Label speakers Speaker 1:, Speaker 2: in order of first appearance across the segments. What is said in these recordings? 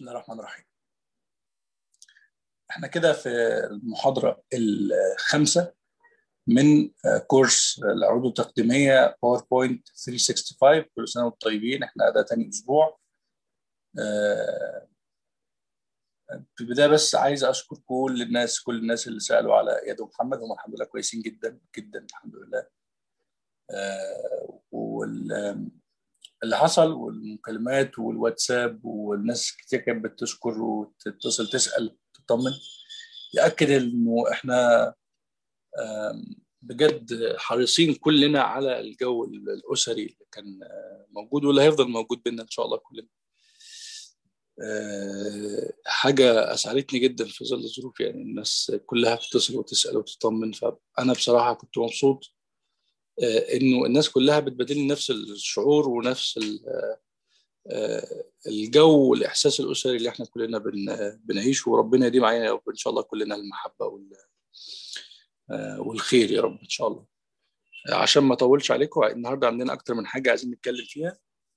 Speaker 1: بسم الله الرحمن الرحيم احنا كده في المحاضرة الخامسة من كورس العروض التقديمية باوربوينت 365 كل سنة وانتم طيبين احنا ده تاني أسبوع في البداية بس عايز أشكر كل الناس كل الناس اللي سألوا على يد محمد هم الحمد لله كويسين جدا جدا الحمد لله وال اللي حصل والمكالمات والواتساب والناس كتير كانت بتشكر وتتصل تسال تطمن ياكد انه احنا بجد حريصين كلنا على الجو الاسري اللي كان موجود واللي هيفضل موجود بينا ان شاء الله كلنا حاجه اسعدتني جدا في ظل الظروف يعني الناس كلها بتتصل وتسال وتطمن فانا بصراحه كنت مبسوط انه الناس كلها بتبادلني نفس الشعور ونفس الجو والاحساس الاسري اللي احنا كلنا بنعيشه وربنا يديم علينا يا رب ان شاء الله كلنا المحبه والخير يا رب ان شاء الله عشان ما اطولش عليكم النهارده عندنا اكتر من حاجه عايزين نتكلم فيها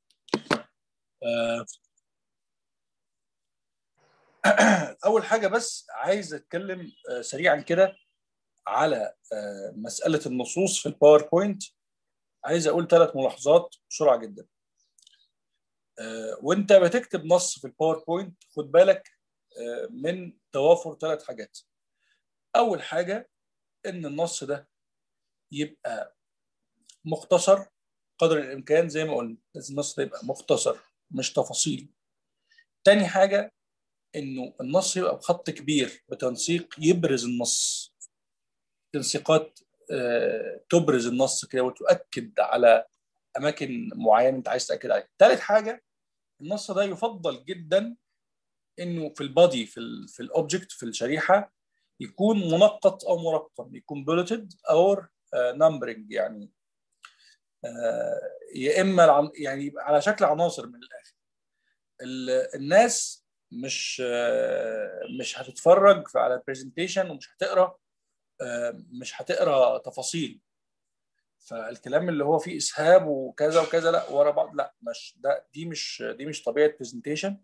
Speaker 1: اول حاجه بس عايز اتكلم سريعا كده على مساله النصوص في الباوربوينت عايز اقول ثلاث ملاحظات بسرعه جدا وانت بتكتب نص في الباوربوينت خد بالك من توافر ثلاث حاجات اول حاجه ان النص ده يبقى مختصر قدر الامكان زي ما قلنا لازم النص ده يبقى مختصر مش تفاصيل تاني حاجه انه النص يبقى بخط كبير بتنسيق يبرز النص تنسيقات تبرز النص كده وتؤكد على اماكن معينه انت عايز تاكد عليها. ثالث حاجه النص ده يفضل جدا انه في البادي في ال في الاوبجكت في الشريحه يكون منقط او مرقم يكون بولتد او نمبرنج يعني يا اما يعني يبقى على شكل عناصر من الاخر. الناس مش مش هتتفرج على برزنتيشن ومش هتقرا مش هتقرا تفاصيل فالكلام اللي هو فيه اسهاب وكذا وكذا لا ورا بعض لا مش ده دي مش دي مش طبيعه برزنتيشن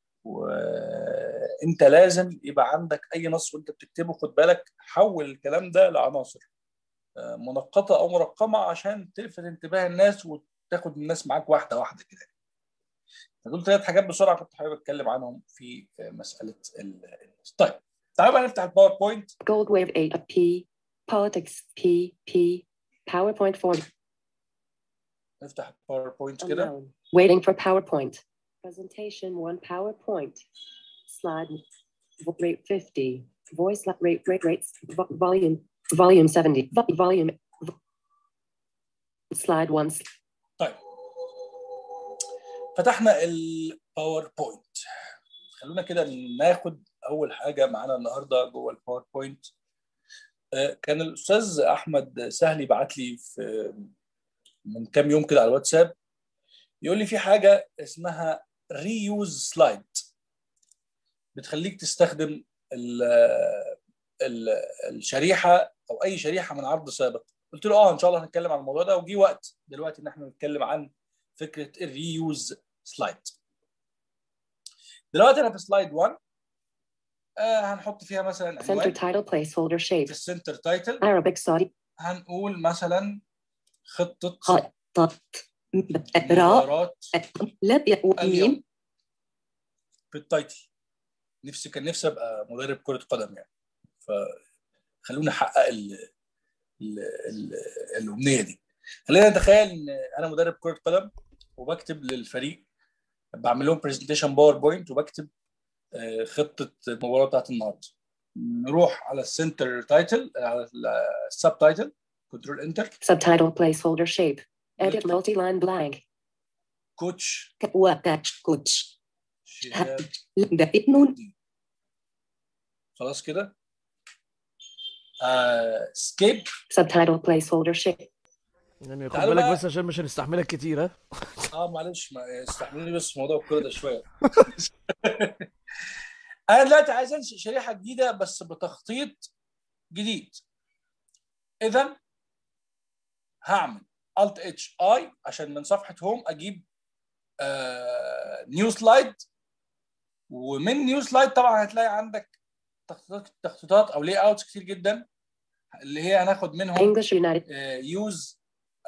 Speaker 1: وانت لازم يبقى عندك اي نص وانت بتكتبه خد بالك حول الكلام ده لعناصر منقطه او مرقمه عشان تلفت انتباه الناس وتاخد الناس معاك واحده واحده كده فدول ثلاث حاجات بسرعه كنت حابب اتكلم عنهم في مساله النص طيب تعالوا بقى نفتح الباوربوينت
Speaker 2: Gold Wave 8 P Politics P P PowerPoint form
Speaker 1: نفتح الباوربوينت كده
Speaker 2: unknown waiting for PowerPoint presentation one PowerPoint slide rate 50 voice rate rate rates volume volume 70 volume slide one
Speaker 1: طيب فتحنا الباوربوينت خلونا كده ناخد اول حاجه معانا النهارده جوه الباوربوينت كان الاستاذ احمد سهلي بعت لي في من كام يوم كده على الواتساب يقول لي في حاجه اسمها ريوز سلايد بتخليك تستخدم ال ال الشريحه او اي شريحه من عرض سابق قلت له اه ان شاء الله هنتكلم عن الموضوع ده وجي وقت دلوقتي ان احنا نتكلم عن فكره الريوز سلايد دلوقتي انا في سلايد 1 آه هنحط فيها مثلا
Speaker 2: center
Speaker 1: عنوان
Speaker 2: title placeholder
Speaker 1: في
Speaker 2: shape
Speaker 1: السنتر تايتل
Speaker 2: Arabic Saudi
Speaker 1: هنقول مثلا خطه
Speaker 2: خطة راء
Speaker 1: مباراه
Speaker 2: لب
Speaker 1: اليوم
Speaker 2: ميم
Speaker 1: في التايتل نفسي كان نفسي ابقى مدرب كره قدم يعني فخلونا نحقق ال ال ال الامنيه دي خلينا نتخيل ان انا مدرب كره قدم وبكتب للفريق بعمل لهم برزنتيشن باوربوينت وبكتب آه، خطه المباراه بتاعت النهارده نروح على السنتر تايتل على السب تايتل كنترول انتر
Speaker 2: subtitle placeholder shape edit
Speaker 1: نكتب
Speaker 2: multi-line blank
Speaker 1: كوتش
Speaker 2: وكاتش كوتش
Speaker 1: شهاب
Speaker 2: بقيت نون
Speaker 1: الدين. خلاص كده آه سكيب
Speaker 2: subtitle placeholder shape
Speaker 3: يعني خد
Speaker 1: تعالوا
Speaker 3: بالك
Speaker 1: بقى.
Speaker 3: بس عشان مش هنستحملك كتير ها
Speaker 1: اه معلش ما استحملوني بس في موضوع الكوره ده شويه انا دلوقتي عايز انشئ شريحه جديده بس بتخطيط جديد اذا هعمل الت اتش اي عشان من صفحه هوم اجيب نيو سلايد ومن نيو سلايد طبعا هتلاقي عندك تخطيطات تخطيطات او لي اوتس كتير جدا اللي هي هناخد منهم
Speaker 2: English United.
Speaker 1: يوز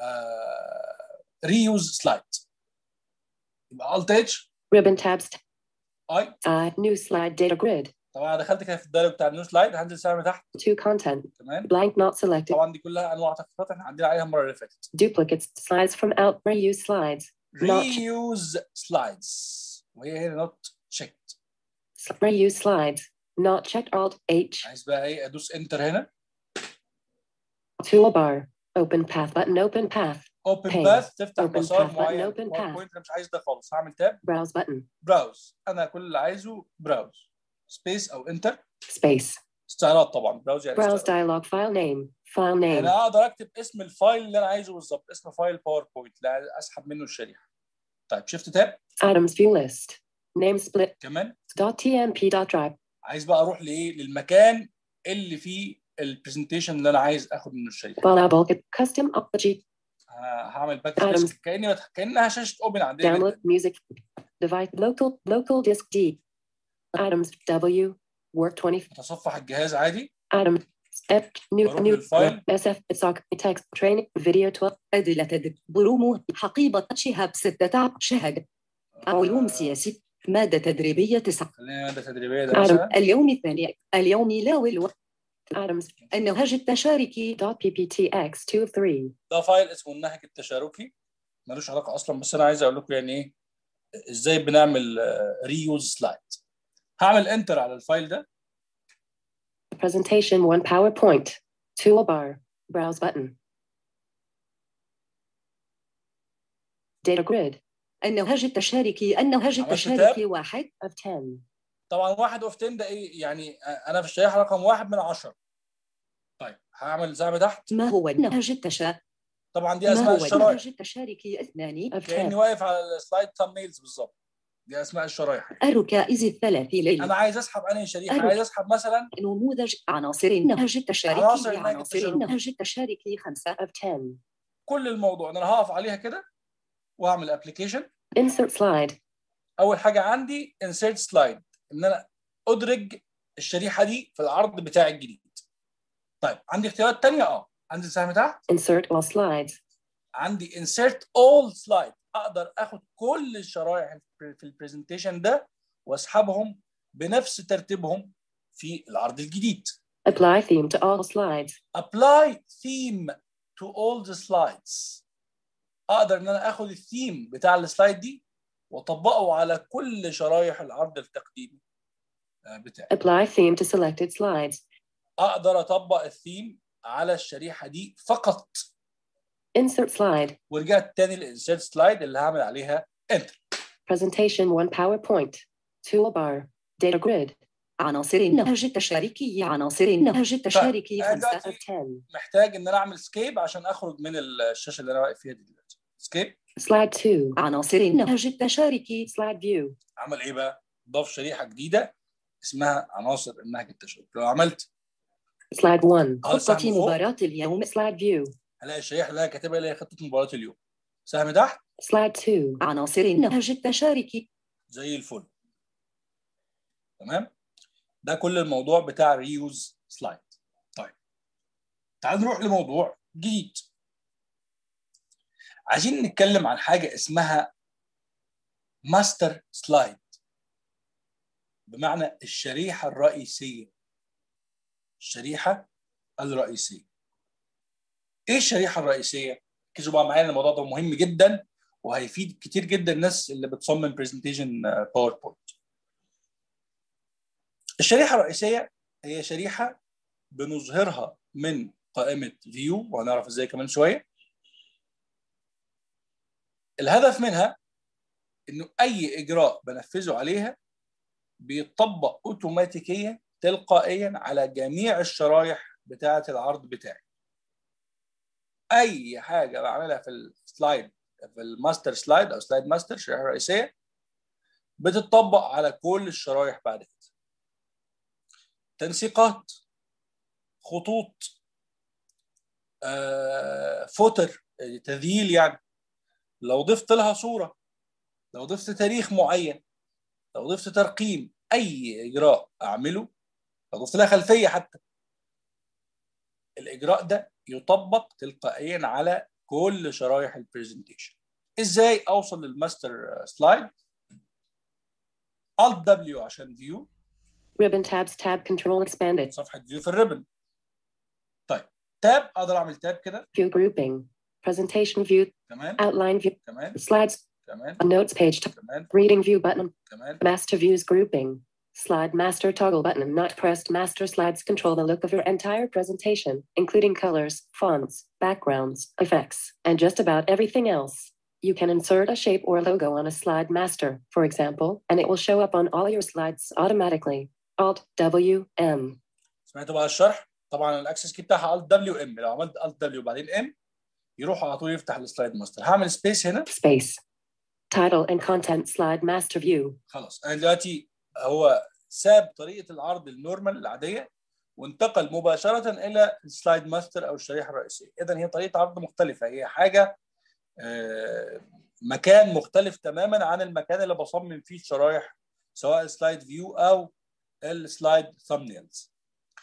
Speaker 1: ريوز سلايد يبقى الت اتش
Speaker 2: Ribbon tabs.
Speaker 1: اي
Speaker 2: I. New slide data grid.
Speaker 1: طبعا أنا دخلت كده في الدايلوج بتاع النيو سلايد هنزل سهم تحت
Speaker 2: Two content.
Speaker 1: تمام
Speaker 2: Blank not selected.
Speaker 1: طبعا دي كلها انواع تخطيطات احنا عدينا عليها المره اللي فاتت
Speaker 2: Duplicates. Slides from out. Reuse slides. Not-
Speaker 1: reuse slides وهي هنا نوت checked
Speaker 2: S- Reuse slides. Not checked. Alt H.
Speaker 1: عايز بقى ايه ادوس انتر هنا
Speaker 2: Toolbar. Open path button. Open path.
Speaker 1: open
Speaker 2: Pane.
Speaker 1: path تفتح
Speaker 2: Open
Speaker 1: مسار
Speaker 2: path button.
Speaker 1: معين
Speaker 2: Open path.
Speaker 1: باوربوينت انا مش عايز ده خالص هعمل تاب
Speaker 2: Browse button.
Speaker 1: براوز انا كل اللي عايزه براوز سبيس او انتر
Speaker 2: Space.
Speaker 1: استعراض طبعا براوز يعني
Speaker 2: Browse
Speaker 1: استعراض.
Speaker 2: dialog file name. File name.
Speaker 1: انا اقدر اكتب اسم الفايل اللي انا عايزه بالظبط اسم فايل باوربوينت اللي اسحب منه الشريحه طيب شفت تاب
Speaker 2: Items view list. Name split.
Speaker 1: كمان
Speaker 2: Dot .tmp. Dot .drive.
Speaker 1: عايز بقى اروح لايه للمكان اللي فيه البرزنتيشن اللي انا عايز اخد منه الشريحه
Speaker 2: File bulk. Custom apology.
Speaker 1: ه- هعمل باك
Speaker 2: Items.
Speaker 1: سبيس كاني بت- كانها شاشه اوبن عندنا
Speaker 2: Download
Speaker 1: جدا
Speaker 2: music. Device local local disk D. Items W. Work 20.
Speaker 1: اتصفح الجهاز عادي
Speaker 2: Item. Step. New
Speaker 1: بروح
Speaker 2: new.
Speaker 1: للفايل.
Speaker 2: SF. SOC. Text. Training. Video 12.
Speaker 4: أدلة د- برومو حقيبة شهاب ستة شهد علوم سياسي مادة تدريبية تسعة
Speaker 1: خلينا ماده تدريبيه ده
Speaker 2: Item.
Speaker 1: مثلا
Speaker 4: اليوم الثاني اليوم لا والو
Speaker 2: Items.
Speaker 4: النهج التشاركي
Speaker 2: Dot PPTX 2 3.
Speaker 1: ده فايل اسمه النهج التشاركي ملوش علاقه اصلا بس انا عايز اقول لكم يعني ايه ازاي بنعمل ريوز سلايد هعمل انتر على الفايل ده
Speaker 2: Presentation 1 PowerPoint. Toolbar. Browse button. Data grid
Speaker 4: النهج التشاركي النهج
Speaker 1: عملت
Speaker 4: التشاركي واحد
Speaker 2: of 10.
Speaker 1: طبعا واحد اوف 10 ده ايه يعني انا في الشريحه رقم واحد من عشرة طيب هعمل زي ما تحت
Speaker 4: ما هو النهج التشا
Speaker 1: طبعا دي
Speaker 4: ما
Speaker 1: اسماء
Speaker 4: هو
Speaker 1: الشرايح
Speaker 4: النهج التشاركي اثنان
Speaker 2: Of
Speaker 1: كاني
Speaker 2: 10.
Speaker 1: واقف على السلايد ثامبنيلز بالظبط دي اسماء الشرايح
Speaker 4: الركائز الثلاث ليل
Speaker 1: انا عايز اسحب انهي شريحه
Speaker 4: أروح.
Speaker 1: عايز اسحب مثلا
Speaker 4: نموذج عناصر النهج التشاركي
Speaker 1: عناصر النهج
Speaker 4: عناصر
Speaker 1: التشاركي.
Speaker 4: النهج التشاركي خمسة
Speaker 2: Of 10.
Speaker 1: كل الموضوع ان انا هقف عليها كده واعمل ابلكيشن
Speaker 2: Insert slide.
Speaker 1: اول حاجه عندي انسيرت سلايد ان انا ادرج الشريحه دي في العرض بتاعي الجديد طيب عندي اختيارات تانية اه عندي سهم تحت
Speaker 2: Insert all slides.
Speaker 1: عندي insert all slide اقدر اخد كل الشرايح في البرزنتيشن ده واسحبهم بنفس ترتيبهم في العرض الجديد
Speaker 2: Apply theme to all slides.
Speaker 1: apply theme to all the slides اقدر ان انا اخد الثيم بتاع السلايد دي واطبقه على كل شرايح العرض التقديمي آه، بتاعي
Speaker 2: Apply theme to selected slides.
Speaker 1: اقدر اطبق الثيم على الشريحه دي فقط
Speaker 2: Insert slide.
Speaker 1: ورجعت تاني للانسيرت سلايد اللي هعمل عليها انتر
Speaker 2: Presentation 1 PowerPoint. Toolbar. Data grid.
Speaker 4: عناصر النهج التشاركي عناصر النهج التشاركي
Speaker 1: طيب،
Speaker 4: خمسة
Speaker 2: Of 10.
Speaker 1: محتاج ان انا اعمل سكيب عشان اخرج من الشاشه اللي انا واقف فيها دي دلوقتي سكيب
Speaker 2: Slide 2.
Speaker 4: عناصر النهج التشاركي
Speaker 2: Slide view.
Speaker 1: عمل ايه بقى؟ ضاف شريحه جديده اسمها عناصر النهج التشاركي لو عملت
Speaker 2: Slide 1.
Speaker 1: اه سهم
Speaker 4: خطة
Speaker 1: فوق
Speaker 4: مباراة اليوم
Speaker 2: Slide view.
Speaker 1: هلاقي الشريحه اللي انا كاتبها اللي هي خطه مباراه اليوم سهم تحت
Speaker 2: Slide 2.
Speaker 4: عناصر النهج التشاركي
Speaker 1: زي الفل تمام ده كل الموضوع بتاع ريوز سلايد طيب تعال نروح لموضوع جديد عايزين نتكلم عن حاجه اسمها ماستر سلايد بمعنى الشريحه الرئيسيه الشريحه الرئيسيه ايه الشريحه الرئيسيه ركزوا بقى معايا الموضوع ده مهم جدا وهيفيد كتير جدا الناس اللي بتصمم برزنتيشن باوربوينت الشريحه الرئيسيه هي شريحه بنظهرها من قائمه فيو وهنعرف ازاي كمان شويه الهدف منها انه اي اجراء بنفذه عليها بيطبق اوتوماتيكيا تلقائيا على جميع الشرايح بتاعه العرض بتاعي اي حاجه بعملها في السلايد في الماستر سلايد او سلايد ماستر الشريحه الرئيسيه بتطبق على كل الشرايح بعد كده تنسيقات خطوط آه، فوتر تذييل يعني لو ضفت لها صوره لو ضفت تاريخ معين لو ضفت ترقيم اي اجراء اعمله لو ضفت لها خلفيه حتى الاجراء ده يطبق تلقائيا على كل شرايح البرزنتيشن ازاي اوصل للماستر سلايد Alt W عشان فيو
Speaker 2: Ribbon tabs tab control expanded.
Speaker 1: صفحه فيو في الريبن طيب تاب اقدر اعمل تاب كده
Speaker 2: View grouping. Presentation view.
Speaker 1: كمان
Speaker 2: Outline view.
Speaker 1: كمان
Speaker 2: Slides.
Speaker 1: كمان
Speaker 2: Notes page. t-
Speaker 1: كمان
Speaker 2: Reading view button.
Speaker 1: كمان
Speaker 2: Master views grouping. Slide master toggle button not pressed. Master slides control the look of your entire presentation, including colors, fonts, backgrounds, effects, and just about everything else. You can insert a shape or logo on a slide master, for example, and it will show up on all your slides automatically. Alt W M.
Speaker 1: سمعتوا بقى الشرح طبعا الاكسس كي بتاعها Alt دبليو ام لو عملت Alt دبليو وبعدين ام يروح على طول يفتح السلايد ماستر هعمل سبيس هنا
Speaker 2: Space. Title and content slide master view.
Speaker 1: خلاص انا دلوقتي هو ساب طريقه العرض النورمال العاديه وانتقل مباشره الى السلايد ماستر او الشريحه الرئيسيه اذا هي طريقه عرض مختلفه هي حاجه آه، مكان مختلف تماما عن المكان اللي بصمم فيه الشرايح سواء سلايد فيو او السلايد ثامبنيلز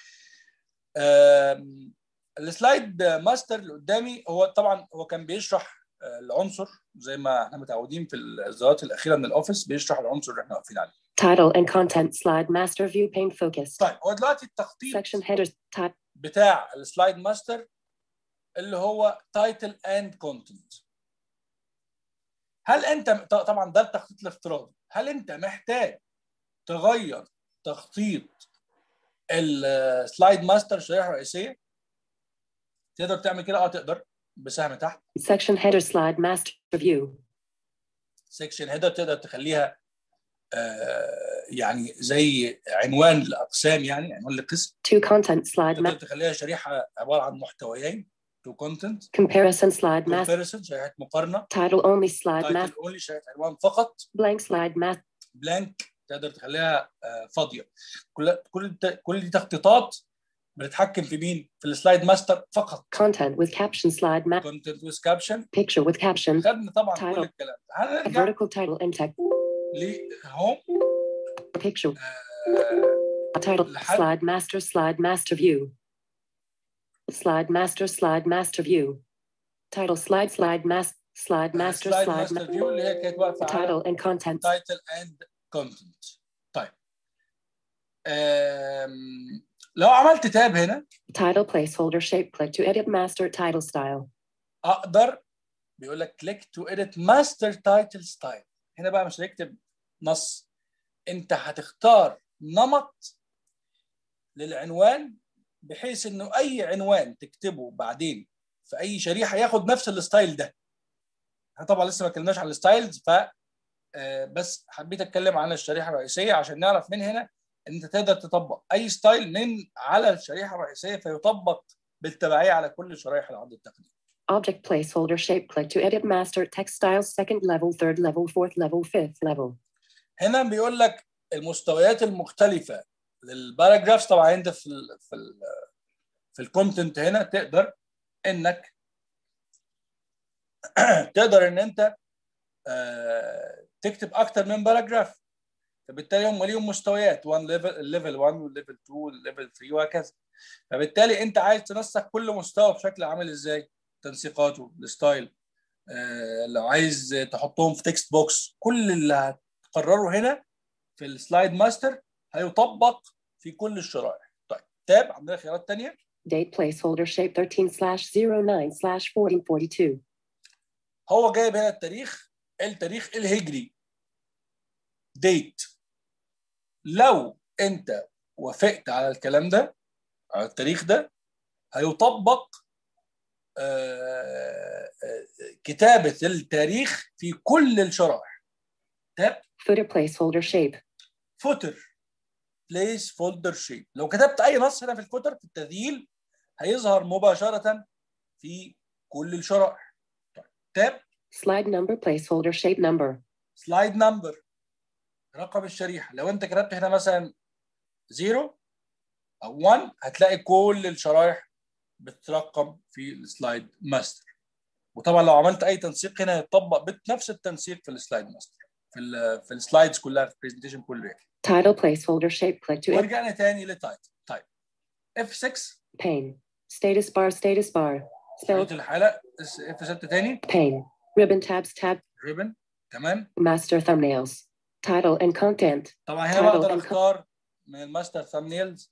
Speaker 1: السلايد ماستر اللي قدامي هو طبعا هو كان بيشرح آه، العنصر زي ما احنا متعودين في الزيارات الاخيره من الاوفيس بيشرح العنصر اللي احنا واقفين عليه
Speaker 2: Title and content slide master view pane focused.
Speaker 1: طيب هو دلوقتي التخطيط
Speaker 2: Section headers type
Speaker 1: بتاع السلايد ماستر اللي هو تايتل اند كونتنت هل انت ط- طبعا ده التخطيط الافتراضي هل انت محتاج تغير تخطيط السلايد ماستر الشريحه الرئيسيه تقدر تعمل كده اه تقدر بسهم تحت
Speaker 2: section header slide master view.
Speaker 1: سيكشن هيدر تقدر تخليها آه يعني زي عنوان لاقسام يعني عنوان لقسم
Speaker 2: To content slide
Speaker 1: تقدر
Speaker 2: ma-
Speaker 1: تخليها شريحه عباره عن محتويين تو كونتنت
Speaker 2: comparison slide master
Speaker 1: كومباريسون شريحه مقارنه
Speaker 2: title only slide master
Speaker 1: تايتل اونلي شريحه عنوان فقط
Speaker 2: blank slide master
Speaker 1: بلانك تقدر تخليها آه، فاضيه كل كل الت- كل دي تخطيطات بتتحكم في مين؟ في السلايد ماستر فقط
Speaker 2: content with caption slide ma-
Speaker 1: كونتنت ويز كابشن
Speaker 2: picture with caption
Speaker 1: خدنا طبعا كل
Speaker 2: Title.
Speaker 1: الكلام ده هنرجع
Speaker 2: vertical title and text
Speaker 1: لهوم
Speaker 2: picture
Speaker 1: آه،
Speaker 2: title
Speaker 1: لحد-
Speaker 2: slide master slide master view slide master slide master view title slide slide mas slide master
Speaker 1: سلايد
Speaker 2: slide
Speaker 1: ماستر
Speaker 2: ma-
Speaker 1: فيو اللي هي كانت واقفه على
Speaker 2: title and content
Speaker 1: تايتل اند كونتنت طيب آم، لو عملت تاب هنا
Speaker 2: title placeholder shape click to edit master title style
Speaker 1: اقدر بيقول لك كليك تو اديت ماستر تايتل ستايل هنا بقى مش هنكتب نص انت هتختار نمط للعنوان بحيث انه اي عنوان تكتبه بعدين في اي شريحه ياخد نفس الستايل ده احنا طبعا لسه ما اتكلمناش عن الستايلز ف آه، بس حبيت اتكلم عن الشريحه الرئيسيه عشان نعرف من هنا ان انت تقدر تطبق اي ستايل من على الشريحه الرئيسيه فيطبق بالتبعيه على كل شرائح العرض التقني
Speaker 2: object placeholder shape click to edit master text styles second level third level fourth level fifth level
Speaker 1: هنا بيقول لك المستويات المختلفه للباراجرافز طبعا انت في ال في ال في الكونتنت هنا تقدر انك تقدر ان انت آه، تكتب اكتر من باراجراف فبالتالي هم ليهم مستويات 1 ليفل الليفل 1 والليفل 2 والليفل 3 وهكذا فبالتالي انت عايز تنسق كل مستوى بشكل عامل ازاي تنسيقاته الستايل آه، لو عايز تحطهم في تكست بوكس كل اللي هتقرره هنا في السلايد ماستر هيطبق في كل الشرائح طيب تاب عندنا خيارات تانية
Speaker 2: date placeholder shape 13 slash 09 slash 1442
Speaker 1: هو جايب هنا التاريخ التاريخ الهجري ديت لو انت وافقت على الكلام ده على التاريخ ده هيطبق آه، آه، كتابة التاريخ في كل الشرائح تاب
Speaker 2: footer placeholder shape
Speaker 1: فوتر بليس فولدر شيب لو كتبت اي نص هنا في الفوتر في التذييل هيظهر مباشرة في كل الشرائح طيب تاب
Speaker 2: slide number placeholder shape number
Speaker 1: سلايد نمبر رقم الشريحه لو انت كتبت هنا مثلا 0 او 1 هتلاقي كل الشرايح بتترقم في السلايد ماستر وطبعا لو عملت اي تنسيق هنا هيتطبق بنفس التنسيق في السلايد ماستر في ال في السلايدز كلها في البرزنتيشن كله يعني
Speaker 2: Title placeholder shape. Click to
Speaker 1: ورجعنا تاني للتايتل طيب F6
Speaker 2: pane. Status bar. Status bar. Spelled
Speaker 1: شريط الحلقه F6 تاني
Speaker 2: pane. Ribbon tabs. Tab.
Speaker 1: ريبن تمام
Speaker 2: Master thumbnails. Title and content.
Speaker 1: طبعا هنا
Speaker 2: Title
Speaker 1: بقدر
Speaker 2: and co-
Speaker 1: اختار من الماستر ثامنيلز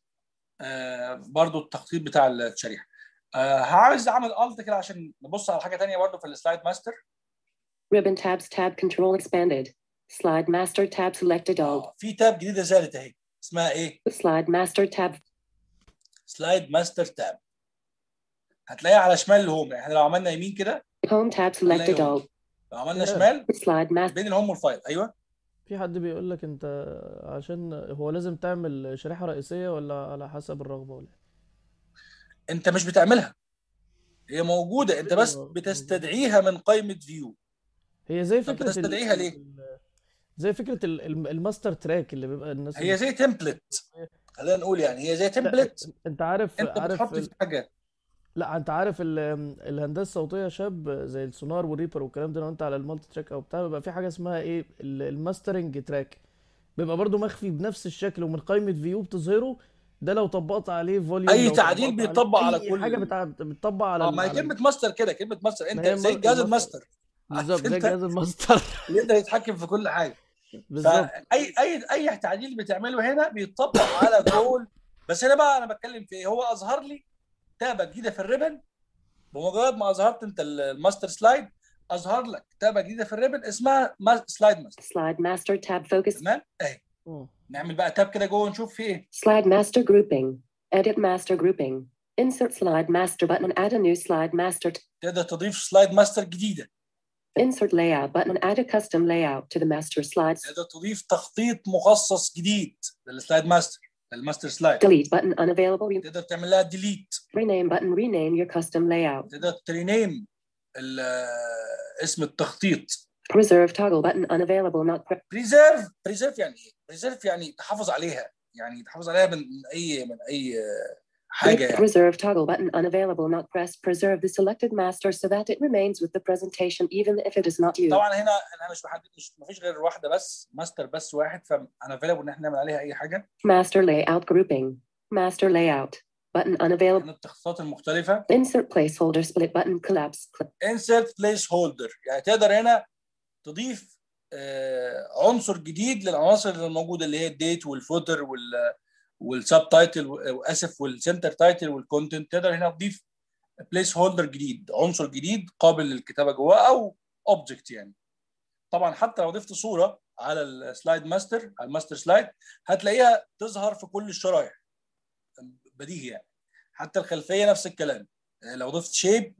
Speaker 1: آه برضو التخطيط بتاع الشريحه آه عايز اعمل الت كده عشان نبص على حاجه تانية برضو في السلايد ماستر
Speaker 2: Ribbon tabs. Tab control expanded. Slide master tab. Selected all.
Speaker 1: آه في تاب جديده زادت اهي اسمها ايه؟
Speaker 2: Slide master tab.
Speaker 1: سلايد ماستر تاب هتلاقيها على شمال الهوم يعني احنا لو عملنا يمين كده
Speaker 2: Home tab. Selected
Speaker 1: Hello.
Speaker 2: all.
Speaker 1: لو عملنا
Speaker 3: Yeah.
Speaker 1: شمال
Speaker 2: Slide master.
Speaker 1: بين الهوم والفايل ايوه
Speaker 3: في حد بيقول لك انت عشان هو لازم تعمل شريحة رئيسية ولا على حسب الرغبة ولا إيه؟
Speaker 1: انت مش بتعملها هي موجوده انت بس
Speaker 3: أيوة.
Speaker 1: بتستدعيها من قائمه فيو
Speaker 3: هي زي
Speaker 1: طب
Speaker 3: فكرة ال-
Speaker 1: بتستدعيها ليه؟
Speaker 3: ال- زي فكرة ال- الم- الماستر تراك اللي بيبقى الناس
Speaker 1: هي زي تمبلت خلينا نقول يعني هي زي تمبلت
Speaker 3: انت عارف
Speaker 1: انت
Speaker 3: عارف
Speaker 1: بتحط
Speaker 3: ال-
Speaker 1: في حاجات
Speaker 3: لا انت عارف ال- الهندسه الصوتيه شاب زي السونار والريبر والكلام ده لو انت على المالتي تراك او بتاع بيبقى في حاجه اسمها ايه ال- الماسترنج تراك بيبقى برضو مخفي بنفس الشكل ومن قائمه فيو بتظهره ده لو طبقت عليه فوليوم
Speaker 1: أي
Speaker 3: لو
Speaker 1: تعديل
Speaker 3: طبقت عليه
Speaker 1: بيطبق على
Speaker 3: اي
Speaker 1: كل-
Speaker 3: حاجه بتاع بتطبق على
Speaker 1: اه
Speaker 3: ال-
Speaker 1: ما هي
Speaker 3: على ال-
Speaker 1: كلمه ماستر كده كلمه ماستر انت
Speaker 3: ما هي
Speaker 1: زي
Speaker 3: ما-
Speaker 1: جهاز
Speaker 3: الماستر.
Speaker 1: الماستر
Speaker 3: بالظبط زي
Speaker 1: انت
Speaker 3: جهاز الماستر
Speaker 1: اللي يقدر يتحكم في كل حاجه
Speaker 3: بالظبط
Speaker 1: فاي اي اي تعديل بتعمله هنا بيطبق على كل بس هنا بقى انا بتكلم في ايه هو اظهر لي تابه جديده في الريبن بمجرد ما اظهرت انت ال- الماستر سلايد اظهر لك تابه جديده في الريبن اسمها ما- سلايد ماستر
Speaker 2: Slide master tab focus.
Speaker 1: تمام اهي
Speaker 3: مم.
Speaker 1: نعمل بقى تاب كده جوه نشوف في ايه
Speaker 2: Slide master grouping. Edit master grouping. Insert slide master button. Add a new slide master. t-
Speaker 1: تقدر تضيف سلايد ماستر جديده
Speaker 2: Insert layout button. Add a custom layout to the master slides.
Speaker 1: تقدر تضيف تخطيط مخصص جديد للسلايد ماستر للماستر سلايد
Speaker 2: Delete button unavailable. Re-
Speaker 1: تقدر تعمل لها ديليت
Speaker 2: rename button. Rename your custom layout.
Speaker 1: تقدر ترينيم ال- آه، اسم التخطيط
Speaker 2: Preserve toggle button unavailable. Not pre-
Speaker 1: بريزيرف بريزيرف يعني ايه؟ بريزيرف يعني تحافظ عليها يعني تحافظ عليها من من اي من اي آه، حاجه يعني
Speaker 2: Preserve toggle button unavailable. Not pressed. Preserve the selected master so that it remains with the presentation even if it is not used.
Speaker 1: طبعا هنا انا مش محدد مش مفيش غير واحده بس ماستر بس واحد فانا افيلبل ان احنا نعمل عليها اي حاجه
Speaker 2: Master layout grouping. Master layout button unavailable.
Speaker 1: من التخطيطات المختلفه
Speaker 2: Insert placeholder split button collapse. Click.
Speaker 1: انسرت بليس هولدر يعني تقدر هنا تضيف آه، عنصر جديد للعناصر اللي موجوده اللي هي الديت والفوتر وال والسب تايتل واسف والسنتر تايتل والكونتنت تقدر هنا تضيف بليس هولدر جديد عنصر جديد قابل للكتابه جواه او اوبجكت يعني طبعا حتى لو ضفت صوره على السلايد ماستر على الماستر سلايد هتلاقيها تظهر في كل الشرايح بديهي يعني حتى الخلفيه نفس الكلام لو ضفت شيب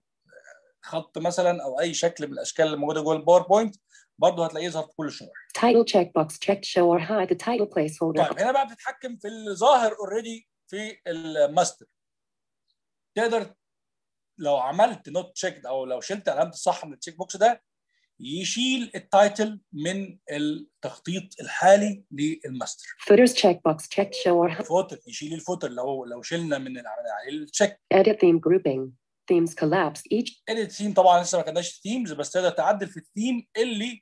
Speaker 1: خط مثلا او اي شكل من الاشكال اللي موجوده جوه الباوربوينت برضه هتلاقيه يظهر في كل الشرايح
Speaker 2: Title checkbox checked show or hide the title placeholder.
Speaker 1: طيب هنا بقى بتتحكم في الظاهر اوريدي في الماستر تقدر لو عملت نوت تشيك او لو شلت علامه الصح من التشيك بوكس ده يشيل التايتل من التخطيط الحالي للماستر
Speaker 2: Footers checkbox checked show or hide.
Speaker 1: فوتر يشيل الفوتر لو لو شلنا من العمل عليه التشيك
Speaker 2: Edit theme grouping. Themes collapse each
Speaker 1: اديت ثيم طبعا لسه ما كناش ثيمز بس تقدر تعدل في الثيم اللي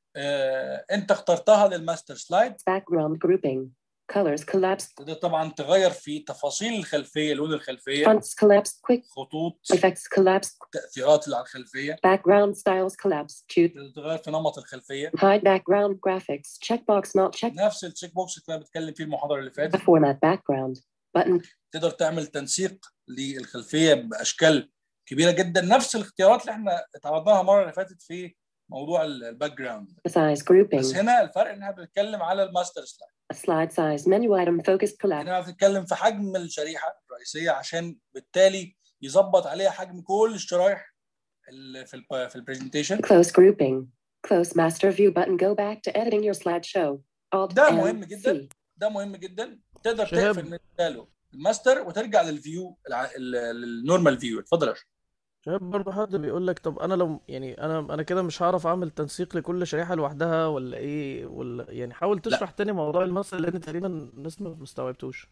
Speaker 1: آه انت اخترتها للماستر سلايد
Speaker 2: background grouping. Colors collapse.
Speaker 1: تقدر طبعا تغير في تفاصيل الخلفيه لون الخلفيه
Speaker 2: Fonts collapse. Quick
Speaker 1: خطوط
Speaker 2: effects collapse.
Speaker 1: التاثيرات اللي على الخلفيه
Speaker 2: Background styles collapse. Choose
Speaker 1: تقدر تغير في نمط الخلفيه
Speaker 2: hide background graphics. Checkbox not checked.
Speaker 1: نفس التشيك بوكس اللي كنا بنتكلم فيه المحاضره اللي فاتت
Speaker 2: Format background. Button.
Speaker 1: تقدر تعمل تنسيق للخلفيه باشكال كبيره جدا نفس الاختيارات اللي احنا اتعرضناها المره اللي فاتت في موضوع الباك جراوند
Speaker 2: Size
Speaker 1: بس
Speaker 2: grouping.
Speaker 1: هنا الفرق ان احنا بنتكلم على الماستر سلايد
Speaker 2: Slide size menu item focused collapse.
Speaker 1: هنا بنتكلم في حجم الشريحه الرئيسيه عشان بالتالي يظبط عليها حجم كل الشرايح اللي في ال في البرزنتيشن
Speaker 2: Close grouping. Close master view button. Go back to editing your slideshow. Alt
Speaker 1: ده
Speaker 2: and
Speaker 1: مهم جدا.
Speaker 2: C.
Speaker 1: ده مهم جدا تقدر
Speaker 3: شهاب.
Speaker 1: تقفل من خلاله الماستر وترجع للفيو الع- ال- للنورمال فيو اتفضل يا أشرف.
Speaker 3: شباب برضه حد بيقول لك طب انا لو يعني انا انا كده مش هعرف اعمل تنسيق لكل شريحه لوحدها ولا ايه ولا يعني حاول تشرح تاني موضوع المثل لان تقريبا الناس ما استوعبتوش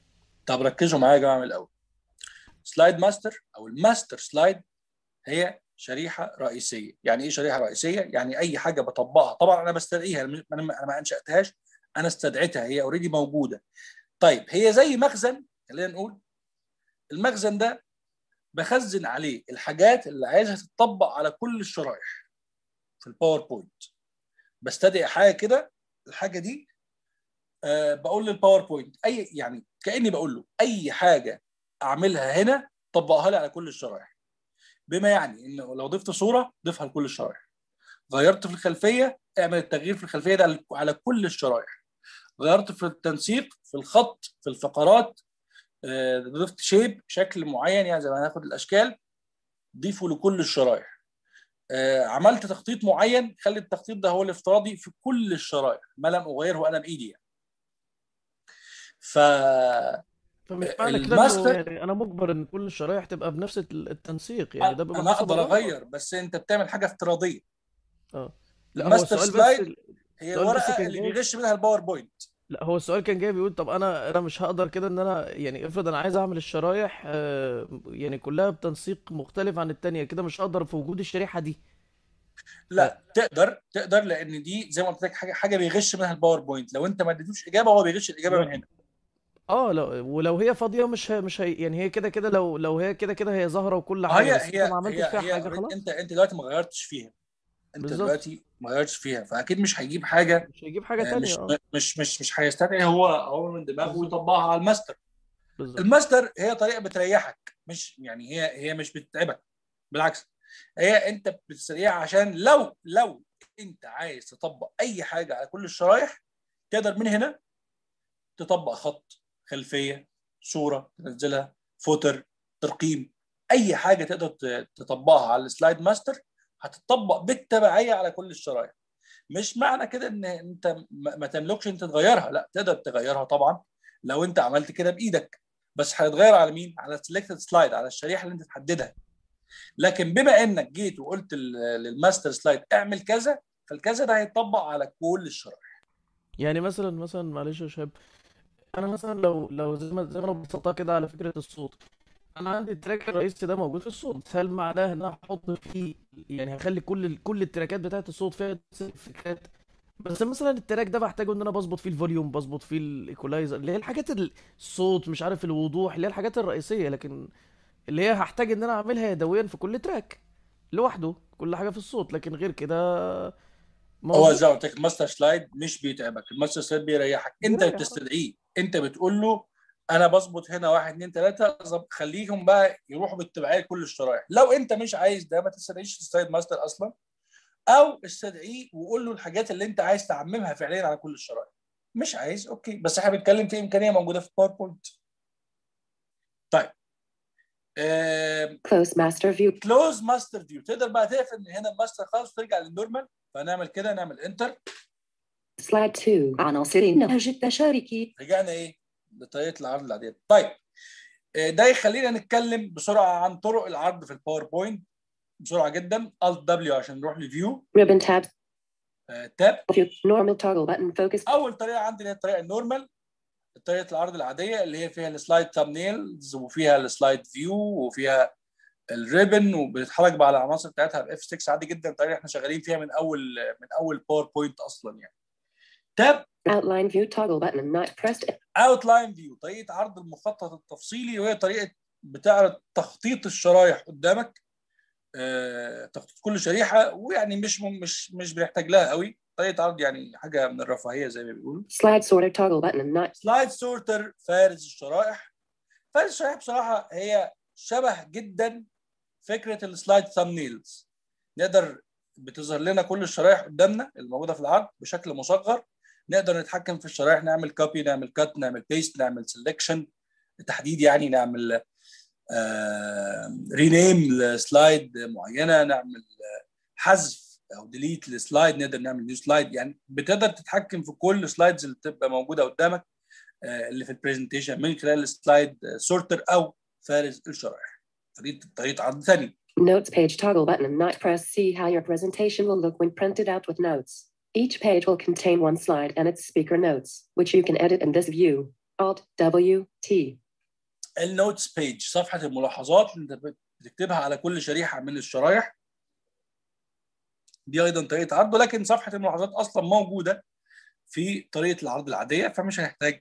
Speaker 1: طب ركزوا معايا يا جماعه من الاول سلايد ماستر او الماستر سلايد هي شريحه رئيسيه يعني ايه شريحه رئيسيه يعني اي حاجه بطبقها طبعا انا بستدعيها انا انا ما انشاتهاش انا استدعيتها هي اوريدي موجوده طيب هي زي مخزن خلينا نقول المخزن ده بخزن عليه الحاجات اللي عايزها تتطبق على كل الشرايح في الباوربوينت بستدعي حاجه كده الحاجه دي أه بقول للباوربوينت اي يعني كاني بقول له اي حاجه اعملها هنا طبقها لي على كل الشرايح بما يعني ان لو ضفت صوره ضيفها لكل الشرايح غيرت في الخلفيه اعمل التغيير في الخلفيه ده على كل الشرايح غيرت في التنسيق في الخط في الفقرات أه ضفت شيب شكل معين يعني زي ما هناخد الاشكال ضيفه لكل الشرايح أه عملت تخطيط معين خلي التخطيط ده هو الافتراضي في كل الشرايح ما لم اغيره انا بايدي يعني. ف
Speaker 3: فمش معنى كده
Speaker 1: الماستر-
Speaker 3: إنه يعني انا مجبر ان كل الشرايح تبقى بنفس الت- التنسيق يعني ده بيبقى
Speaker 1: انا
Speaker 3: حسب
Speaker 1: اقدر
Speaker 3: الوضع.
Speaker 1: اغير بس انت بتعمل حاجه افتراضيه
Speaker 3: اه لا هو
Speaker 1: الماستر
Speaker 3: السؤال بس
Speaker 1: سلايد هي
Speaker 3: السؤال بس
Speaker 1: الورقه
Speaker 3: كان
Speaker 1: اللي
Speaker 3: جاي-
Speaker 1: بيغش منها الباوربوينت
Speaker 3: لا هو السؤال كان جاي بيقول طب انا انا مش هقدر كده ان انا يعني افرض انا عايز اعمل الشرايح آه، يعني كلها بتنسيق مختلف عن التانية كده مش هقدر في وجود الشريحة دي
Speaker 1: لا تقدر تقدر لان دي زي ما قلت لك حاجه حاجه بيغش منها الباوربوينت لو انت ما اديتوش اجابه هو بيغش الاجابه
Speaker 3: لا.
Speaker 1: من هنا
Speaker 3: اه لو ولو هي فاضية مش هي مش هي يعني هي كده كده لو لو هي كده كده هي ظاهرة وكل حاجة
Speaker 1: هي
Speaker 3: بس انت
Speaker 1: هي
Speaker 3: ما عملتش
Speaker 1: هي,
Speaker 3: فيها
Speaker 1: هي
Speaker 3: حاجة
Speaker 1: already
Speaker 3: خلاص
Speaker 1: انت انت دلوقتي ما غيرتش فيها انت
Speaker 3: بالظبط.
Speaker 1: دلوقتي ما غيرتش فيها فاكيد مش هيجيب حاجه
Speaker 3: مش هيجيب حاجة
Speaker 1: آه،
Speaker 3: تانية
Speaker 1: مش
Speaker 3: اه
Speaker 1: مش مش مش هيستدعي هو هو من دماغه
Speaker 3: بالظبط.
Speaker 1: ويطبقها على الماستر
Speaker 3: بالظبط
Speaker 1: الماستر هي طريقه بتريحك مش يعني هي هي مش بتتعبك بالعكس هي انت بتستدعيها عشان لو لو انت عايز تطبق اي حاجه على كل الشرايح تقدر من هنا تطبق خط خلفيه صوره تنزلها فوتر ترقيم اي حاجه تقدر ت- تطبقها على السلايد ماستر هتطبق بالتبعيه على كل الشرايح مش معنى كده ان انت ما ما تملكش انت تغيرها لا تقدر تغيرها طبعا لو انت عملت كده بايدك بس هيتغير على مين على السلكتد سلايد على الشريحه اللي انت تحددها لكن بما انك جيت وقلت لل- للماستر سلايد اعمل كذا فالكذا ده هيتطبق على كل الشرايح
Speaker 3: يعني مثلا مثلا معلش يا شباب انا مثلا لو لو زي ما زي ما انا ببساطه كده على فكره الصوت انا عندي التراك الرئيسي ده موجود في الصوت هل معناه ان انا هحط فيه يعني هخلي كل ال- كل التراكات بتاعت الصوت فيها فكرات بس مثلا التراك ده بحتاجه ان انا بظبط فيه الفوليوم بظبط فيه الايكولايزر اللي هي الحاجات ال- الصوت مش عارف الوضوح اللي هي الحاجات الرئيسيه لكن اللي هي هحتاج ان انا اعملها يدويا في كل تراك لوحده كل حاجه في الصوت لكن غير كده
Speaker 1: هو
Speaker 3: موجود
Speaker 1: زي ما قلت لك الماستر سلايد مش بيتعبك الماستر سلايد بيريحك انت
Speaker 3: بيريح.
Speaker 1: بتستدعيه انت بتقول له انا بظبط هنا واحد اتنين تلاته ظب- خليهم بقى يروحوا بالتبعيه لكل الشرايح لو انت مش عايز ده ما تستدعيش السلايد ماستر اصلا او استدعيه وقول له الحاجات اللي انت عايز تعممها فعليا على كل الشرايح مش عايز اوكي بس احنا بنتكلم في امكانيه موجوده في باوربوينت طيب
Speaker 2: Close master view.
Speaker 1: كلوز ماستر فيو تقدر بقى تقفل من هنا الماستر خالص وترجع للنورمال فنعمل كده نعمل انتر
Speaker 2: Slide 2.
Speaker 4: عناصر النهج التشاركي
Speaker 1: رجعنا ايه لطريقه العرض العاديه طيب آه، ده يخلينا نتكلم بسرعه عن طرق العرض في الباوربوينت بسرعه جدا Alt W عشان نروح لفيو
Speaker 2: Ribbon tab.
Speaker 1: تاب
Speaker 2: View. Normal toggle button. Focus.
Speaker 1: اول طريقه عندي اللي هي الطريقه النورمال طريقه العرض العاديه اللي هي فيها السلايد ثامبنيلز وفيها السلايد فيو وفيها الريبن وبتتحرك بقى على العناصر بتاعتها باف 6 عادي جدا الطريقه اللي احنا شغالين فيها من اول من اول باوربوينت اصلا يعني تاب
Speaker 2: Outline view toggle button not pressed.
Speaker 1: اوتلاين فيو طريقه عرض المخطط التفصيلي وهي طريقه بتعرض تخطيط الشرايح قدامك آه، تخطيط كل شريحه ويعني مش مش مش بنحتاج لها قوي طريقه عرض يعني حاجه من الرفاهيه زي ما بيقولوا
Speaker 2: Slide sorter toggle button not.
Speaker 1: سلايد سورتر فارز الشرائح فارز الشرائح بصراحه هي شبه جدا فكره السلايد ثامنيلز نقدر بتظهر لنا كل الشرائح قدامنا الموجوده في العرض بشكل مصغر نقدر نتحكم في الشرائح نعمل كوبي نعمل كات نعمل بيست نعمل سelection تحديد يعني نعمل رينيم لسلايد معينه نعمل آه، حذف او ديليت لسلايد نقدر نعمل نيو سلايد يعني بتقدر تتحكم في كل السلايدز اللي بتبقى موجوده قدامك آه، اللي في البرزنتيشن من خلال السلايد سورتر او فارز الشرائح طريقه طريقه عرض ثانيه
Speaker 2: Notes page toggle button not pressed. See how your presentation will look when printed out with notes. Each page will contain one slide and its speaker notes, which you can edit in this view. Alt W T.
Speaker 1: النوتس بيج صفحه الملاحظات اللي انت بتكتبها على كل شريحه من الشرايح دي ايضا طريقه عرض ولكن صفحه الملاحظات اصلا موجوده في طريقه العرض العاديه فمش هنحتاج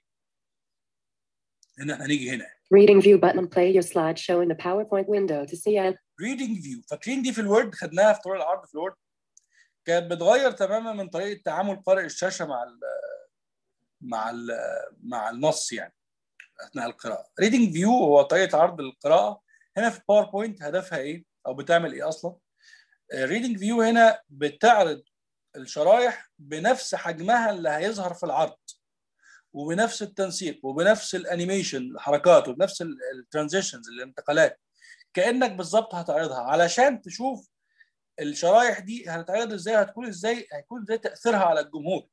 Speaker 1: ان احنا نيجي هنا
Speaker 2: Reading view button. Play your slideshow in the PowerPoint window to see and
Speaker 1: ريدنج فيو فاكرين دي في الوورد خدناها في طرق العرض في الوورد كانت بتغير تماما من طريقه تعامل قارئ الشاشه مع ال مع ال مع النص يعني اثناء القراءه ريدنج فيو هو طريقه عرض القراءه هنا في باوربوينت هدفها ايه او بتعمل ايه اصلا ريدنج فيو هنا بتعرض الشرايح بنفس حجمها اللي هيظهر في العرض وبنفس التنسيق وبنفس الانيميشن الحركات وبنفس الترانزيشنز الانتقالات كانك بالظبط هتعرضها علشان تشوف الشرايح دي هتتعرض ازاي هتكون ازاي هيكون ازاي تاثيرها على الجمهور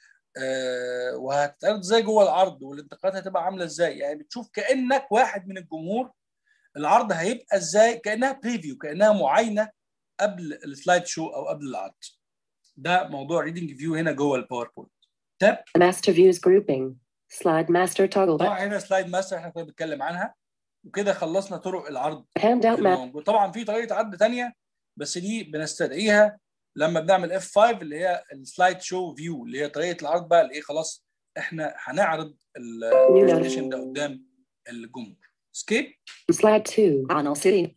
Speaker 1: آه وهتتعرض ازاي جوه العرض والانتقالات هتبقى عامله ازاي يعني بتشوف كانك واحد من الجمهور العرض هيبقى ازاي كانها بريفيو كانها معاينه قبل السلايد شو او قبل العرض ده موضوع ريدنج فيو هنا جوه الباوربوينت تاب
Speaker 2: master views grouping. Slide master toggle button.
Speaker 1: طبعا هنا سلايد ماستر احنا كنا بنتكلم عنها وكده خلصنا طرق العرض
Speaker 2: Handout map.
Speaker 1: الموجود طبعا في طريقه عرض ثانيه بس دي بنستدعيها لما بنعمل اف 5 اللي هي السلايد شو فيو اللي هي طريقه العرض بقى اللي ايه خلاص احنا هنعرض البرزنتيشن ده قدام الجمهور سكيب
Speaker 4: سلايد 2 عناصر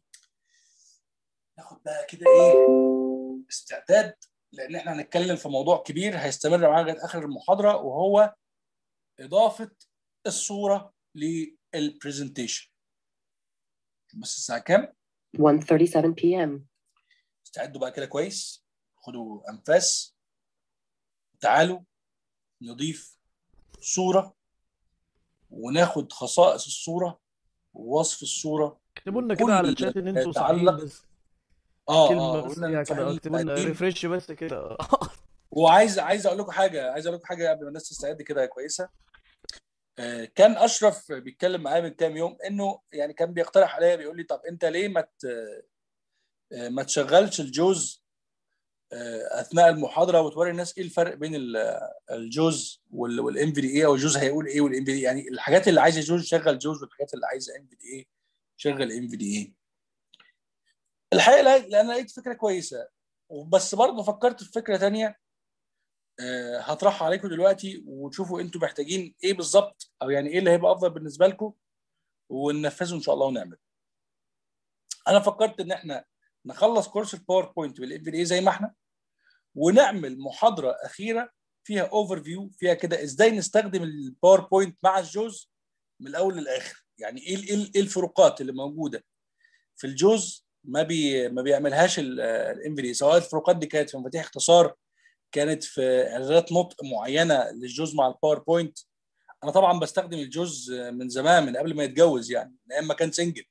Speaker 1: ناخد بقى كده ايه استعداد لان احنا هنتكلم في موضوع كبير هيستمر معانا لغايه اخر المحاضره وهو اضافه الصوره للبرزنتيشن بس الساعه كام؟
Speaker 2: 1:37 p.m.
Speaker 1: استعدوا بقى كده كويس خدوا انفاس تعالوا نضيف صوره وناخد خصائص الصوره ووصف الصوره
Speaker 3: اكتبوا لنا كده
Speaker 1: كل
Speaker 3: على الشات ان انتوا صحيين
Speaker 1: يتعلق-
Speaker 3: بس
Speaker 1: اه
Speaker 3: كلمه
Speaker 1: اه
Speaker 3: بس
Speaker 1: قلنا
Speaker 3: يعني
Speaker 1: إن
Speaker 3: كده
Speaker 1: صحيح
Speaker 3: اكتبوا لنا
Speaker 1: تقديم.
Speaker 3: ريفريش بس كده
Speaker 1: وعايز عايز اقول لكم حاجه عايز اقول لكم حاجه قبل ما الناس تستعد كده كويسه آه، كان اشرف بيتكلم معايا من كام يوم انه يعني كان بيقترح عليا بيقول لي طب انت ليه ما ت- آه، ما تشغلش الجوز آه، اثناء المحاضره وتوري الناس ايه الفرق بين ال- الجوز والام في دي اي او الجوز هيقول ايه والام في دي يعني الحاجات اللي عايزه جوز شغل جوز والحاجات اللي عايزه ام في دي اي شغل ام في دي اي الحقيقه لا- لان أنا لقيت فكره كويسه بس برضه فكرت في فكره تانية آه، هطرحها عليكم دلوقتي وتشوفوا انتوا محتاجين ايه بالظبط او يعني ايه اللي هيبقى افضل بالنسبه لكم وننفذه ان شاء الله ونعمل انا فكرت ان احنا نخلص كورس الباوربوينت والاف دي زي ما احنا ونعمل محاضره اخيره فيها اوفر فيو فيها كده ازاي نستخدم الباوربوينت مع الجوز من الاول للاخر يعني ايه ايه إيه الفروقات اللي موجوده في الجوز ما بي ما بيعملهاش الام في دي سواء الفروقات دي كانت في مفاتيح اختصار كانت في اعدادات نطق معينه للجوز مع الباوربوينت انا طبعا بستخدم الجوز من زمان من قبل ما يتجوز يعني من ايام ما كان سنجل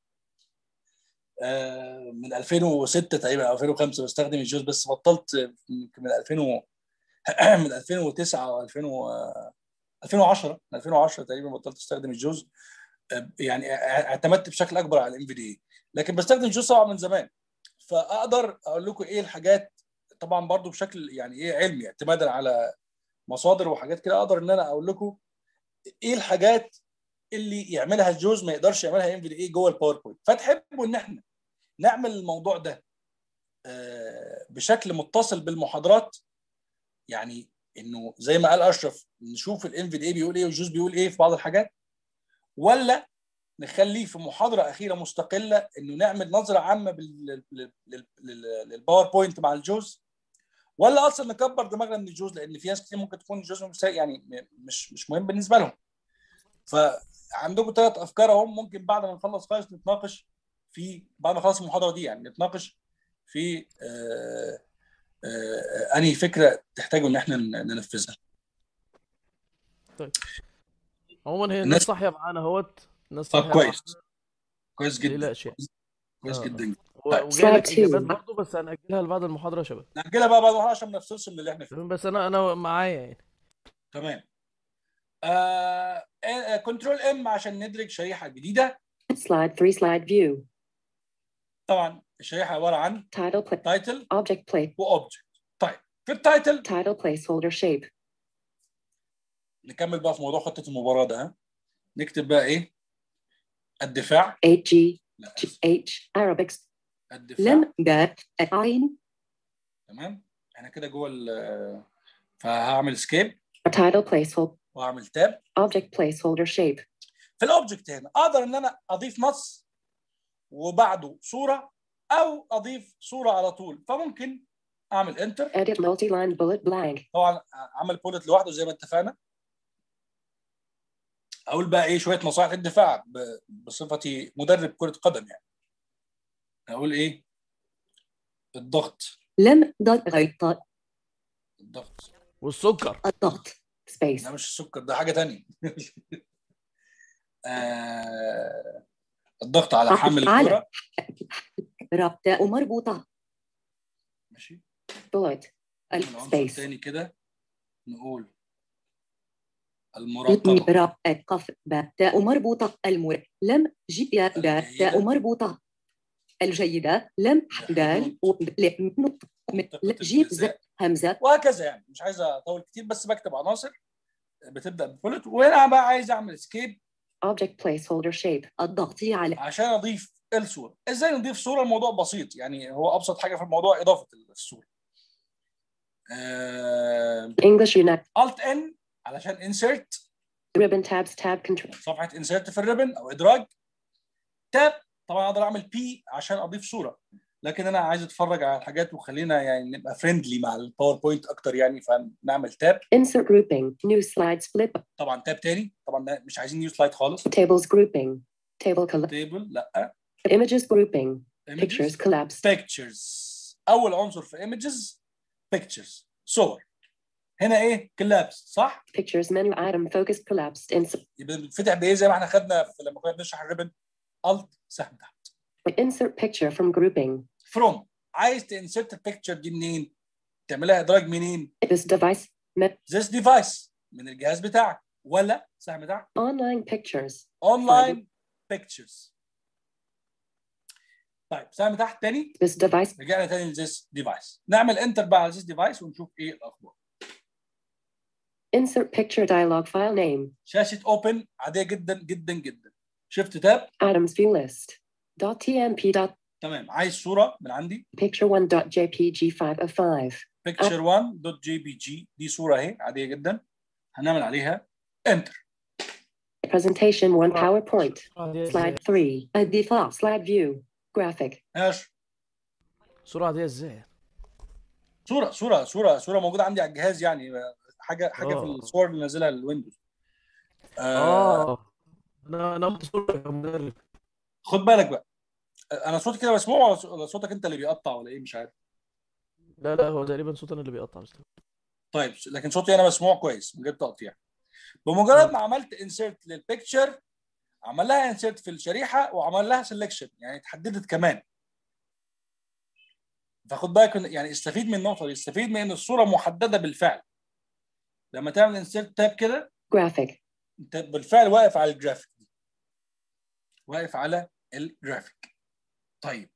Speaker 1: آه، من 2006 تقريبا او 2005 بستخدم الجوز بس بطلت يمكن من 2000 و... من 2009 او 2000 و... 2010 من 2010 تقريبا بطلت استخدم الجوز آه، يعني اعتمدت بشكل اكبر على الام في دي لكن بستخدم الجوز طبعا من زمان فاقدر اقول لكم ايه الحاجات طبعا برضو بشكل يعني ايه علمي اعتمادا على مصادر وحاجات كده اقدر ان انا اقول لكم ايه الحاجات اللي يعملها الجوز ما يقدرش يعملها ام في دي اي جوه الباوربوينت فتحبوا ان احنا نعمل الموضوع ده آه، بشكل متصل بالمحاضرات يعني انه زي ما قال اشرف نشوف الام في دي اي بيقول ايه والجوز بيقول ايه في بعض الحاجات ولا نخليه في محاضره اخيره مستقله انه نعمل نظره عامه بال- لل- لل- لل- للباوربوينت مع الجوز ولا اصلا نكبر دماغنا من الجوز لان في ناس كتير ممكن تكون الجوز مش يعني م- مش مش مهم بالنسبه لهم فعندكم ثلاث افكار اهم ممكن بعد ما نخلص خالص نتناقش في بعد ما نخلص المحاضره دي يعني نتناقش في آه آه انهي فكره تحتاجوا ان احنا ن- ننفذها
Speaker 3: عموما هي
Speaker 1: الناس-
Speaker 3: الناس صاحيه معانا اهوت الناس
Speaker 1: طب
Speaker 3: صاحيه
Speaker 1: كويس
Speaker 3: معانا
Speaker 1: كويس
Speaker 3: ما
Speaker 1: جدا
Speaker 3: تقلقش يعني
Speaker 1: كويس
Speaker 3: آه.
Speaker 1: جدا
Speaker 3: و-
Speaker 1: طيب.
Speaker 3: وجاي لك
Speaker 2: Slide two.
Speaker 3: اجابات برضه بس هنأجلها لبعد المحاضره يا شباب
Speaker 1: نأجلها بقى بعد المحاضره عشان ما نفصلش من اللي احنا فيه
Speaker 3: تمام بس انا انا معايا يعني
Speaker 1: تمام آه كنترول ام عشان ندرج شريحه جديده
Speaker 2: Slide 3 slide view.
Speaker 1: طبعا الشريحه عباره عن
Speaker 2: Title play.
Speaker 1: تايتل
Speaker 2: Object plate.
Speaker 1: واوبجكت طيب في التايتل
Speaker 2: Title placeholder shape.
Speaker 1: نكمل بقى في موضوع خطه المباراه ده ها نكتب بقى ايه الدفاع
Speaker 2: 8G
Speaker 1: لا
Speaker 2: H Arabic
Speaker 1: الدفاع
Speaker 4: لم جاء عين
Speaker 1: تمام احنا كده جوه ال فهعمل سكيب
Speaker 2: Title placeholder.
Speaker 1: وهعمل تاب
Speaker 2: Object placeholder shape.
Speaker 1: في الاوبجكت هنا اقدر ان انا اضيف نص وبعده صوره او اضيف صوره على طول فممكن اعمل انتر
Speaker 2: Edit multi-line bullet blank.
Speaker 1: طبعا عمل بولت لوحده زي ما اتفقنا اقول بقى ايه شويه نصائح للدفاع ب- بصفتي مدرب كره قدم يعني اقول ايه الضغط
Speaker 4: لم ضغط
Speaker 1: الضغط
Speaker 3: والسكر
Speaker 4: الضغط
Speaker 2: Space.
Speaker 1: ده مش السكر ده حاجه تانية آه الضغط على حامل
Speaker 4: على.
Speaker 1: الكره
Speaker 4: رابطة مربوطة
Speaker 1: ماشي
Speaker 2: Bullet.
Speaker 1: نعمل
Speaker 2: ال-
Speaker 1: عنصر
Speaker 2: Space.
Speaker 1: تاني كده نقول المراقبه
Speaker 4: رابطة قف باء تاء مربوطة المر لم جي يا دال
Speaker 1: الجيدة.
Speaker 4: تاء مربوطة الجيدة لم دال و- ل- نط م- ل- جيب ز همزة
Speaker 1: وهكذا يعني مش عايز اطول كتير بس بكتب عناصر بتبدا ببولت وهنا بقى عايز اعمل اسكيب
Speaker 2: Object placeholder shape.
Speaker 4: الضغط على
Speaker 1: عشان اضيف الصوره ازاي نضيف صوره الموضوع بسيط يعني هو ابسط حاجه في الموضوع اضافه الصوره
Speaker 2: English Unite.
Speaker 1: الت ان علشان انسرت
Speaker 2: Ribbon tabs tab control.
Speaker 1: صفحه انسرت في الريبن او ادراج تاب طبعا اقدر اعمل بي عشان اضيف صوره لكن انا عايز اتفرج على الحاجات وخلينا يعني نبقى فريندلي مع الباوربوينت اكتر يعني فنعمل تاب
Speaker 2: Insert grouping. New slide split.
Speaker 1: طبعا تاب تاني طبعا ده مش عايزين نيو سلايد خالص
Speaker 2: Tables grouping. Table collapse.
Speaker 1: تيبل لا
Speaker 2: Images grouping.
Speaker 1: images
Speaker 2: Pictures collapse.
Speaker 1: pictures اول عنصر في images pictures صور هنا ايه كلابس صح
Speaker 2: Pictures menu item focused collapsed. Insert.
Speaker 1: يبقى بيتفتح بايه زي ما احنا خدنا في لما كنا بنشرح الريبن الت سهم تحت
Speaker 2: Insert picture from grouping.
Speaker 1: فروم عايز تنسرت البيكتشر دي منين تعملها ادراج منين
Speaker 2: This device. Met
Speaker 1: this device من الجهاز بتاعك ولا سهم تحت
Speaker 2: online pictures.
Speaker 1: اونلاين pictures طيب سهم تحت تاني
Speaker 2: This device.
Speaker 1: رجعنا تاني لذيس ديفايس نعمل انتر بقى على ذيس ديفايس ونشوف ايه الاخبار
Speaker 2: Insert picture dialog file name.
Speaker 1: شاشه اوبن عاديه جدا جدا جدا شفت تاب
Speaker 2: Items view list. Dot .tmp. Dot
Speaker 1: تمام عايز صوره من عندي
Speaker 2: picture one. Dot .jpg five of five.
Speaker 1: picture 1 دوت جي بي جي دي صوره اهي عاديه جدا هنعمل عليها انتر
Speaker 2: Presentation one PowerPoint.
Speaker 3: عادية ازاي
Speaker 2: Slide three.
Speaker 4: الدفاع
Speaker 2: Slide view. Graphic.
Speaker 1: ماشي
Speaker 3: صورة عادية ازاي
Speaker 1: صوره صوره صوره صوره موجوده عندي على الجهاز يعني حاجه حاجه في
Speaker 3: آه.
Speaker 1: الصور اللي نازلها الويندوز آه
Speaker 3: اه انا انا مصور يا مدرب
Speaker 1: خد بالك بقى انا صوتي كده مسموع ولا ص- ولا صوتك انت اللي بيقطع ولا ايه مش عارف
Speaker 3: لا لا هو تقريبا صوت انا اللي بيقطع مش
Speaker 1: طيب لكن صوتي انا مسموع كويس من غير تقطيع بمجرد ما عملت انسيرت للبيكتشر عمل لها انسيرت في الشريحه وعمل لها سelection يعني اتحددت كمان فخد بالك إن- يعني استفيد من النقطه دي استفيد من ان الصوره محدده بالفعل لما تعمل انسيرت تاب كده
Speaker 2: Graphic.
Speaker 1: انت بالفعل واقف على الجرافيك دي واقف على الجرافيك طيب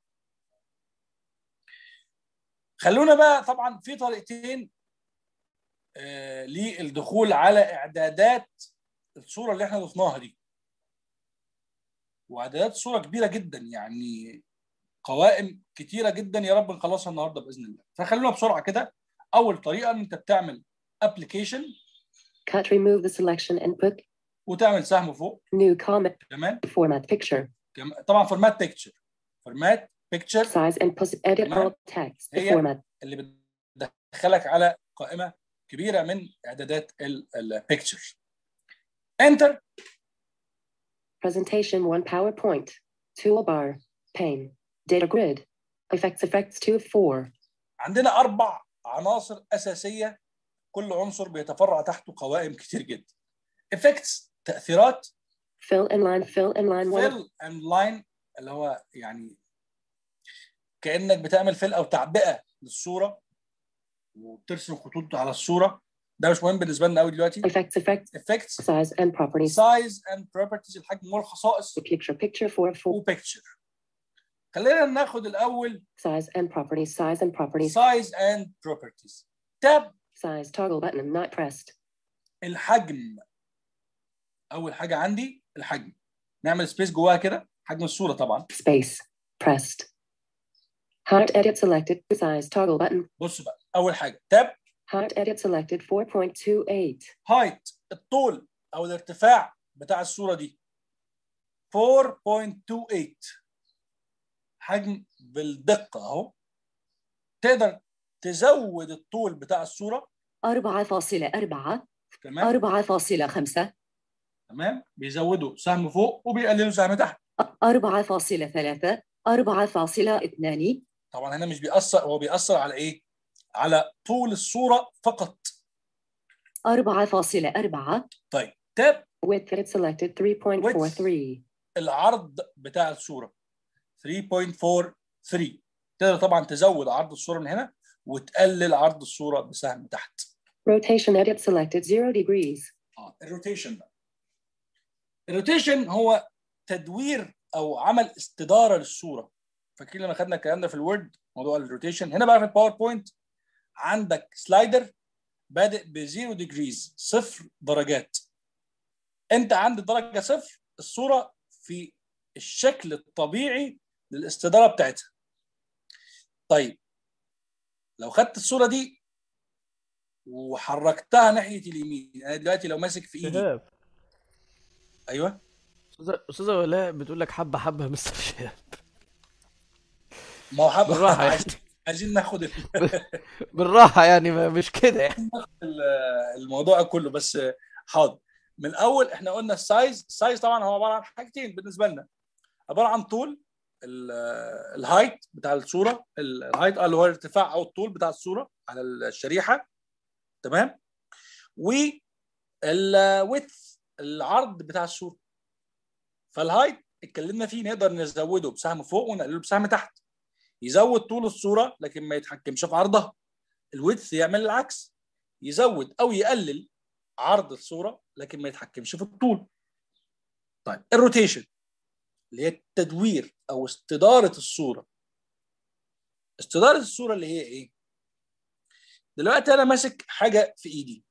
Speaker 1: خلونا بقى طبعا في طريقتين آه للدخول على اعدادات الصوره اللي احنا ضفناها دي واعدادات الصوره كبيره جدا يعني قوائم كتيره جدا يا رب نخلصها النهارده باذن الله فخلونا بسرعه كده اول طريقه ان انت بتعمل ابلكيشن
Speaker 2: Cut remove the selection and put
Speaker 1: وتعمل سهم فوق
Speaker 2: new comment
Speaker 1: كمان
Speaker 2: format picture
Speaker 1: كم- طبعا فورمات بيكتشر فورمات بيكتشر
Speaker 2: size and pos- edit
Speaker 1: تمام.
Speaker 2: all text
Speaker 1: هي-
Speaker 2: format
Speaker 1: اللي بتدخلك على قائمه كبيره من اعدادات البيكتشر انتر
Speaker 2: presentation one PowerPoint toolbar pane data grid effects effects two of four
Speaker 1: عندنا اربع عناصر اساسيه كل عنصر بيتفرع تحته قوائم كتير جدا افكتس تاثيرات
Speaker 2: fill inline fill inline one
Speaker 1: فيل اند لاين اللي هو يعني كانك بتعمل فيل او تعبئه للصوره وبترسم خطوط على الصوره ده مش مهم بالنسبه لنا قوي دلوقتي
Speaker 2: effects effects
Speaker 1: افكتس
Speaker 2: size and properties
Speaker 1: سايز اند بروبرتيز الحجم والخصائص
Speaker 2: picture picture four of four
Speaker 1: وبيكتشر خلينا ناخد الاول
Speaker 2: size and properties size and properties
Speaker 1: سايز اند بروبرتيز تاب
Speaker 2: size toggle button not pressed
Speaker 1: الحجم اول حاجه عندي الحجم نعمل سبيس جواها كده حجم الصوره طبعا
Speaker 2: space pressed Height edit selected. Size toggle button.
Speaker 1: بص بقى اول حاجه تاب
Speaker 2: Height edit selected 4.28.
Speaker 1: هايت الطول او الارتفاع بتاع الصوره دي 4.28 حجم بالدقه اهو تقدر تزود الطول بتاع الصوره
Speaker 4: 4.4
Speaker 1: تمام
Speaker 4: 4.5
Speaker 1: تمام بيزودوا سهم فوق وبيقللوا سهم تحت
Speaker 4: 4.3 4.2
Speaker 1: طبعا هنا مش بيأثر هو بيأثر على ايه على طول الصوره فقط
Speaker 4: 4.4
Speaker 1: طيب تاب
Speaker 2: Width edit selected 3.43.
Speaker 1: العرض بتاع الصوره 3.43 تقدر طبعا تزود عرض الصوره من هنا وتقلل عرض الصوره بسهم تحت
Speaker 2: Rotation edit selected 0 degrees.
Speaker 1: اه الروتيشن بقى الروتيشن هو تدوير او عمل استداره للصوره فاكرين لما خدنا الكلام ده في الوورد موضوع الروتيشن هنا بقى في الباوربوينت عندك سلايدر بادئ ب 0 ديجريز صفر درجات انت عند درجه صفر الصوره في الشكل الطبيعي للاستداره بتاعتها طيب لو خدت الصوره دي وحركتها ناحيه اليمين انا دلوقتي لو ماسك في ايدي
Speaker 3: شهاب
Speaker 1: ايوه
Speaker 3: استاذه استاذه ولاء بتقول لك حبه حبه يا مستر شهاب
Speaker 1: ما هو حب
Speaker 3: بالراحه يعني
Speaker 1: عايزين عايزين ناخد ال-
Speaker 3: بالراحه يعني ما مش كده يعني
Speaker 1: ال- الموضوع كله بس حاضر من الاول احنا قلنا السايز السايز طبعا هو عباره عن حاجتين بالنسبه لنا عباره عن طول ال- الهايت بتاع الصوره ال- الهايت اللي هو الارتفاع او الطول بتاع الصوره على الشريحه تمام والويث العرض بتاع الصوره فالهايت اتكلمنا فيه نقدر نزوده بسهم فوق ونقلله بسهم تحت يزود طول الصوره لكن ما يتحكمش في عرضها الويدث يعمل العكس يزود او يقلل عرض الصوره لكن ما يتحكمش في الطول طيب الروتيشن اللي هي التدوير او استداره الصوره استداره الصوره اللي هي ايه دلوقتي انا ماسك حاجه في ايدي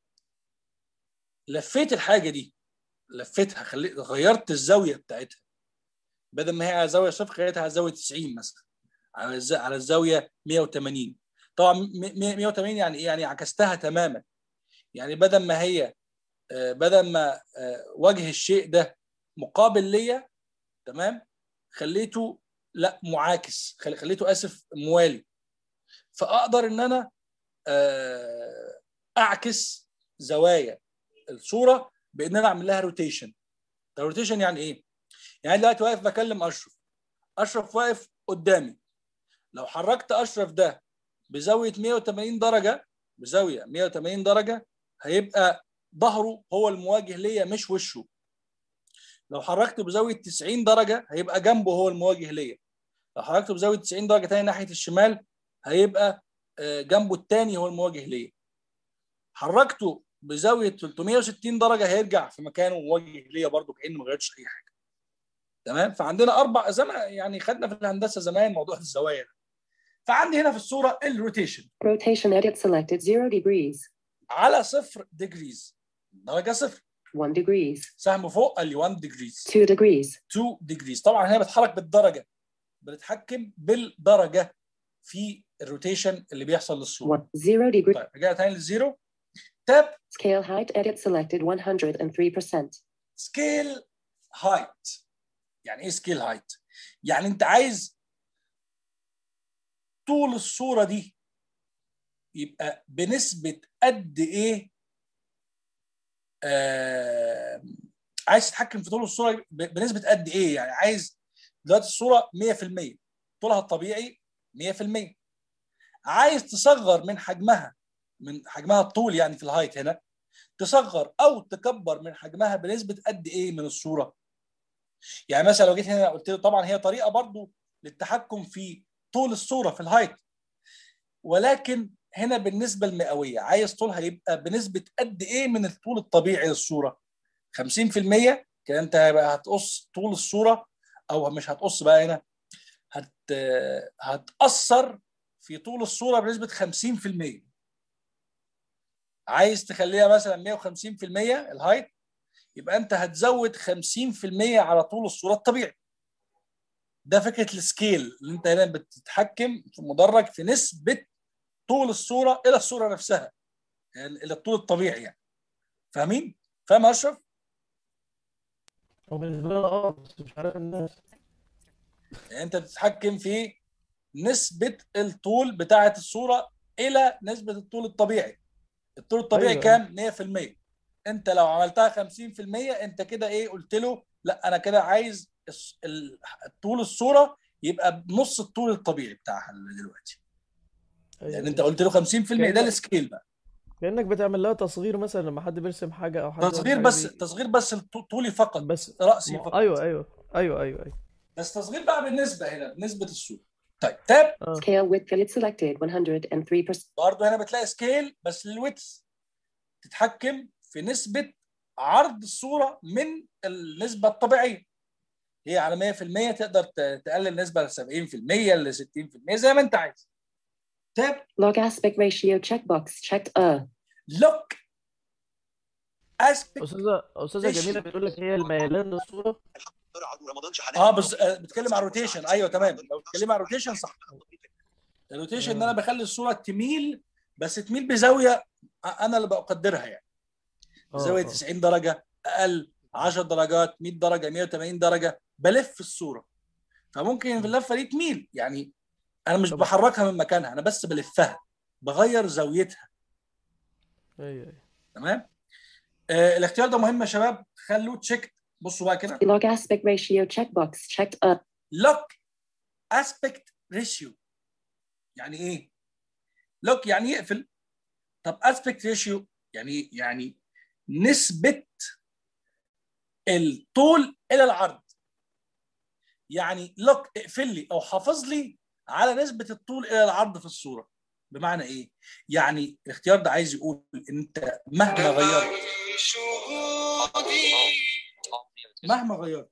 Speaker 1: لفيت الحاجه دي لفيتها خليت غيرت الزاويه بتاعتها بدل ما هي على زاويه صفر خليتها على زاويه 90 مثلا على الز- على الزاويه 180 طبعا م- م- 180 يعني ايه يعني عكستها تماما يعني بدل ما هي آه، بدل ما آه، وجه الشيء ده مقابل ليا تمام خليته لا معاكس خل- خليته اسف موالي فاقدر ان انا آه، اعكس زوايا الصوره بان انا اعمل لها روتيشن الروتيشن يعني ايه يعني دلوقتي واقف بكلم اشرف اشرف واقف قدامي لو حركت اشرف ده بزاويه 180 درجه بزاويه 180 درجه هيبقى ظهره هو المواجه ليا مش وشه لو حركته بزاويه 90 درجه هيبقى جنبه هو المواجه ليا لو حركته بزاويه 90 درجه تاني ناحيه الشمال هيبقى آه، جنبه التاني هو المواجه ليا حركته بزاويه 360 درجه هيرجع في مكانه مواجه ليا برضه كانه ما غيرتش اي حاجه تمام فعندنا اربع زمان يعني خدنا في الهندسه زمان موضوع الزوايا ده فعندي هنا في الصوره الروتيشن
Speaker 2: Rotation edit selected 0 degrees.
Speaker 1: على صفر ديجريز درجه صفر
Speaker 2: 1 degrees.
Speaker 1: سهم فوق قال لي 1 ديجريز
Speaker 2: 2 degrees.
Speaker 1: 2 ديجريز طبعا هنا بتحرك بالدرجه بتتحكم بالدرجه في الروتيشن اللي بيحصل للصوره
Speaker 2: 1 0 degree.
Speaker 1: طيب رجعنا تاني للزيرو تاب
Speaker 2: Scale height edit selected 103%.
Speaker 1: سكيل هايت يعني ايه سكيل هايت يعني انت عايز طول الصوره دي يبقى بنسبه قد ايه آه عايز تتحكم في طول الصوره ب- بنسبه قد ايه يعني عايز دلوقتي الصوره 100% طولها الطبيعي 100% عايز تصغر من حجمها من حجمها الطول يعني في الهايت هنا تصغر او تكبر من حجمها بنسبه قد ايه من الصوره يعني مثلا لو جيت هنا قلت له طبعا هي طريقه برضو للتحكم في طول الصوره في الهايت ولكن هنا بالنسبه المئويه عايز طولها يبقى بنسبه قد ايه من الطول الطبيعي للصوره 50% كده انت هيبقى هتقص طول الصوره او مش هتقص بقى هنا هت هتاثر في طول الصوره بنسبه 50% عايز تخليها مثلا 150% الهايت يبقى انت هتزود 50% على طول الصوره الطبيعي ده فكره السكيل اللي انت هنا بتتحكم في مدرج في نسبه طول الصوره الى الصوره نفسها يعني الى الطول الطبيعي يعني فاهمين؟ فاهم يا اشرف؟
Speaker 3: هو بالنسبه لي اه بس مش عارف الناس
Speaker 1: يعني انت بتتحكم في نسبه الطول بتاعه الصوره الى نسبه الطول الطبيعي الطول الطبيعي
Speaker 3: أيوة.
Speaker 1: كام 100% انت لو عملتها 50% انت كده ايه قلت له لا انا كده عايز الص- ال- طول الصوره يبقى بنص الطول الطبيعي بتاعها دلوقتي
Speaker 3: أيوة.
Speaker 1: يعني انت قلت له 50% ده السكيل بقى
Speaker 3: كانك بتعمل لها تصغير مثلا لما حد بيرسم حاجه او حد يعمل
Speaker 1: تصغير
Speaker 3: حاجة
Speaker 1: بس
Speaker 3: دي.
Speaker 1: تصغير بس الط- طولي فقط
Speaker 3: بس
Speaker 1: راسي
Speaker 3: ما-
Speaker 1: فقط
Speaker 3: ايوه ايوه ايوه ايوه ايوه
Speaker 1: بس تصغير بقى بالنسبه هنا بنسبه الصوره طيب تاب
Speaker 3: اه
Speaker 2: Scale width fill selected 103%.
Speaker 1: برضه هنا بتلاقي سكيل بس للويتس تتحكم في نسبة عرض الصورة من النسبة الطبيعية هي على 100% تقدر ت- تقلل النسبة ل 70% ل 60% زي ما انت عايز تاب
Speaker 2: Log aspect ratio checkbox checked. Uh.
Speaker 1: لوك اسبكت
Speaker 3: استاذه استاذه
Speaker 1: إيش؟
Speaker 3: جميله بتقول لك هي الميلان للصوره
Speaker 1: اه بس آه، بتكلم عن روتيشن ايوه تمام لو بتتكلم عن روتيشن صح الروتيشن ان انا بخلي الصورة تميل بس تميل بزاوية انا اللي بقدرها يعني
Speaker 3: اه
Speaker 1: زاويه
Speaker 3: اه
Speaker 1: 90 درجه اقل 10 درجات 100 درجه 180 درجه بلف الصوره فممكن في اللفه دي تميل يعني انا مش
Speaker 3: طب-
Speaker 1: بحركها من مكانها انا بس بلفها بغير زاويتها
Speaker 3: ايوه ايوه
Speaker 1: تمام آه الاختيار ده مهم يا شباب خلوه تشيك بصوا بقى كده
Speaker 2: Log aspect ratio checkbox checked. Uh.
Speaker 1: لوك اسبكت ريشيو يعني ايه لوك يعني يقفل طب اسبكت ريشيو يعني يعني نسبه الطول الى العرض يعني لوك اقفل لي او حافظ لي على نسبه الطول الى العرض في الصوره بمعنى ايه يعني الاختيار ده عايز يقول ان انت مهما غيرت مهما غيرت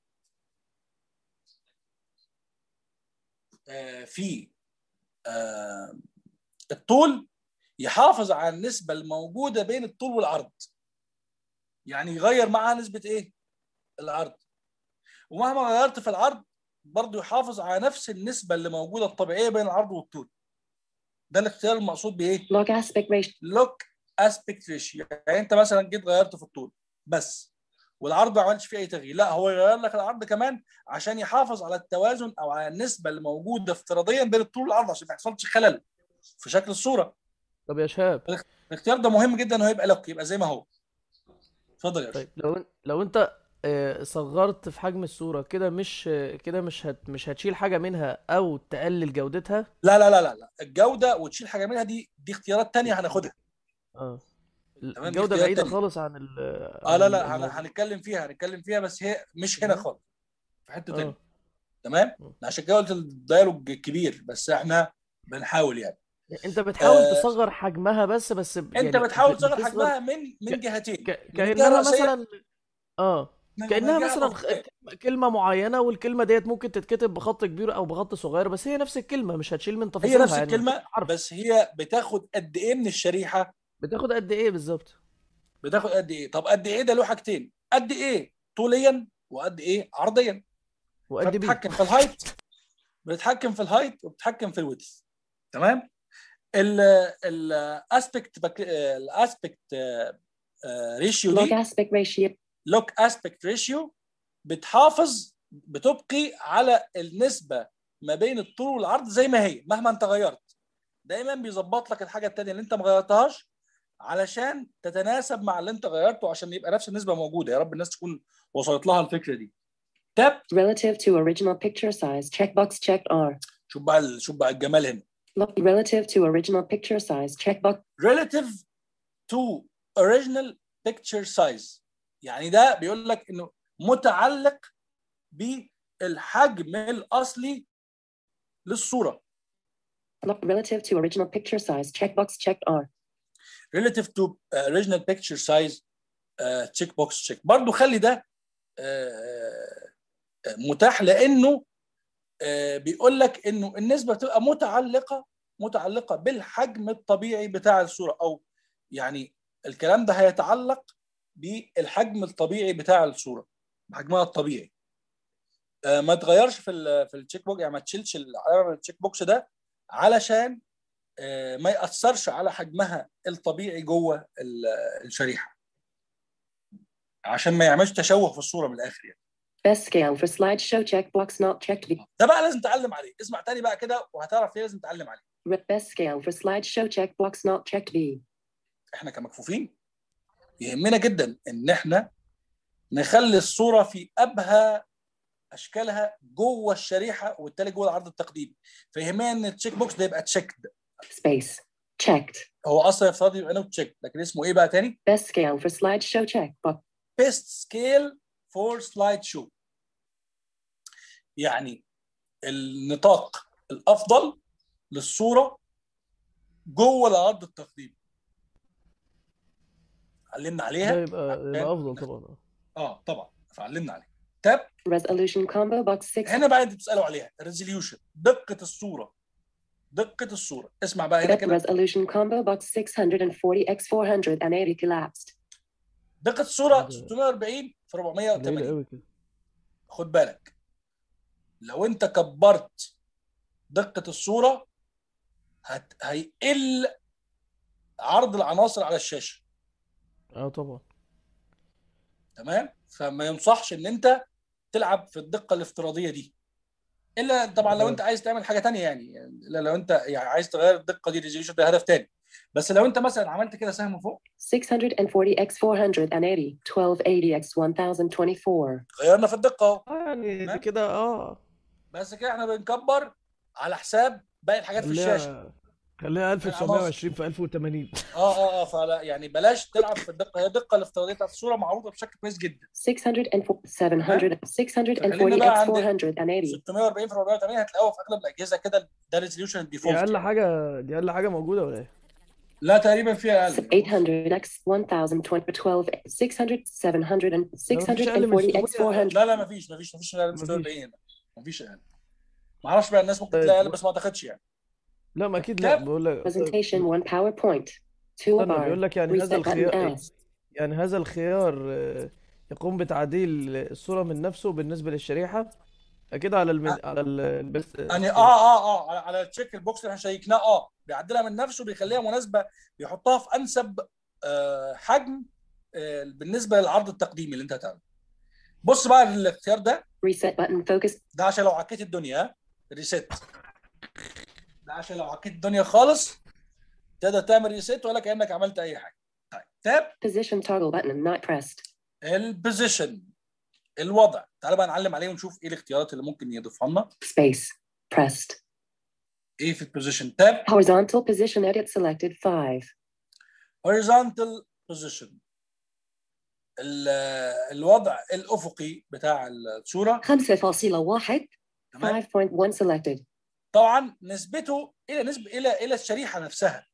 Speaker 1: آه، في آه، الطول يحافظ على النسبة الموجودة بين الطول والعرض يعني يغير معاها نسبة ايه العرض ومهما غيرت في العرض برضه يحافظ على نفس النسبة اللي موجودة الطبيعية بين العرض والطول ده الاختيار المقصود بايه
Speaker 2: Log aspect ratio.
Speaker 1: لوك اسبكت ريشيو يعني انت مثلا جيت غيرت في الطول بس والعرض ما عملتش فيه اي تغيير لا هو يغير لك العرض كمان عشان يحافظ على التوازن او على النسبه اللي موجوده افتراضيا بين الطول والعرض عشان ما يحصلش خلل في شكل الصوره
Speaker 3: طب يا شهاب
Speaker 1: الاختيار ده مهم جدا انه يبقى لوك يبقى زي ما هو اتفضل يا
Speaker 3: طيب
Speaker 1: طيب.
Speaker 3: لو لو انت آه، صغرت في حجم الصورة كده مش آه، كده مش هت مش هتشيل حاجة منها او تقلل جودتها
Speaker 1: لا لا لا لا لا الجوده وتشيل حاجه منها دي دي اختيارات تانية هناخدها
Speaker 3: اه
Speaker 1: تمام، دي
Speaker 3: الجودة
Speaker 1: اختيارات
Speaker 3: بعيدة
Speaker 1: تانية.
Speaker 3: خالص عن ال
Speaker 1: اه لا
Speaker 3: عن
Speaker 1: لا هن-
Speaker 3: الموضوع.
Speaker 1: هنتكلم فيها هنتكلم فيها بس هي مش هنا
Speaker 3: مهم.
Speaker 1: خالص في حته
Speaker 3: اه
Speaker 1: تانية تمام
Speaker 3: مم.
Speaker 1: عشان كده قلت الديالوج كبير بس احنا بنحاول يعني
Speaker 3: انت بتحاول
Speaker 1: آه،
Speaker 3: تصغر حجمها بس بس ب-
Speaker 1: انت
Speaker 3: يعني
Speaker 1: بتحاول
Speaker 3: ب-
Speaker 1: تصغر
Speaker 3: بتصغر
Speaker 1: حجمها من من
Speaker 3: ك-
Speaker 1: جهتين
Speaker 3: ك...
Speaker 1: من الجهه
Speaker 3: كأنها
Speaker 1: الرئيسيه
Speaker 3: مثلا اه
Speaker 1: من
Speaker 3: كأنها
Speaker 1: من
Speaker 3: مثلا
Speaker 1: جهه
Speaker 3: خ-
Speaker 1: أخرى.
Speaker 3: كلمة معينة والكلمة ديت ممكن تتكتب بخط كبير او بخط صغير بس هي نفس الكلمة مش هتشيل من
Speaker 1: هي
Speaker 3: تفاصيلها
Speaker 1: نفس
Speaker 3: يعني
Speaker 1: الكلمه
Speaker 3: حرف
Speaker 1: بس هي بتاخد قد ايه من الشريحه
Speaker 3: بتاخد قد ايه بالظبط
Speaker 1: بتاخد قد ايه طب قد ايه ده له حاجتين قد ايه طوليا وقد ايه عرضيا
Speaker 3: وقد بيه
Speaker 1: فبتتحكم في الهايت بتتحكم في الهايت وبتتحكم في الويدث تمام الاسبكت الاسبكت ريشيو
Speaker 2: Log
Speaker 1: دي
Speaker 2: aspect ratio.
Speaker 1: لوك اسبكت ريشيو بتحافظ بتبقي على النسبه ما بين الطول والعرض زي ما هي مهما انت غيرت دايما بيظبط لك الحاجه التانيه اللي انت ما غيرتهاش علشان تتناسب مع اللي انت غيرته عشان يبقى نفس النسبه موجوده يا رب الناس تكون وصلت لها الفكره دي تاب
Speaker 2: Relative to original picture size checkbox checked R.
Speaker 1: شوف بقى ال- شوف بقى الجمال هنا
Speaker 2: Log relative to original picture size checkbox.
Speaker 1: relative to original picture size يعني ده بيقول لك انه متعلق بالحجم الاصلي للصوره
Speaker 2: Log relative to original picture size checkbox checked R.
Speaker 1: relative to uh, original picture size uh, check box check برضو خلي ده uh, متاح لانه uh, بيقول لك انه النسبه بتبقى متعلقه متعلقه بالحجم الطبيعي بتاع الصوره او يعني الكلام ده هيتعلق بالحجم الطبيعي بتاع الصوره بحجمها الطبيعي آه، ما تغيرش في ال في التشيك بوكس يعني ما تشيلش العلامه من التشيك بوكس ده علشان آه، ما ياثرش على حجمها الطبيعي جوه ال- الشريحه عشان ما يعملش تشوه في الصوره من الاخر يعني
Speaker 2: Best scale for slideshow checkbox not checked. B.
Speaker 1: ده بقى لازم تعلم عليه اسمع تاني بقى كده وهتعرف ليه لازم تعلم عليه
Speaker 2: Best scale for slideshow checkbox not checked. B.
Speaker 1: احنا كمكفوفين يهمنا جدا ان احنا نخلي الصوره في ابهى اشكالها جوه الشريحه وبالتالي جوه العرض التقديمي فيهمنا ان التشيك بوكس ده يبقى تشيكد
Speaker 2: Space. Checked.
Speaker 1: هو اصلا يفترض يبقى نوت تشيك لكن اسمه ايه بقى تاني؟
Speaker 2: Best scale for slideshow checkbox.
Speaker 1: بيست سكيل فور سلايد شو يعني النطاق الافضل للصوره جوه العرض التقديمي علمنا
Speaker 3: ده
Speaker 1: عليها
Speaker 3: يبقى يبقى افضل طبعا
Speaker 1: اه طبعا فعلمنا عليها تاب
Speaker 2: Resolution combo box 6.
Speaker 1: هنا بقى انت بتسالوا عليها الريزوليوشن دقه الصوره دقه الصوره اسمع بقى هنا
Speaker 2: Depth
Speaker 1: كده
Speaker 2: resolution combo box 640 x 480 collapsed.
Speaker 1: دقه الصوره
Speaker 3: ده-
Speaker 1: 640 في
Speaker 3: قليل
Speaker 1: 480
Speaker 3: قوي كده
Speaker 1: خد بالك لو انت كبرت دقه الصوره هت... هيقل عرض العناصر على الشاشه
Speaker 3: اه طبعا
Speaker 1: تمام فما ينصحش ان انت تلعب في الدقه الافتراضيه دي الا طبعا لو انت عايز تعمل حاجه تانية يعني الا لو انت يعني عايز تغير الدقه دي ريزوليوشن ده هدف تاني بس لو انت مثلا عملت كده سهم فوق
Speaker 2: 640 x 480 1280 x 1024.
Speaker 1: غيرنا في الدقه اهو
Speaker 3: اه يعني
Speaker 1: تمام.
Speaker 3: كده اه
Speaker 1: بس كده احنا بنكبر على حساب باقي الحاجات في الشاشه
Speaker 3: خليها خليها 1920 في 1080
Speaker 1: اه اه اه فلا يعني بلاش تلعب في الدقه هي الدقه الافتراضيه بتاعت الصوره معروضه بشكل كويس جدا
Speaker 2: 604 700 640
Speaker 1: خلينا بقى
Speaker 2: x
Speaker 1: عند
Speaker 2: 480.
Speaker 1: 640 في 480 هتلاقوها في اغلب الاجهزه كده ده ريزوليوشن
Speaker 3: دي
Speaker 1: الديفولت
Speaker 3: اقل
Speaker 1: يعني.
Speaker 3: حاجه دي اقل حاجه موجوده ولا ايه؟
Speaker 1: لا تقريبا فيها اقل
Speaker 2: 800 x 1020 12 600 700 and 640 x 400.
Speaker 1: لا لا مفيش مفيش مفيش اقل من 640 هنا مفيش اقل ما اعرفش بقى الناس ممكن تلاقي اقل بس ما اعتقدش يعني
Speaker 3: لا ما اكيد لا
Speaker 1: كتاب.
Speaker 3: بقول لك
Speaker 2: Presentation 1 PowerPoint. 2
Speaker 3: استنى
Speaker 2: bar.
Speaker 3: بيقول لك يعني هذا
Speaker 2: Reset button
Speaker 3: الخيار
Speaker 2: S.
Speaker 3: يعني هذا الخيار آه، يقوم بتعديل الصوره من نفسه بالنسبه للشريحه اكيد على المن... على ال- البس
Speaker 1: يعني اه اه اه على, على التشيك البوكس اللي احنا شيكناه اه بيعدلها من نفسه بيخليها مناسبه بيحطها في انسب آه حجم آه بالنسبه للعرض التقديمي اللي انت هتعمله بص بقى الاختيار ده
Speaker 2: Reset button focus.
Speaker 1: ده عشان لو عكيت الدنيا ها ريست ده عشان لو عكيت الدنيا خالص تقدر تعمل ريست ولا كانك عملت اي حاجه طيب تاب
Speaker 2: Position toggle button not pressed.
Speaker 1: البوزيشن الوضع تعال بقى نعلم عليه ونشوف ايه الاختيارات اللي ممكن يضيفها لنا
Speaker 2: Space. Pressed.
Speaker 1: ايه في البوزيشن تاب
Speaker 2: Horizontal position edit selected 5.
Speaker 1: horizontal position ال- الوضع الافقي بتاع الصوره
Speaker 4: 5.1
Speaker 1: تمام
Speaker 2: 5.1 selected.
Speaker 1: طبعا نسبته الى نسبه الى الى الشريحه نفسها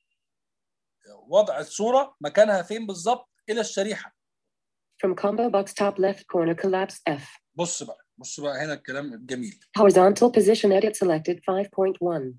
Speaker 1: وضع الصوره مكانها فين بالظبط الى الشريحه
Speaker 2: From combo box top left corner collapse F.
Speaker 1: بص بقى بص بقى هنا الكلام الجميل
Speaker 2: Horizontal position edit selected 5.1.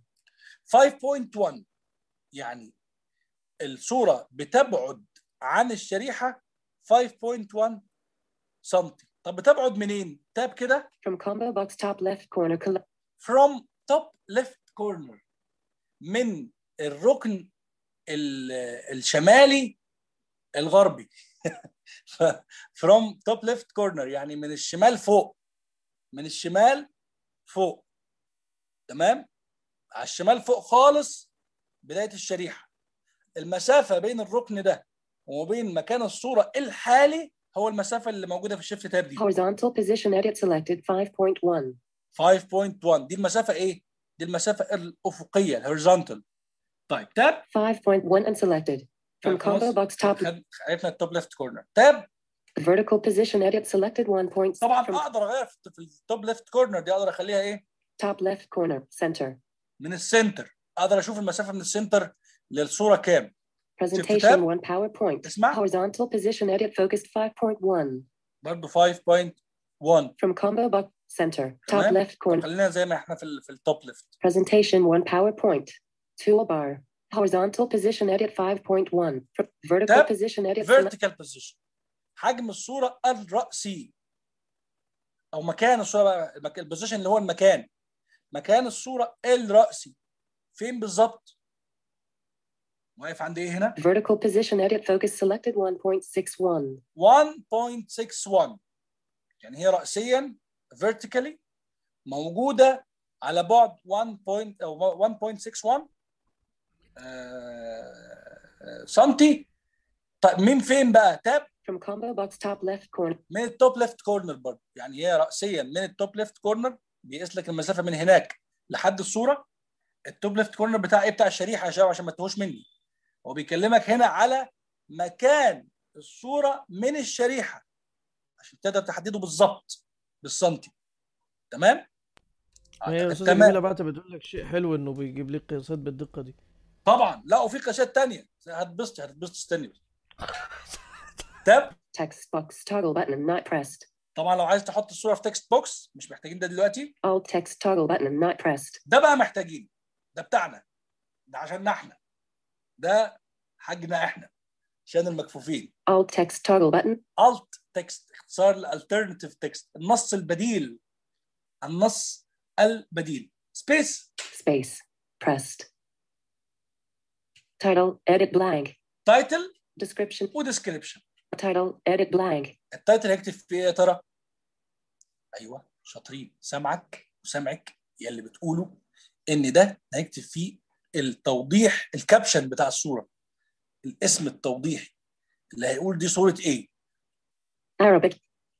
Speaker 1: 5.1 يعني الصوره بتبعد عن الشريحه 5.1 سم طب بتبعد منين تاب كده
Speaker 2: From combo box top left corner collapse.
Speaker 1: from top left corner من الركن ال- الشمالي الغربي ف- from top left corner يعني من الشمال فوق من الشمال فوق تمام على الشمال فوق خالص بداية الشريحة المسافة بين الركن ده وبين مكان الصورة الحالي هو المسافة اللي موجودة في الشيفت تاب دي
Speaker 2: Horizontal position edit selected 5.1.
Speaker 1: 5.1 دي المسافة ايه؟ دي المسافة الأفقية الهوريزونتال طيب تاب
Speaker 2: 5.1 unselected. From
Speaker 1: طيب خلاص.
Speaker 2: combo box top
Speaker 1: خد عرفنا التوب ليفت كورنر تاب
Speaker 2: vertical position edit selected 1 point.
Speaker 1: طبعا
Speaker 2: From
Speaker 1: اقدر اغير في في التوب ليفت كورنر دي اقدر اخليها ايه؟
Speaker 2: top left corner center.
Speaker 1: من السنتر اقدر اشوف المسافة من السنتر للصورة كام؟
Speaker 2: Presentation
Speaker 1: tab.
Speaker 2: 1 PowerPoint.
Speaker 1: اسمع.
Speaker 2: Horizontal position edit focused 5.1.
Speaker 1: برضه 5.1
Speaker 2: From combo box center. Top
Speaker 1: تمام.
Speaker 2: left corner.
Speaker 1: خلينا زي ما احنا في ال في التوب ليفت
Speaker 2: Presentation 1 PowerPoint. Toolbar. Horizontal position edit 5.1. Fr- Vertical
Speaker 1: Tab.
Speaker 2: position edit select-
Speaker 1: فيرتيكال بوزيشن حجم الصورة الرأسي او مكان الصوره بقى المك- البوزيشن اللي هو المكان مكان الصوره الرأسي فين بالظبط واقف عند ايه هنا
Speaker 2: Vertical position edit focus selected 1.61.
Speaker 1: 1.61 يعني هي رأسيا vertically موجودة على بعد 1. point- أو 1.61 آه، سنتي طيب مين فين بقى تاب
Speaker 2: From combo box top left corner.
Speaker 1: من التوب ليفت كورنر برضه يعني هي رأسيا من التوب ليفت كورنر بيقيس لك المسافة من هناك لحد الصورة التوب ليفت كورنر بتاع ايه بتاع الشريحة يا شباب عشان ما تتوهوش مني هو بيكلمك هنا على مكان الصورة من الشريحة عشان تقدر تحدده بالظبط بالسنتي تمام
Speaker 3: هي
Speaker 1: آه،
Speaker 3: الاستاذه
Speaker 1: تمام.
Speaker 3: جميله بعت بتقول لك شيء حلو انه بيجيب لك قياسات بالدقه دي
Speaker 1: طبعا لا وفي قياسات تانية هتبسط هتبسط استني بس تاب
Speaker 2: Text box toggle button not pressed.
Speaker 1: طبعا لو عايز تحط الصورة في تكست بوكس مش محتاجين ده دلوقتي
Speaker 2: Alt text toggle button not pressed.
Speaker 1: ده بقى محتاجين ده بتاعنا ده عشاننا احنا ده حاجنا احنا عشان المكفوفين
Speaker 2: Alt text toggle button.
Speaker 1: alt text اختصار الالترناتيف تكست النص البديل النص البديل سبيس
Speaker 2: Space. Pressed. Title edit blank.
Speaker 1: تايتل
Speaker 2: Description.
Speaker 1: وديسكريبشن
Speaker 2: Title edit blank.
Speaker 1: التايتل هيكتب فيه ايه يا ترى؟ ايوه شاطرين سامعك وسامعك يا اللي بتقوله ان ده هيكتب فيه التوضيح الكابشن بتاع الصوره الاسم التوضيحي اللي هيقول دي صوره ايه؟
Speaker 2: Arabic.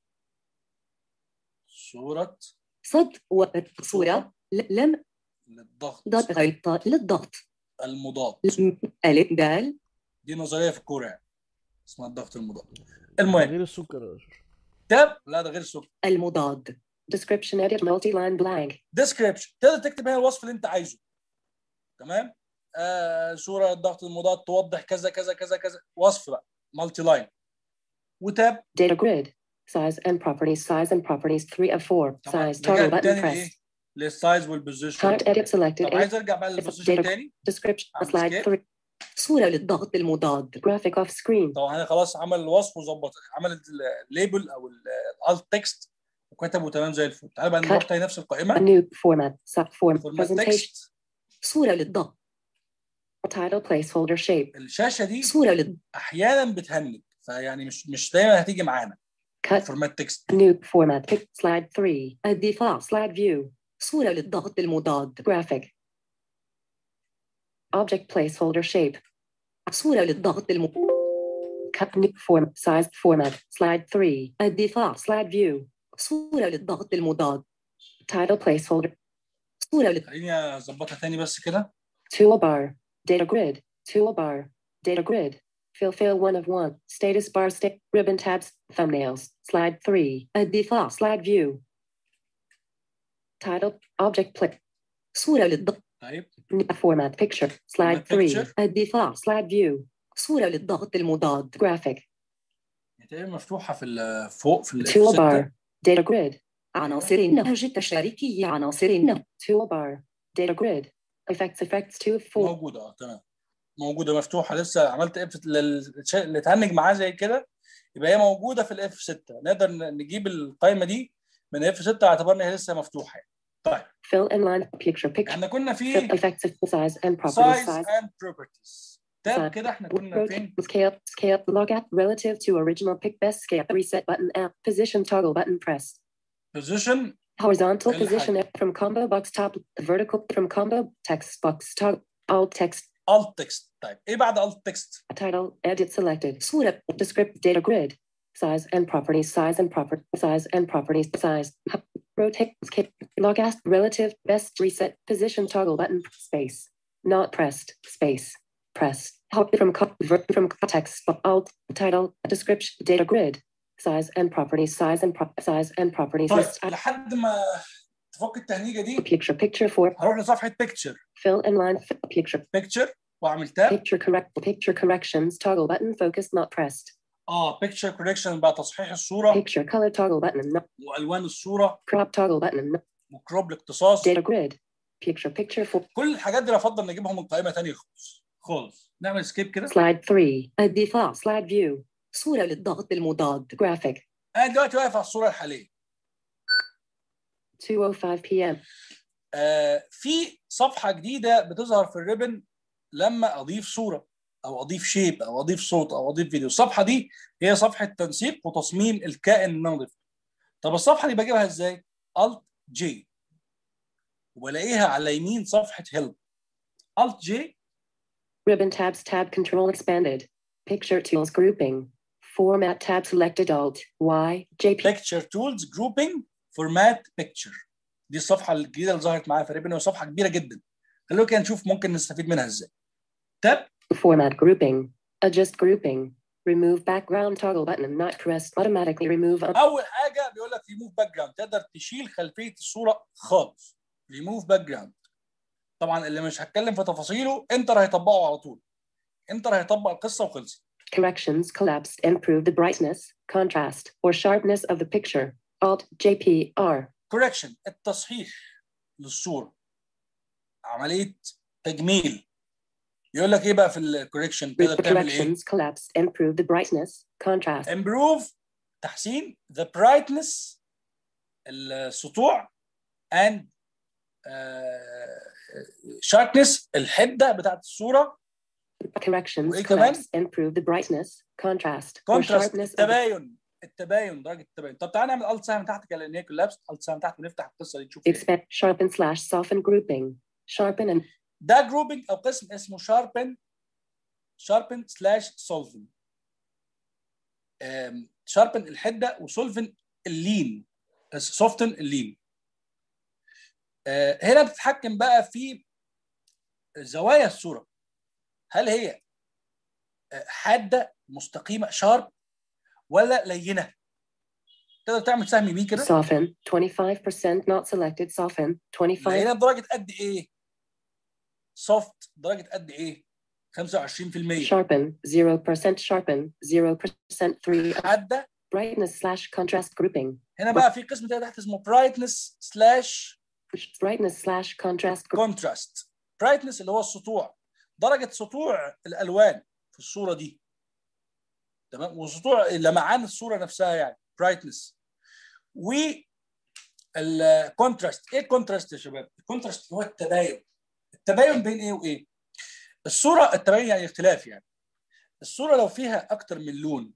Speaker 1: صوره
Speaker 4: صد وصورة ل- لم
Speaker 1: للضغط
Speaker 4: ضغط غلطة للضغط
Speaker 1: المضاد
Speaker 4: م- ألف دال
Speaker 1: دي نظريه في الكوره يعني اسمها الضغط المضاد المهم
Speaker 3: غير السكر يا باشا.
Speaker 1: تاب لا ده غير السكر
Speaker 4: المضاد
Speaker 2: Description edit multi-line blank.
Speaker 1: ديسكريبشن تقدر تكتب هنا الوصف اللي انت عايزه تمام آه صوره الضغط المضاد توضح كذا كذا كذا كذا وصف بقى مالتي لاين وتاب
Speaker 2: Data grid. Size and properties. Size and properties 3 of 4.
Speaker 1: طبعا
Speaker 2: Size toggle
Speaker 1: رجعت
Speaker 2: button
Speaker 1: تاني لايه؟
Speaker 2: pressed.
Speaker 1: للسايز والبوزيشن
Speaker 2: Type edit selected.
Speaker 1: طب
Speaker 2: A.
Speaker 1: عايز ارجع بقى للبوزيشن
Speaker 2: data-
Speaker 1: تاني
Speaker 2: Description.
Speaker 1: عامل
Speaker 2: Slide
Speaker 1: skip.
Speaker 2: 3.
Speaker 4: صورة للضغط المضاد
Speaker 2: Graphic off screen.
Speaker 1: طبعا هنا خلاص عمل الوصف وظبط عمل الليبل او الالت تكست وكتبه تمام زي الفل تعال بقى نروح
Speaker 2: Cut.
Speaker 1: تاني نفس
Speaker 2: A
Speaker 1: القائمه
Speaker 2: new format. Subform.
Speaker 1: فورمات
Speaker 2: Presentation.
Speaker 1: تكست
Speaker 4: صورة للضغط
Speaker 2: Title placeholder shape.
Speaker 1: الشاشه دي
Speaker 4: صورة للضغط
Speaker 1: احيانا بتهنج فيعني مش مش دايما هتيجي معانا
Speaker 2: Cut.
Speaker 1: فورمات تكست
Speaker 2: New format. Pick. Slide 3.
Speaker 4: الدفاع
Speaker 2: Slide view.
Speaker 4: صورة للضغط المضاد
Speaker 2: Graphic. Object placeholder shape.
Speaker 4: صورة للضغط الم...
Speaker 2: Cut. New form. Size format. Slide 3.
Speaker 4: الدفاع
Speaker 2: Slide view.
Speaker 4: صورة للضغط المضاد
Speaker 2: Title placeholder.
Speaker 4: صورة لل...
Speaker 1: خليني اظبطها تاني بس كده
Speaker 2: Toolbar. Data grid. Toolbar. Data grid. Fill fill one of one. Status bar stick. Ribbon tabs. Thumbnails. Slide 3.
Speaker 4: الدفاع
Speaker 2: Slide view. Title. Object play.
Speaker 4: صورة للضغط
Speaker 1: طيب
Speaker 2: Format picture. Slide
Speaker 1: Format
Speaker 2: 3.
Speaker 1: picture.
Speaker 4: الدفاع
Speaker 2: Slide view.
Speaker 4: صورة للضغط المضاد
Speaker 2: Graphic.
Speaker 1: هي تقريبا مفتوحه في ال- فوق في ال
Speaker 2: Toolbar.
Speaker 1: F6
Speaker 2: Data grid.
Speaker 4: عناصر النهج التشاركي عناصر النهج
Speaker 2: Toolbar. Data grid. Effects effects 2 of 4.
Speaker 1: موجوده اه تمام موجوده مفتوحه لسه عملت اف اللي اتهنج معاه زي كده يبقى هي موجوده في الاف 6 نقدر ن- نجيب القائمه دي من اف 6 اعتبرنا هي لسه مفتوحه يعني. طيب
Speaker 2: Fill and line picture picture.
Speaker 1: احنا كنا
Speaker 2: Fill
Speaker 1: في
Speaker 2: effects of size and properties.
Speaker 1: سايز
Speaker 2: Size.
Speaker 1: اند بروبرتيز تاب كده احنا كنا فين
Speaker 2: Rotate, scale, scale, log out relative to original pick best scale, reset button app, position toggle button pressed.
Speaker 1: بوزيشن
Speaker 2: Horizontal
Speaker 1: إيه
Speaker 2: position
Speaker 1: الحاجة؟
Speaker 2: up from combo box top, vertical from combo text box toggle, alt text,
Speaker 1: الت تكست طيب ايه بعد الت تكست
Speaker 2: title, edit selected,
Speaker 4: صورة
Speaker 2: descript data grid, size and properties, size and proper, size and properties, size, rotate, skip, log out relative best reset position toggle button space, not pressed, space, pressed, help from co- ver- from text, alt, title, description, data grid, size and properties, size and pro- size and properties,
Speaker 1: طيب
Speaker 2: list,
Speaker 1: لحد ما تفك التهنيجه دي
Speaker 2: picture, picture for
Speaker 1: هروح لصفحه بيكتشر
Speaker 2: fill and line, f- picture,
Speaker 1: بيكتشر واعمل تاب
Speaker 2: picture correct, picture corrections, toggle button, focus not pressed,
Speaker 1: اه بيكتشر كوريكشن بقى تصحيح الصوره
Speaker 2: picture color toggle button, not
Speaker 1: والوان الصوره
Speaker 2: crop toggle button, not
Speaker 1: وكروب الاختصاص
Speaker 2: data grid, picture, picture for
Speaker 1: كل الحاجات دي انا افضل نجيبهم من قائمه ثانيه خالص خالص نعمل سكيب كده
Speaker 2: slide 3,
Speaker 4: الدفاع
Speaker 2: slide view,
Speaker 4: صورة للضغط المضاد
Speaker 2: graphic,
Speaker 1: انا دلوقتي واقف على الصوره الحاليه
Speaker 2: 2:05 p.m.
Speaker 1: آه في صفحه جديده بتظهر في الريبن لما اضيف صوره او اضيف شيب او اضيف صوت او اضيف فيديو الصفحه دي هي صفحه تنسيق وتصميم الكائن اللي انا ضفته طب الصفحه دي بجيبها ازاي الت جي وبلاقيها على يمين صفحه هيلب الت جي
Speaker 2: Ribbon tabs tab control expanded. Picture tools grouping. Format tab selected Alt Y JP
Speaker 1: بيكتشر تولز جروبنج فورمات بيكتشر دي الصفحه الجديده اللي ظهرت معايا في الريبن وصفحه كبيره جدا خلونا كده نشوف ممكن نستفيد منها ازاي تاب
Speaker 2: format grouping. Adjust grouping. Remove background toggle button not pressed. Automatically remove un-
Speaker 1: اول حاجه بيقول لك ريموف باك جراوند تقدر تشيل خلفيه الصوره خالص ريموف باك جراوند طبعا اللي مش هتكلم في تفاصيله انتر هيطبقه على طول انتر هيطبق القصه وخلصت
Speaker 2: corrections collapsed. Improve the brightness, contrast, or sharpness of the picture. Alt JPR.
Speaker 1: كوركشن التصحيح للصوره عمليه تجميل يقول لك ايه بقى في الكوركشن تقدر تعمل ايه
Speaker 2: Corrections collapsed. Improve the brightness, contrast,
Speaker 1: improve تحسين the brightness السطوع and uh, sharpness الحده بتاعت الصوره
Speaker 2: corrections
Speaker 1: وإيه كمان؟
Speaker 2: collapsed. Improve the brightness, contrast, or
Speaker 1: كونتراست
Speaker 2: sharpness of the
Speaker 1: التباين التباين درجه التباين طب تعالى نعمل الت سهم تحت كده لان هي كولابس الت سهم تحت ونفتح القصه دي نشوف إيه.
Speaker 2: expand sharpen slash soften grouping. Sharpen and
Speaker 1: ده جروبنج او قسم اسمه شاربن شاربن سلاش سولفن شاربن الحده وسولفن اللين سوفتن اللين آه، هنا بتتحكم بقى في زوايا الصوره هل هي آه، حاده مستقيمه شارب ولا لينه تقدر تعمل سهم يمين كده
Speaker 2: soften. 25% not selected. Soften. 25
Speaker 1: لينه بدرجه قد ايه سوفت درجه قد ايه 25%
Speaker 2: sharpen. 0% sharpen. 0% 3
Speaker 1: حاده
Speaker 2: brightness slash contrast grouping.
Speaker 1: هنا بقى في قسم تاني تحت اسمه برايتنس سلاش
Speaker 2: Brightness slash contrast group.
Speaker 1: كونتراست برايتنس اللي هو السطوع درجه سطوع الالوان في الصوره دي تمام وسطوع لمعان الصوره نفسها يعني برايتنس و الكونتراست ايه الكونتراست يا شباب الكونتراست هو التباين التباين بين ايه وايه الصوره التباين يعني اختلاف يعني الصوره لو فيها اكتر من لون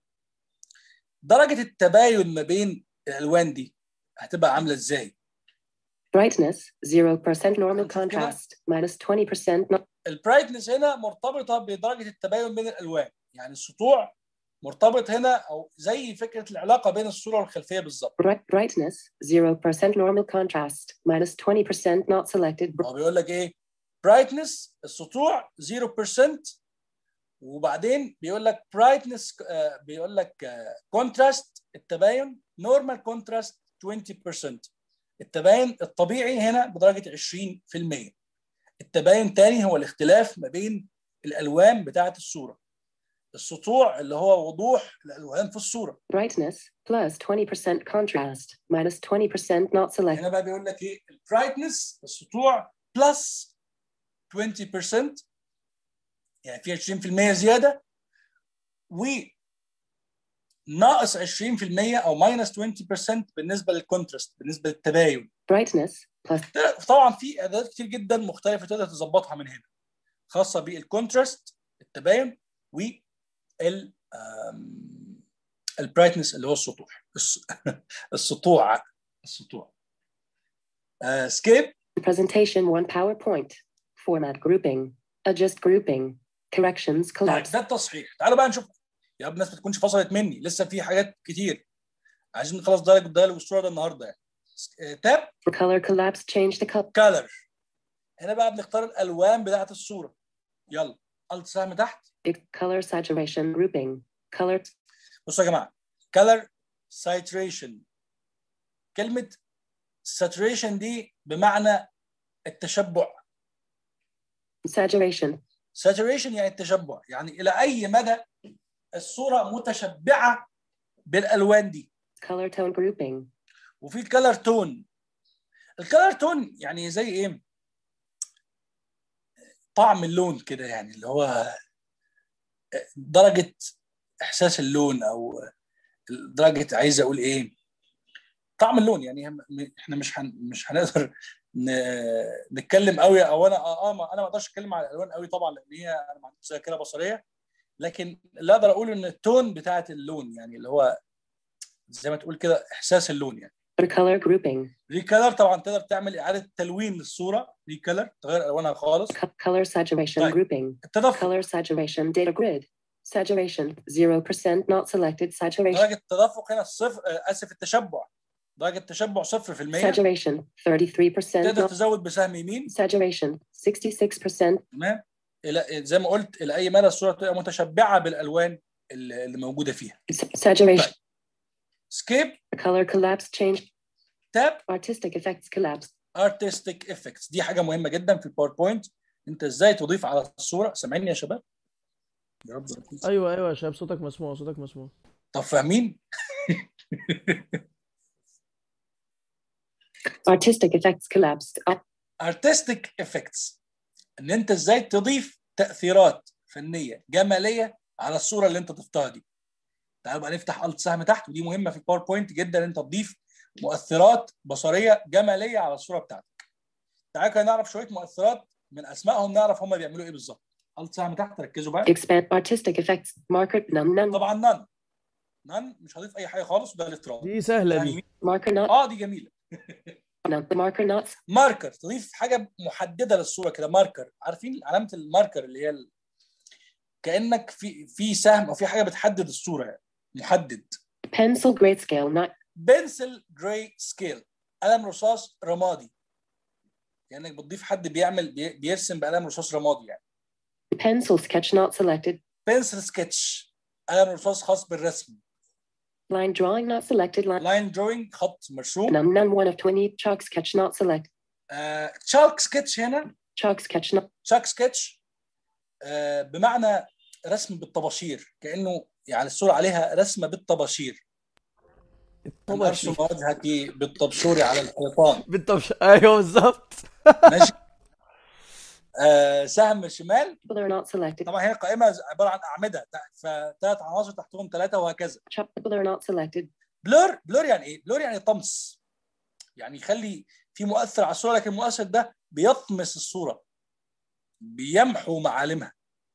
Speaker 1: درجه التباين ما بين الالوان دي هتبقى عامله ازاي
Speaker 2: Brightness. 0% normal
Speaker 1: هنشوف كده.
Speaker 2: contrast. Minus 20% not
Speaker 1: البرايتنس هنا مرتبطه بدرجه التباين بين الالوان يعني السطوع مرتبط هنا او زي فكره العلاقه بين الصوره والخلفيه بالظبط
Speaker 2: bright brightness. 0% normal contrast. Minus 20% not selected.
Speaker 1: هو بيقول لك ايه برايتنس السطوع 0% وبعدين بيقول لك برايتنس بيقول لك كونتراست التباين نورمال كونتراست 20% التباين الطبيعي هنا بدرجه 20% التباين تاني هو الاختلاف ما بين الالوان بتاعه الصوره السطوع اللي هو وضوح الالوان في الصوره
Speaker 2: Brightness. Plus 20% contrast. Minus 20% not selected.
Speaker 1: هنا بقى بيقول لك ايه البرايتنس السطوع بلس 20% يعني في 20% زياده و ناقص 20% او ماينس 20% بالنسبه للكونتراست بالنسبه للتباين
Speaker 2: Brightness. Plus
Speaker 1: طبعا في اعدادات كتير جدا مختلفه تقدر تظبطها من هنا خاصه بالكونتراست التباين و ال البرايتنس اللي هو السطوح الس- السطوع السطوع سكيب
Speaker 2: presentation 1 PowerPoint. Format grouping. Adjust grouping. Corrections
Speaker 1: طيب
Speaker 2: collapse.
Speaker 1: ده التصحيح تعالوا بقى نشوف يا رب الناس ما تكونش فصلت مني لسه في حاجات كتير عايزين نخلص دايلوج الدايلوج والصوره ده النهارده يعني تاب
Speaker 2: For color collapse, change the color.
Speaker 1: كالر هنا بقى بنختار الالوان بتاعت الصوره يلا الت سهم تحت
Speaker 2: Color saturation grouping. Color
Speaker 1: بصوا يا جماعه color saturation كلمه saturation دي بمعنى التشبع
Speaker 2: saturation.
Speaker 1: saturation يعني التشبع يعني الى اي مدى الصوره متشبعه بالالوان دي
Speaker 2: Color tone grouping.
Speaker 1: وفي الكالر تون الكالر تون يعني زي ايه طعم اللون كده يعني اللي هو درجه احساس اللون او درجه عايز اقول ايه طعم اللون يعني هم- احنا مش هن مش هنقدر ن- نتكلم قوي او انا اه, آه ما- انا ما اقدرش اتكلم على الالوان قوي طبعا لان هي انا ما عنديش ذاكره بصريه لكن اللي اقدر اقوله ان التون بتاعت اللون يعني اللي هو زي ما تقول كده احساس اللون يعني
Speaker 2: color grouping,
Speaker 1: ريكلر طبعا تقدر تعمل اعاده تلوين للصوره ريكلر تغير الوانها خالص
Speaker 2: Co- color saturation
Speaker 1: Right.
Speaker 2: grouping,
Speaker 1: التدفق
Speaker 2: color saturation data grid, saturation 0% not selected saturation,
Speaker 1: درجه التدفق هنا الصفر آه، اسف التشبع درجه تشبع 0%
Speaker 2: saturation 33%
Speaker 1: تقدر
Speaker 2: not
Speaker 1: تزود بسهم يمين
Speaker 2: saturation 66%
Speaker 1: تمام الى زي ما قلت الى اي مدى الصوره تبقى متشبعه بالالوان اللي اللي موجوده فيها
Speaker 2: s- saturation
Speaker 1: سكيب
Speaker 2: color collapse change
Speaker 1: تاب
Speaker 2: artistic effects collapse
Speaker 1: ارتستيك افكتس دي حاجه مهمه جدا في الباوربوينت انت ازاي تضيف على الصوره سامعيني يا شباب يا رب يكون-
Speaker 3: ايوه ايوه يا شباب صوتك مسموع صوتك مسموع
Speaker 1: طب فاهمين
Speaker 2: artistic effects collapsed Ar-
Speaker 1: ارتستيك افكتس ان انت ازاي تضيف تاثيرات فنيه جماليه على الصوره اللي انت ضفتها دي تعالوا بقى نفتح الت سهم تحت ودي مهمه في الباوربوينت جدا انت تضيف مؤثرات بصريه جماليه على الصوره بتاعتك تعالوا كده نعرف شويه مؤثرات من اسمائهم نعرف هم بيعملوا ايه بالظبط الت سهم تحت ركزوا بقى
Speaker 2: expand artistic effects marker none none
Speaker 1: طبعا نان نان مش هضيف اي حاجه خالص وده الافتراض
Speaker 3: دي سهله
Speaker 1: يعني
Speaker 3: دي
Speaker 1: يمين.
Speaker 2: marker not
Speaker 1: اه دي جميله
Speaker 2: none marker not
Speaker 1: ماركر تضيف حاجه محدده للصوره كده ماركر عارفين علامه الماركر اللي هي ال... كانك في في سهم او في حاجه بتحدد الصوره يعني محدد
Speaker 2: pencil grayscale not
Speaker 1: بنسل جراي سكيل قلم رصاص رمادي كانك بتضيف حد بيعمل بي... بيرسم بقلم رصاص رمادي يعني
Speaker 2: pencil sketch not selected
Speaker 1: بنسل سكتش قلم رصاص خاص بالرسم
Speaker 2: line drawing not selected line
Speaker 1: لاين دروينج خط مرسوم
Speaker 2: none none one of 20 chalk sketch not select
Speaker 1: آه... تشالك سكتش هنا
Speaker 2: chalk sketch not
Speaker 1: تشاك سكتش آه، بمعنى رسم بالطباشير كانه يعني الصوره عليها رسمه بالطباشير أن ارسم وجهك بالطبشور على الحيطان
Speaker 3: بالطبش ايوه بالظبط
Speaker 1: ماشي آه سهم شمال
Speaker 2: color not selected
Speaker 1: طبعا هي قائمه عباره عن اعمده فثلاث عناصر تحتهم ثلاثه وهكذا
Speaker 2: Chop color not selected
Speaker 1: بلور بلور يعني ايه؟ بلور يعني طمس يعني يخلي في مؤثر على الصوره لكن المؤثر ده بيطمس الصوره بيمحو معالمها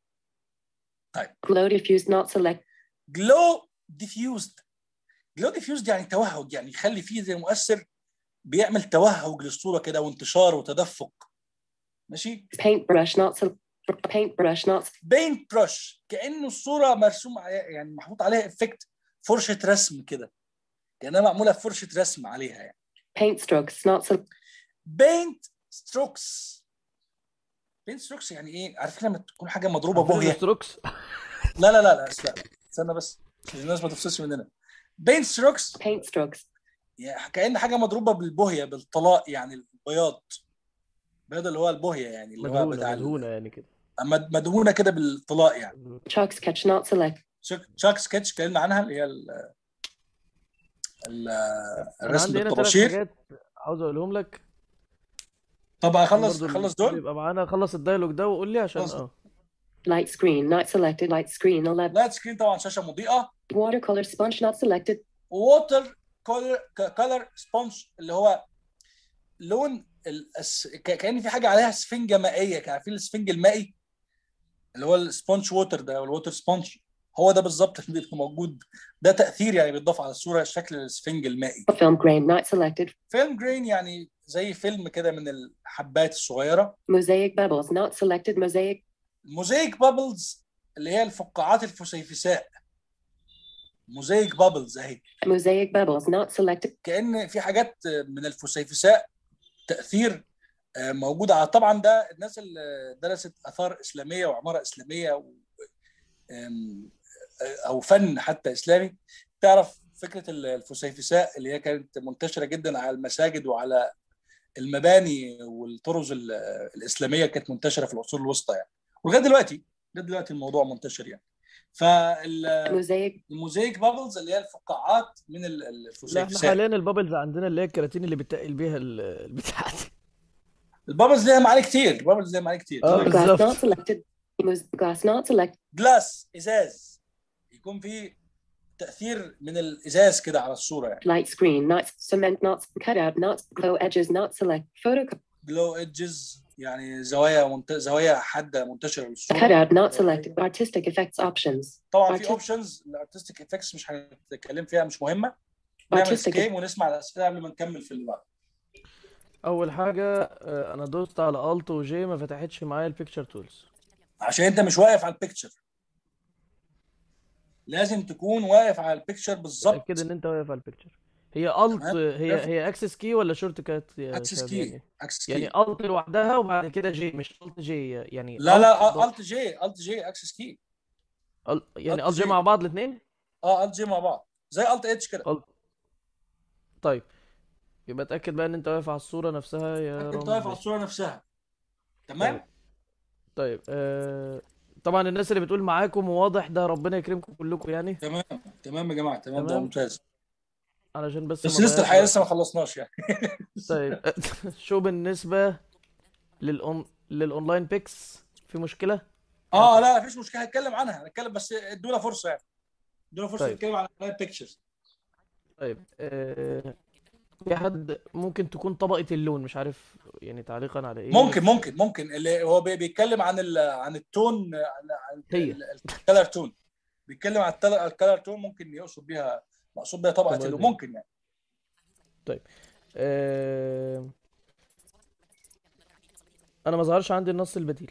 Speaker 2: glow diffuse not select
Speaker 1: جلو ديفيوزد جلو ديفيوزد يعني توهج يعني يخلي فيه زي مؤثر بيعمل توهج للصوره كده وانتشار وتدفق ماشي
Speaker 2: paintbrush not select paintbrush not
Speaker 1: بينت برش كانه الصوره مرسوم عليها يعني محطوط عليها افكت فرشه رسم كده كانها معموله فرشه رسم عليها يعني
Speaker 2: paint strokes not select
Speaker 1: بينت ستروكس بينت ستروكس يعني ايه عارف لما تكون حاجه مضروبه بوهيه
Speaker 3: ستروكس
Speaker 1: لا لا لا لا لا استنى بس عشان الناس ما تفصلش مننا بينت ستروكس
Speaker 2: paint strokes
Speaker 1: يعني كأن حاجة مضروبة بالبهية بالطلاء يعني البياض البياض اللي هو البهية يعني اللي هو
Speaker 3: مدهونه
Speaker 1: بتاع ال-
Speaker 3: مدهونه يعني كده
Speaker 1: مد- مدهونة كده بالطلاء يعني
Speaker 2: chalk sketch not select
Speaker 1: شاك- شاك سكتش اتكلمنا عنها اللي هي ال ال-
Speaker 3: انا
Speaker 1: الرسم
Speaker 3: عندي هنا ثلاث
Speaker 1: بالطباشير
Speaker 3: حاجات عاوز اقولهم لك
Speaker 1: طب اخلص
Speaker 3: برضو
Speaker 1: اخلص
Speaker 3: اللي
Speaker 1: دول
Speaker 3: يبقى معانا خلص الدايلوج ده وقول لي عشان
Speaker 1: خلص.
Speaker 3: اه
Speaker 2: light screen not selected light screen 11
Speaker 1: لايت سكرين طبعا شاشة مضيئة
Speaker 2: watercolor sponge not selected
Speaker 1: ووتر كولر سبونج اللي هو لون الأس... ك- كأن في حاجة عليها سفنجة مائية كان عارفين السفنج المائي اللي هو السبونج ووتر ده او الووتر سبونج هو ده بالظبط اللي بيبقى موجود ده تأثير يعني بيتضاف على الصورة شكل السفنج المائي
Speaker 2: film grain not selected
Speaker 1: فيلم جرين يعني زي فيلم كده من الحبات الصغيرة
Speaker 2: mosaic bubbles not selected mosaic
Speaker 1: موزايك بابلز اللي هي الفقاعات الفسيفساء موزايك بابلز اهي
Speaker 2: mosaic bubbles not selected
Speaker 1: كأن في حاجات من الفسيفساء تأثير آه، موجودة على طبعا ده الناس اللي درست آثار إسلامية وعمارة إسلامية و... آم، آه، أو فن حتى إسلامي تعرف فكرة الفسيفساء اللي هي كانت منتشرة جدا على المساجد وعلى المباني والطرز ال- الإسلامية كانت منتشرة في العصور الوسطى يعني ولغاية دلوقتي لغاية دلوقتي الموضوع منتشر يعني فالموزايك
Speaker 2: mosaic
Speaker 1: بابلز اللي هي الفقاعات من ال-
Speaker 3: لا احنا
Speaker 1: الفسيفساء
Speaker 3: حاليا البابلز عندنا اللي هي الكراتين اللي بتقل بيها ال- البتاع دي
Speaker 1: البابلز ليها معاني كتير البابلز ليها معاني كتير
Speaker 3: اه
Speaker 2: glass
Speaker 3: بالظبط
Speaker 2: not selected Mos- glass not select
Speaker 1: جلاس ازاز يكون في تاثير من الازاز كده على الصوره يعني
Speaker 2: Light screen not cement not cutout not glow edges not select photo
Speaker 1: جلو ايدجز يعني زوايا منت... زوايا حاده منتشره للصوره
Speaker 2: cutout not selected artistic effects options
Speaker 1: طبعا في
Speaker 2: Artistic-
Speaker 1: اوبشنز الارتستيك افكتس مش هنتكلم فيها مش مهمه نعمل
Speaker 2: artistic
Speaker 1: سكيم ونسمع الاسئله قبل ما نكمل في اللي بعد
Speaker 3: اول حاجه آه، انا دوست على الت وجي ما فتحتش معايا البيكتشر تولز
Speaker 1: عشان انت مش واقف على البيكتشر لازم تكون واقف على البيكتشر بالظبط
Speaker 3: اتاكد ان انت واقف على البيكتشر هي الت
Speaker 1: تمام.
Speaker 3: هي هي اكسس كي ولا شورت كات يا
Speaker 1: اكسس
Speaker 3: شباب
Speaker 1: كي
Speaker 3: يعني
Speaker 1: اكسس
Speaker 3: يعني
Speaker 1: كي
Speaker 3: الت لوحدها وبعد كده جي مش الت جي يعني
Speaker 1: لا
Speaker 3: Alt
Speaker 1: لا
Speaker 3: ضغط-
Speaker 1: الت جي الت جي اكسس كي
Speaker 3: Alt- يعني
Speaker 1: Alt
Speaker 3: الت جي
Speaker 1: J.
Speaker 3: مع بعض الاثنين
Speaker 1: اه الت جي مع بعض زي الت اتش كده
Speaker 3: طيب يبقى اتاكد بقى ان انت واقف على الصوره نفسها يا
Speaker 1: انت
Speaker 3: رامز
Speaker 1: واقف على
Speaker 3: ماشي.
Speaker 1: الصوره نفسها تمام
Speaker 3: طيب آه... طبعا الناس اللي بتقول معاكم وواضح ده ربنا يكرمكم كلكم يعني
Speaker 1: تمام تمام يا جماعه تمام ده
Speaker 3: تمام.
Speaker 1: ممتاز
Speaker 3: علشان بس
Speaker 1: بس
Speaker 3: ما
Speaker 1: لسه
Speaker 3: نضيعش
Speaker 1: الحقيقه
Speaker 3: وقت.
Speaker 1: لسه ما خلصناش يعني
Speaker 3: طيب شو بالنسبه للأون... للاونلاين بيكس في مشكله
Speaker 1: اه لا مفيش مشكله هنتكلم عنها هنتكلم بس ادونا فرصه يعني ادونا فرصه
Speaker 3: طيب.
Speaker 1: نتكلم عن البيكتشرز
Speaker 3: طيب آه... في حد ممكن تكون طبقه اللون مش عارف يعني تعليقا على ايه
Speaker 1: ممكن ممكن ممكن اللي هو بي- بيتكلم عن ال عن التون عن عن
Speaker 3: هي.
Speaker 1: الكلر تون بيتكلم عن الكلر تون ممكن يقصد بيها مقصود بيها طبقه
Speaker 3: طبقة
Speaker 1: اللون
Speaker 3: اللون.
Speaker 1: ممكن يعني
Speaker 3: آه... انا ما ظهرش عندي النص البديل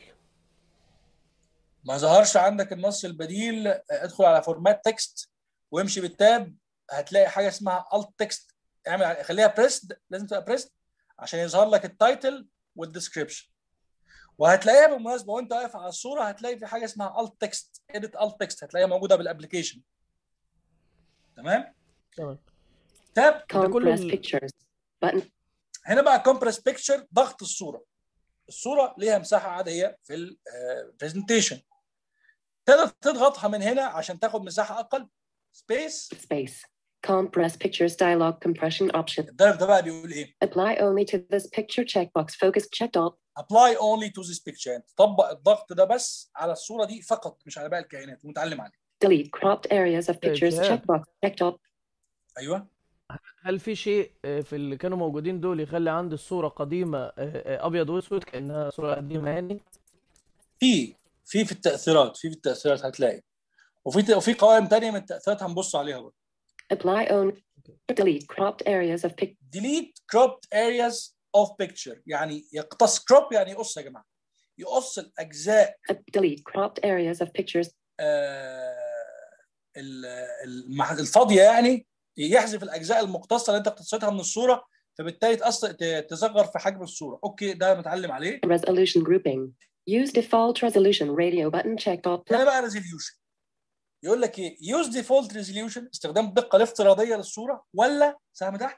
Speaker 1: ما ظهرش عندك النص البديل ادخل على فورمات تكست وامشي بالتاب هتلاقي حاجه اسمها الت تكست اعمل على- خليها بريسد لازم تبقى بريسد عشان يظهر لك التايتل والديسكربشن وهتلاقيها بالمناسبه وانت واقف على الصوره هتلاقي في حاجه اسمها الت تكست اديت الت تكست هتلاقيها موجوده بالابلكيشن تمام
Speaker 3: تمام
Speaker 1: تاب
Speaker 3: ده كله
Speaker 2: compress
Speaker 3: ال-
Speaker 2: pictures button
Speaker 1: هنا بقى كومبريس بيكتشر ضغط الصوره الصوره ليها مساحه عاديه في البرزنتيشن تقدر تضغطها من هنا عشان تاخد مساحه اقل سبيس
Speaker 2: space compress pictures dialog compression option
Speaker 1: الدرج ده بقى بيقول ايه
Speaker 2: apply only to this picture checkbox focus checked all
Speaker 1: apply only to this picture يعني تطبق الضغط ده بس على الصوره دي فقط مش على باقي الكائنات ومتعلم عليه
Speaker 2: delete cropped areas of
Speaker 3: طيب،
Speaker 2: pictures
Speaker 3: شهاب.
Speaker 2: checkbox checked all
Speaker 1: ايوه
Speaker 3: هل في شيء آه، في اللي كانوا موجودين دول يخلي عندي الصورة قديمة آه، آه، أبيض وأسود كأنها صورة قديمة يعني
Speaker 1: في في في التاثيرات في في التاثيرات هتلاقي وفي وفي قوائم تانية من التاثيرات هنبص عليها برضه
Speaker 2: apply only delete cropped areas of pic
Speaker 1: delete cropped areas of picture يعني يقتص crop يعني يقص يا جماعه يقص الاجزاء
Speaker 2: delete cropped areas of pictures
Speaker 1: آه، ال- المح- الفاضيه يعني يحذف الاجزاء المقتصه اللي انت اقتصيتها من الصوره فبالتالي تأثر ت- تصغر في حجم الصوره اوكي ده متعلم عليه
Speaker 2: resolution grouping use default resolution radio button checked all
Speaker 1: هنا بقى ريزوليوشن يقول لك ايه يوز ديفولت ريزوليوشن استخدام الدقه الافتراضيه للصوره ولا سهم تحت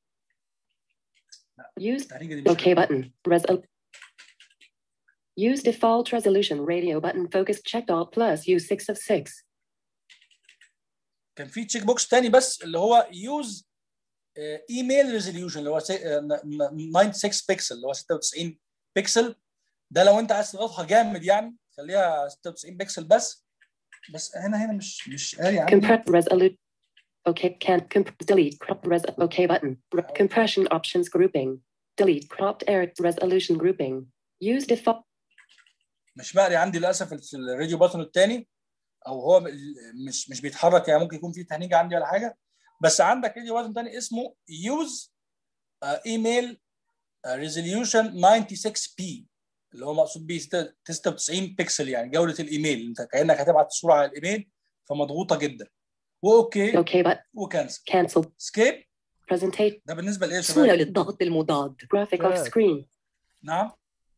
Speaker 2: use
Speaker 1: التهنيجه دي مش
Speaker 2: OK button. Res- use default resolution radio button focus checked all plus use 6 of 6.
Speaker 1: كان في تشيك بوكس تاني بس اللي هو يوز ايميل ريزوليوشن اللي هو سي- آه، ن- ن- 96 بكسل اللي هو 96 بكسل ده لو انت عايز تضغطها جامد يعني خليها 96 بكسل بس بس هنا هنا مش مش قاري عندي
Speaker 2: Compress resolute. OK can comp- delete crop res OK button. Re- compression options grouping. Delete cropped air resolution grouping. Use default
Speaker 1: مش مقري عندي للاسف في الراديو باتون الثاني او هو م- مش مش بيتحرك يعني ممكن يكون في تهنيجه عندي ولا حاجه بس عندك راديو باتون ثاني اسمه يوز ايميل ريزوليوشن 96 بي اللي هو مقصود بيه 96 بكسل يعني جوده الايميل انت كانك هتبعت الصوره على الايميل فمضغوطه جدا واوكي
Speaker 2: OK button.
Speaker 1: وكانسل
Speaker 2: Cancel.
Speaker 1: سكيب
Speaker 2: Presentation.
Speaker 1: ده بالنسبه لايه يا
Speaker 4: صورة
Speaker 1: شباب
Speaker 4: للضغط المضاد
Speaker 2: Graphic off
Speaker 3: Sure.
Speaker 2: screen.
Speaker 1: نعم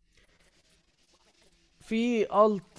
Speaker 3: في الت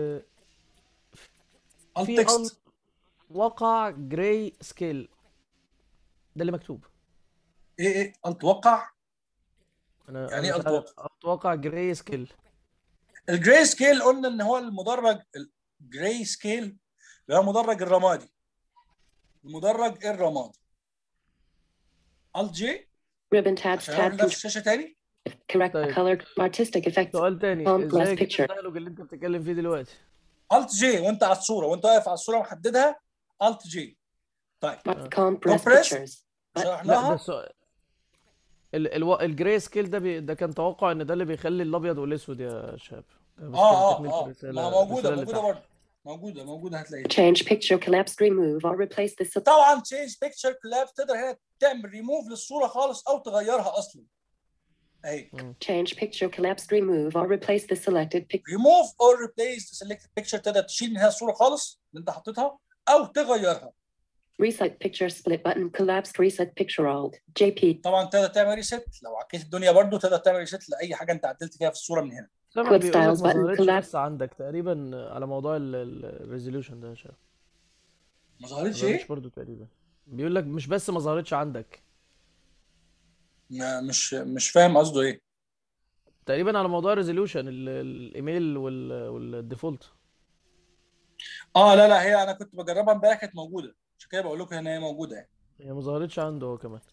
Speaker 3: في
Speaker 1: التكست
Speaker 3: الت وقع جراي سكيل ده اللي مكتوب
Speaker 1: ايه ايه اتوقع
Speaker 3: انا
Speaker 1: يعني
Speaker 3: أنا
Speaker 1: إيه
Speaker 3: مش عارف.
Speaker 1: ألت
Speaker 3: اتوقع جراي سكيل
Speaker 1: الجراي سكيل قلنا ان هو المدرج الجراي سكيل اللي هو المدرج الرمادي المدرج الرمادي الت جي
Speaker 2: Ribbon tabs
Speaker 1: عشان
Speaker 2: tab
Speaker 1: اعمل نفس
Speaker 2: control.
Speaker 1: الشاشه تاني
Speaker 2: Correct
Speaker 3: طيب.
Speaker 2: color artistic effects.
Speaker 3: سؤال تاني
Speaker 2: Font
Speaker 3: ازاي
Speaker 2: plus
Speaker 3: اجيب
Speaker 2: picture.
Speaker 3: الديالوج اللي انت بتتكلم فيه دلوقتي
Speaker 1: الت جي وانت على الصوره وانت واقف على الصوره محددها الت جي طيب
Speaker 2: Compressed
Speaker 1: Compressed.
Speaker 2: pictures.
Speaker 3: لا
Speaker 1: شرحناها
Speaker 3: بس ال ال الجراي سكيل ده بي ده كان توقع ان ده اللي بيخلي الابيض والاسود يا شباب ده بس
Speaker 1: اه
Speaker 3: كان
Speaker 1: اه
Speaker 3: تكملة
Speaker 1: اه
Speaker 3: الرسالة
Speaker 1: ما موجوده
Speaker 3: الرسالة اللي
Speaker 1: موجوده
Speaker 3: تحت
Speaker 1: برضه موجوده موجوده هتلاقيها
Speaker 2: Change picture collapse remove or replace the sub-
Speaker 1: طبعا تشينج بيكتشر كلاب تقدر هنا تعمل ريموف للصوره خالص او تغيرها اصلا اهي
Speaker 2: change picture collapse remove or replace the selected picture.
Speaker 1: ريموف اور ريبليس سيلكتد بيكتشر تقدر تشيل منها الصوره خالص اللي انت حطيتها او تغيرها
Speaker 2: Reset picture split button collapsed reset picture alt. JP.
Speaker 1: طبعا تقدر تعمل ريست لو عكيت الدنيا برضو تقدر تعمل ريست لاي حاجه انت عدلت فيها في الصوره من هنا
Speaker 3: سامع
Speaker 2: Quick
Speaker 3: بيقول لك
Speaker 2: styles
Speaker 3: ما
Speaker 2: button
Speaker 3: ظهرتش
Speaker 2: collapse.
Speaker 3: بس عندك تقريبا على موضوع الريزوليوشن ده يا شباب
Speaker 1: ما
Speaker 3: ما
Speaker 1: ظهرتش
Speaker 3: ظهرتش
Speaker 1: ايه
Speaker 3: برضه تقريبا بيقول لك مش بس ما ظهرتش عندك
Speaker 1: ما- مش مش فاهم قصده ايه
Speaker 3: تقريبا على موضوع الريزوليوشن الايميل وال- والديفولت
Speaker 1: اه لا لا هي انا كنت بجربها امبارح كانت موجوده عشان كده بقول لكم ان هي موجوده يعني
Speaker 3: هي ما ظهرتش عنده هو كمان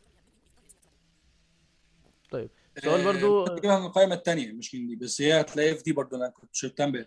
Speaker 3: طيب سؤال
Speaker 1: آه،
Speaker 3: برضو
Speaker 1: ممكن تجيبها من القائمه الثانيه مش من دي بس هي هتلاقيها في دي برضو انا كنت شربتها امبارح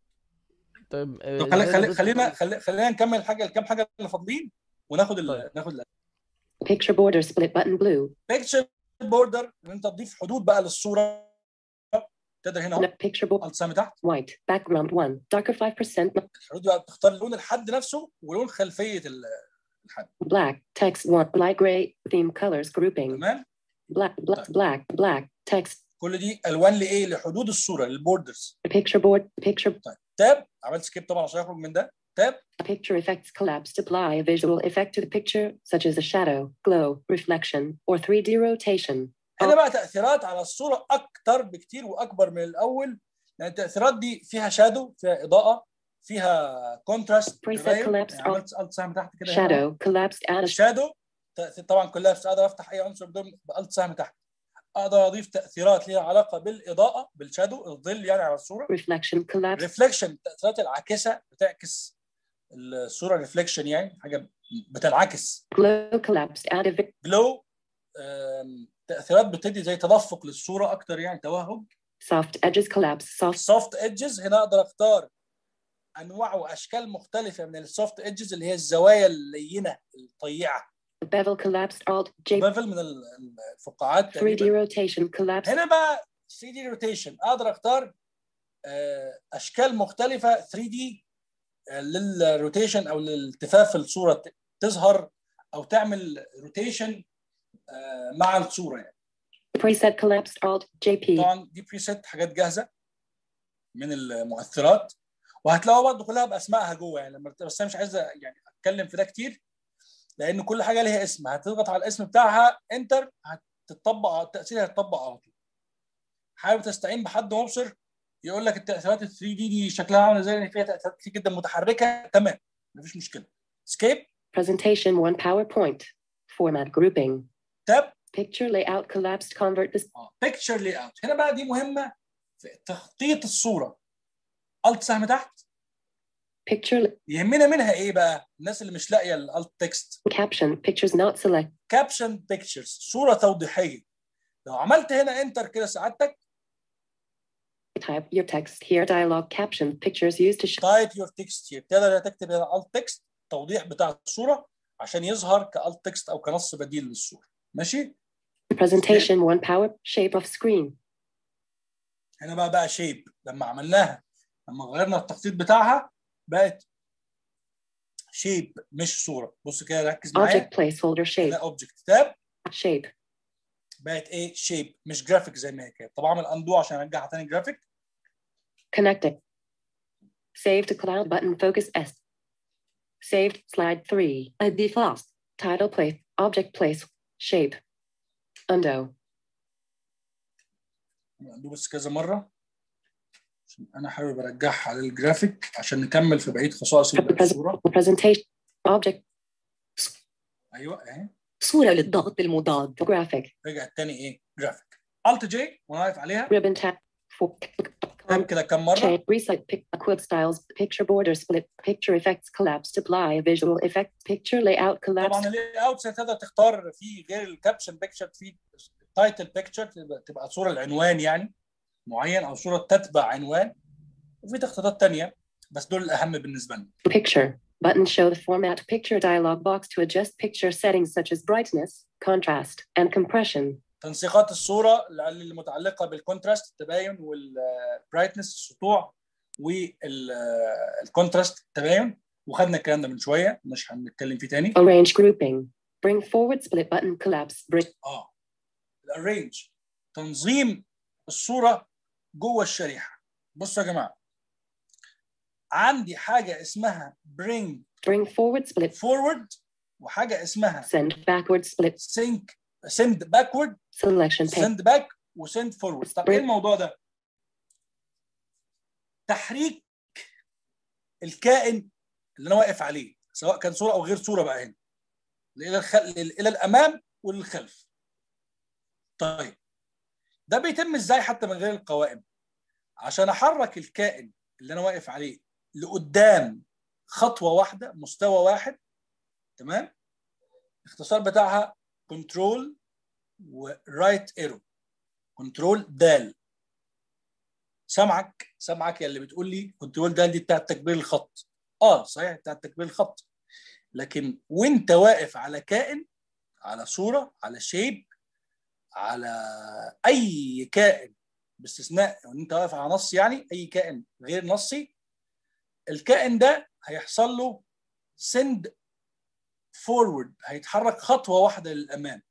Speaker 3: طيب آه،
Speaker 1: طب خلي
Speaker 3: ازاي
Speaker 1: خلي
Speaker 3: ضفت
Speaker 1: خلينا خلي خلينا نكمل الحاجه الكام حاجه اللي فاضلين وناخد ال...
Speaker 3: طيب.
Speaker 1: ناخد ال...
Speaker 2: Picture border split button blue.
Speaker 1: بيكتشر بوردر ان انت تضيف حدود بقى للصوره تقدر هنا اهو
Speaker 2: No, picture border
Speaker 1: الت سهم تحت
Speaker 2: white. Background 1. Darker 5%.
Speaker 1: الحدود بقى بتختار لون الحد نفسه ولون خلفيه ال- الحد
Speaker 2: Black. Text 1. Light gray. Theme colors grouping.
Speaker 1: تمام
Speaker 2: Black. Black. Black. Black. Text.
Speaker 1: كل دي الوان لايه لحدود الصوره للبوردرز
Speaker 2: Picture board. Picture.
Speaker 1: تاب عملت سكيب طبعا عشان اخرج من ده تاب
Speaker 2: Picture effects collapse to apply a visual effect to the picture, such as a shadow, glow, reflection, or 3D rotation.
Speaker 1: هنا بقى تاثيرات على الصوره اكتر بكتير واكبر من الاول لان التاثيرات دي فيها شادو فيها اضاءه فيها كونتراست
Speaker 2: Preset collapse
Speaker 1: عملت الت سهم تحت كده هنا.
Speaker 2: Shadow. Collapsed add a
Speaker 1: الشادو تأثير طبعا كلها بس اقدر افتح اي عنصر بدون بالت سهم تحت اقدر اضيف تاثيرات ليها علاقه بالاضاءه بالشادو الظل يعني على الصوره
Speaker 2: reflection collapse
Speaker 1: ريفلكشن التاثيرات العاكسه بتعكس الصوره ريفلكشن يعني حاجه بتنعكس
Speaker 2: glow collapsed add a vi-
Speaker 1: جلو تاثيرات بتدي زي تدفق للصوره اكتر يعني توهج
Speaker 2: soft edges collapse soft
Speaker 1: سوفت ايدجز هنا اقدر اختار انواع واشكال مختلفه من السوفت ايدجز اللي هي الزوايا اللينه الطيعه
Speaker 2: bevel collapsed alt J
Speaker 1: بيفل من ال- الفقاعات
Speaker 2: 3D
Speaker 1: تقريباً.
Speaker 2: rotation collapse
Speaker 1: هنا بقى 3 دي روتيشن اقدر اختار آه، اشكال مختلفه 3 دي للروتيشن او لالتفاف الصوره ت- تظهر او تعمل روتيشن مع الصوره يعني
Speaker 2: preset collapsed alt JP
Speaker 1: طبعا دي بريسيت حاجات جاهزه من المؤثرات وهتلاقوها برضه كلها باسمائها جوه يعني لما بس انا مش عايز يعني اتكلم في ده كتير لان كل حاجه ليها اسم هتضغط على الاسم بتاعها انتر هتطبق التاثير هيتطبق على طول حابب تستعين بحد مبصر يقول لك التاثيرات ال 3 دي دي شكلها عامل ازاي لان فيها تاثيرات كتير جدا متحركه تمام مفيش مشكله سكيب
Speaker 2: presentation 1 PowerPoint format grouping
Speaker 1: تاب
Speaker 2: picture layout collapsed convert this
Speaker 1: بيكتشر لاي اوت هنا بقى دي مهمه في تخطيط الصوره الت سهم تحت
Speaker 2: picture
Speaker 1: يهمنا منها ايه بقى الناس اللي مش لاقيه الالت تكست
Speaker 2: caption pictures not select
Speaker 1: كابشن بيكتشرز صوره توضيحيه لو عملت هنا انتر كده سعادتك
Speaker 2: type your text here dialog caption pictures used to show
Speaker 1: تايب يور تكست هير تقدر تكتب هنا الت تكست توضيح بتاع الصوره عشان يظهر كالت تكست او كنص بديل للصوره ماشي
Speaker 2: presentation 1 power shape of screen
Speaker 1: هنا بقى بقى شيب لما عملناها لما غيرنا التخطيط بتاعها بقت شيب مش صوره بص كده ركز معايا
Speaker 2: object placeholder shape
Speaker 1: هنا اوبجكت تاب
Speaker 2: shape
Speaker 1: بقت ايه شيب مش جرافيك زي ما هي كانت طب اعمل اندو عشان ارجعها تاني جرافيك
Speaker 2: connecting save to cloud button focus S saved slide 3
Speaker 4: أدي fast
Speaker 2: title place object place shape undo
Speaker 1: اندو بس كذا مره عشان انا حابب ارجعها للجرافيك عشان نكمل في بقيه خصائص الصوره
Speaker 2: presentation object
Speaker 1: ايوه اهي
Speaker 4: صورة للضغط المضاد
Speaker 2: graphic
Speaker 1: رجعت تاني ايه جرافيك الت جي وانا واقف عليها
Speaker 2: ribbon tab for
Speaker 1: تاب كده كم مره
Speaker 2: change reset pic quick styles picture border split picture effects collapse apply a visual effect picture layout
Speaker 1: طبعا
Speaker 2: collapse
Speaker 1: اللاي اوت تقدر تختار فيه غير الكابشن بيكتشر في تايتل بيكتشر تبقى صوره العنوان يعني معين او صوره تتبع عنوان وفي تخطيطات تانية بس دول الاهم بالنسبه لنا
Speaker 2: picture Button show the format picture dialog box to adjust picture settings such as brightness, contrast, and compression.
Speaker 1: تنسيقات الصوره اللي متعلقه بالكونتراست التباين والبرايتنس السطوع والكونتراست التباين وخدنا الكلام ده من شويه مش هنتكلم فيه تاني
Speaker 2: Arrange grouping. Bring forward split button collapse. Bring
Speaker 1: اه الارينج تنظيم الصوره جوه الشريحه بصوا يا جماعه عندي حاجه اسمها bring
Speaker 2: bring forward split.
Speaker 1: forward وحاجه اسمها
Speaker 2: Send backward split.
Speaker 1: sync send backward
Speaker 2: Selection pane.
Speaker 1: send back وsend forward طب ايه الموضوع ده تحريك الكائن اللي انا واقف عليه سواء كان صوره او غير صوره بقى هنا الى الخ... الى الامام وللخلف طيب ده بيتم ازاي حتى من غير القوائم عشان احرك الكائن اللي انا واقف عليه لقدام خطوه واحده مستوى واحد تمام الاختصار بتاعها كنترول ورايت ايرو كنترول دال سامعك سامعك يا اللي بتقول لي كنترول دال دي بتاعت تكبير الخط اه صحيح بتاعت تكبير الخط لكن وانت واقف على كائن على صوره على شيب على اي كائن باستثناء ان انت واقف على نص يعني اي كائن غير نصي الكائن ده هيحصل له سند فورورد هيتحرك خطوه واحده للامام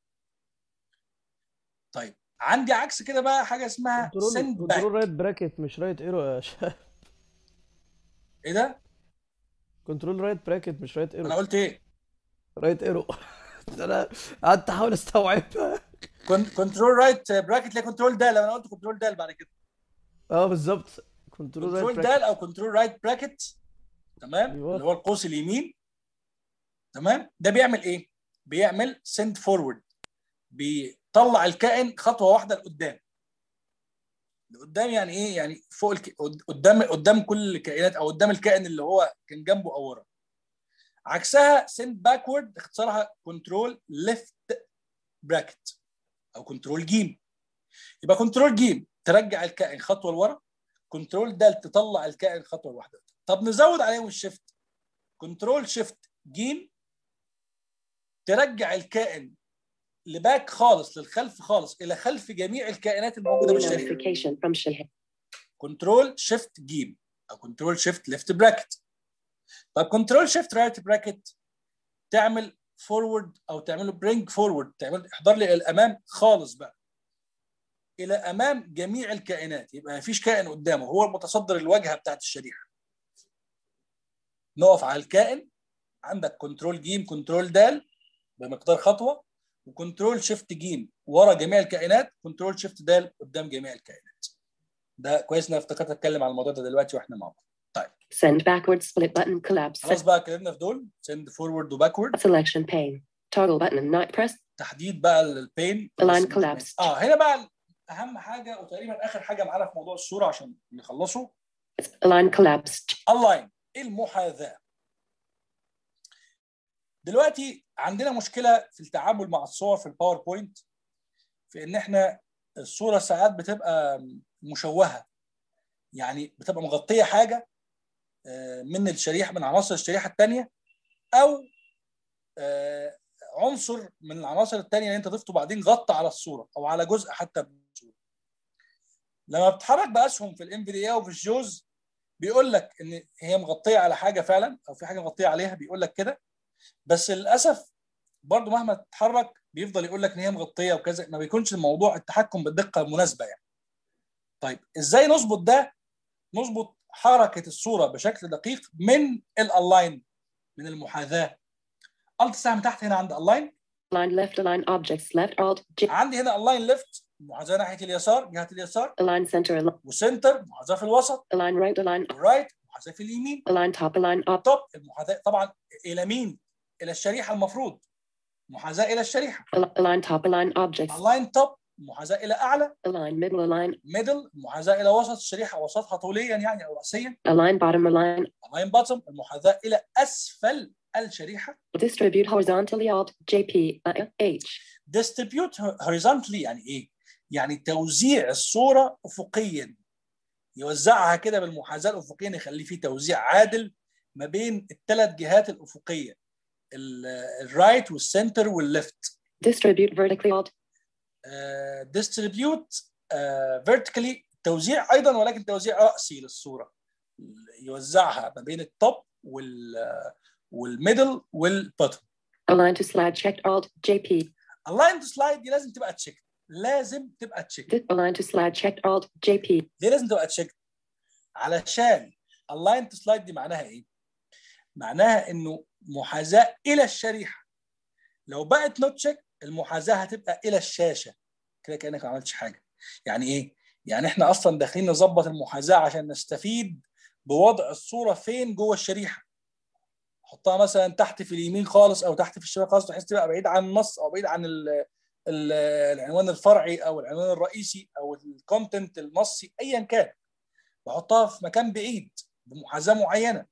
Speaker 1: طيب عندي عكس كده بقى حاجه اسمها
Speaker 3: كنترول
Speaker 1: سند
Speaker 3: كنترول
Speaker 1: باك
Speaker 3: رايت براكت مش رايت ايرو يا شباب
Speaker 1: ايه ده
Speaker 3: كنترول رايت براكت مش رايت
Speaker 1: انا
Speaker 3: ايرو
Speaker 1: قلت ايه
Speaker 3: رايت ايرو انا قعدت احاول استوعبها
Speaker 1: كنترول رايت براكت لا كنترول دال انا قلت كنترول دال بعد كده
Speaker 3: اه بالظبط كنترول رايت
Speaker 1: كنترول
Speaker 3: براكت
Speaker 1: دال او كنترول رايت براكت تمام
Speaker 3: أيوة.
Speaker 1: اللي هو القوس اليمين تمام ده بيعمل ايه بيعمل سند فورورد بيطلع الكائن خطوه واحده لقدام لقدام يعني ايه يعني فوق الك... قدام قدام كل الكائنات او قدام الكائن اللي هو كان جنبه او ورا عكسها سند باكورد اختصارها كنترول ليفت براكت او كنترول جيم يبقى كنترول جيم ترجع الكائن خطوه لورا كنترول دال تطلع الكائن خطوه لوحده طب نزود عليهم الشيفت كنترول شيفت جيم ترجع الكائن لباك خالص للخلف خالص الى خلف جميع الكائنات الموجوده
Speaker 2: New
Speaker 1: بالشريحه
Speaker 2: notification from Shahid.
Speaker 1: كنترول شيفت جيم او كنترول شيفت ليفت براكت طب كنترول شيفت رايت براكت تعمل فورورد او تعمله برينج فورورد تعمل احضر لي الى الامام خالص بقى الى امام جميع الكائنات يبقى مفيش كائن قدامه هو المتصدر الواجهه بتاعت الشريحه نقف على الكائن عندك كنترول جيم كنترول دال بمقدار خطوه وكنترول شيفت جيم ورا جميع الكائنات كنترول شيفت دال قدام جميع الكائنات ده كويس ان انا افتكرت اتكلم على الموضوع ده دلوقتي واحنا مع بعض
Speaker 2: Send backward split button collapse.
Speaker 1: خلاص بقى اتكلمنا في دول سند فورورد وباكورد
Speaker 2: Selection pane. Toggle button not pressed.
Speaker 1: تحديد بقى البين
Speaker 2: Align collapse.
Speaker 1: اه هنا بقى اهم حاجه وتقريبا اخر حاجه معانا في موضوع الصوره عشان نخلصه
Speaker 2: Align collapsed.
Speaker 1: اللاين المحاذاه دلوقتي عندنا مشكله في التعامل مع الصور في الباوربوينت في ان احنا الصوره ساعات بتبقى مشوهه يعني بتبقى مغطيه حاجه آه، من الشريحه من عناصر الشريحه الثانيه او آه، عنصر من العناصر الثانيه اللي انت ضفته بعدين غطى على الصوره او على جزء حتى من الصوره لما بتتحرك باسهم في الام في دي وفي الجوز بيقول لك ان هي مغطيه على حاجه فعلا او في حاجه مغطيه عليها بيقول لك كده بس للاسف برضو مهما تتحرك بيفضل يقول لك ان هي مغطيه وكذا ما بيكونش الموضوع التحكم بالدقه المناسبه يعني طيب ازاي نظبط ده نظبط حركه الصوره بشكل دقيق من الالاين من المحاذاه الت سهم تحت هنا عند الاين
Speaker 2: Align left align objects left alt J.
Speaker 1: عندي هنا الاين ليفت محاذاه ناحيه اليسار جهه اليسار
Speaker 2: Align center align,
Speaker 1: وسنتر محاذاه في الوسط
Speaker 2: align right align
Speaker 1: ورايت محاذاه في اليمين
Speaker 2: align top align up
Speaker 1: توب المحاذاه طبعا الى مين؟ الى الشريحه المفروض محاذاه الى الشريحه
Speaker 2: Al- align top align objects
Speaker 1: الاين توب محاذاه الى اعلى
Speaker 2: align middle align
Speaker 1: ميدل محاذاه الى وسط الشريحه وسطها طوليا يعني او راسيا
Speaker 2: align bottom align
Speaker 1: الاين باتم المحاذاه الى اسفل الشريحه
Speaker 2: distribute horizontally alt JP uh, H
Speaker 1: distribute horizontally يعني ايه؟ يعني توزيع الصوره افقيا يوزعها كده بالمحاذاه الافقيه يخلي فيه توزيع عادل ما بين الثلاث جهات الافقيه الرايت والسنتر والليفت
Speaker 2: Distribute vertically alt.
Speaker 1: ديستريبيوت فيرتيكالي توزيع ايضا ولكن توزيع راسي للصوره يوزعها ما بين التوب وال والميدل والبوتوم
Speaker 2: Align to slide checked alt. JP.
Speaker 1: اللاين تو سلايد دي لازم تبقى تشيك لازم تبقى تشيك
Speaker 2: Di- Align to slide checked alt. JP.
Speaker 1: ليه لازم تبقى تشيك علشان اللاين تو سلايد دي معناها ايه معناها انه محاذاه الى الشريحه لو بقت نوت تشيك المحاذاه هتبقى الى الشاشه كده كانك ما عملتش حاجه يعني ايه يعني احنا اصلا داخلين نظبط المحاذاه عشان نستفيد بوضع الصوره فين جوه الشريحه حطها مثلا تحت في اليمين خالص او تحت في الشمال خالص بحيث تبقى بعيد عن النص او بعيد عن ال ال العنوان الفرعي او العنوان الرئيسي او الكونتنت النصي ايا كان بحطها في مكان بعيد بمحاذاه معينه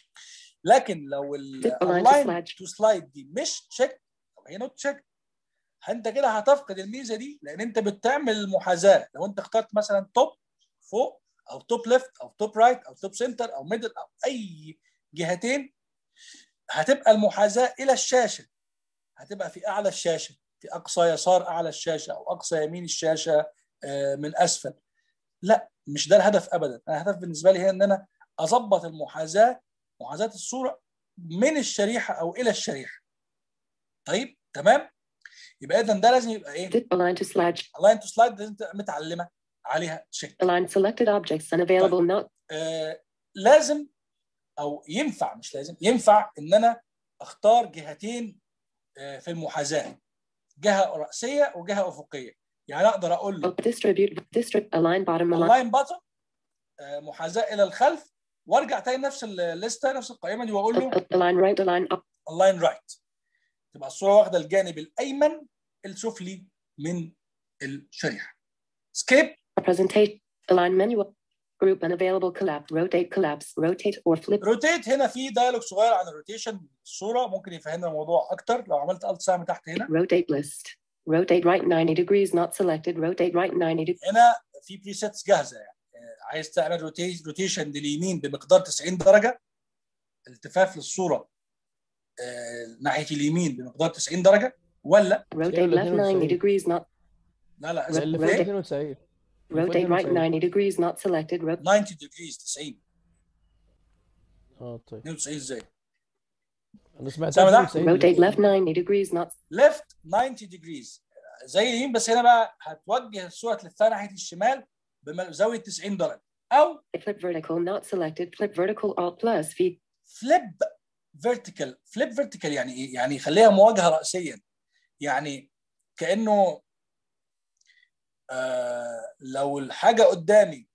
Speaker 1: لكن لو
Speaker 2: Align to
Speaker 1: اللاين
Speaker 2: slide.
Speaker 1: تو سلايد دي مش تشيك او هي نوت تشيك انت كده هتفقد الميزه دي لان انت بتعمل المحاذاه لو انت اخترت مثلا توب فوق او توب ليفت او توب رايت او توب سنتر او ميدل او اي جهتين هتبقى المحاذاه الى الشاشه هتبقى في اعلى الشاشه في اقصى يسار اعلى الشاشه او اقصى يمين الشاشه آه، من اسفل لا مش ده الهدف ابدا انا الهدف بالنسبه لي هي ان انا اظبط المحاذاه محاذاه الصوره من الشريحه او الى الشريحه طيب تمام يبقى اذا ده لازم يبقى ايه
Speaker 2: Di- Align to slide.
Speaker 1: اللاين تو سلايد لازم تبقى متعلمه عليها تشيك
Speaker 2: Align selected objects unavailable not.
Speaker 1: آه لازم او ينفع مش لازم ينفع ان انا اختار جهتين آه في المحاذاه جهه راسيه وجهه افقيه يعني اقدر اقول له
Speaker 2: Distribute. Distrib. Align bottom. Align.
Speaker 1: اللاين باتون محاذاه الى الخلف وارجع تاني نفس الليسته نفس القائمه دي واقول له
Speaker 2: Align right. Align up.
Speaker 1: اللاين رايت تبقى الصوره واخده الجانب الايمن السفلي من الشريحه سكيب
Speaker 2: Presentation. Align menu. Group unavailable. Collapse. Rotate. Collapse. Rotate or flip.
Speaker 1: روتيت هنا في دايلوج صغير عن الروتيشن الصوره ممكن يفهمنا الموضوع اكتر لو عملت الت سهم تحت هنا
Speaker 2: Rotate list. Rotate right 90 degrees not selected. Rotate right 90 degrees.
Speaker 1: هنا في بريسيتس جاهزه يعني آه، عايز تعمل روتي- روتيشن لليمين بمقدار 90 درجه التفاف للصوره آه، ناحيه اليمين بمقدار 90 درجه ولا
Speaker 2: Rotate
Speaker 3: اللي
Speaker 2: left 90
Speaker 3: 92.
Speaker 2: degrees not.
Speaker 1: لا لا
Speaker 3: اللي
Speaker 1: إذا
Speaker 3: فوق
Speaker 1: إيه؟
Speaker 3: 92 اللي فوق
Speaker 2: Rotate right
Speaker 3: 92.
Speaker 2: 90 degrees not selected. Ro-
Speaker 1: 90 ديجريز 90
Speaker 3: اه طيب
Speaker 1: 92 ازاي
Speaker 3: انا سمعت
Speaker 1: سامع ده؟
Speaker 3: 92
Speaker 2: Rotate left 90 degrees not.
Speaker 1: ليفت 90 ديجريز زي اليمين بس هنا بقى هتوجه الصوره تلفها ناحيه الشمال بزاويه 90 درجه او
Speaker 2: Flip vertical not selected. Flip vertical alt plus V.
Speaker 1: فليب فيرتيكال فليب فيرتيكال يعني ايه؟ يعني يخليها مواجهه راسيا يعني كانه آه لو الحاجه قدامي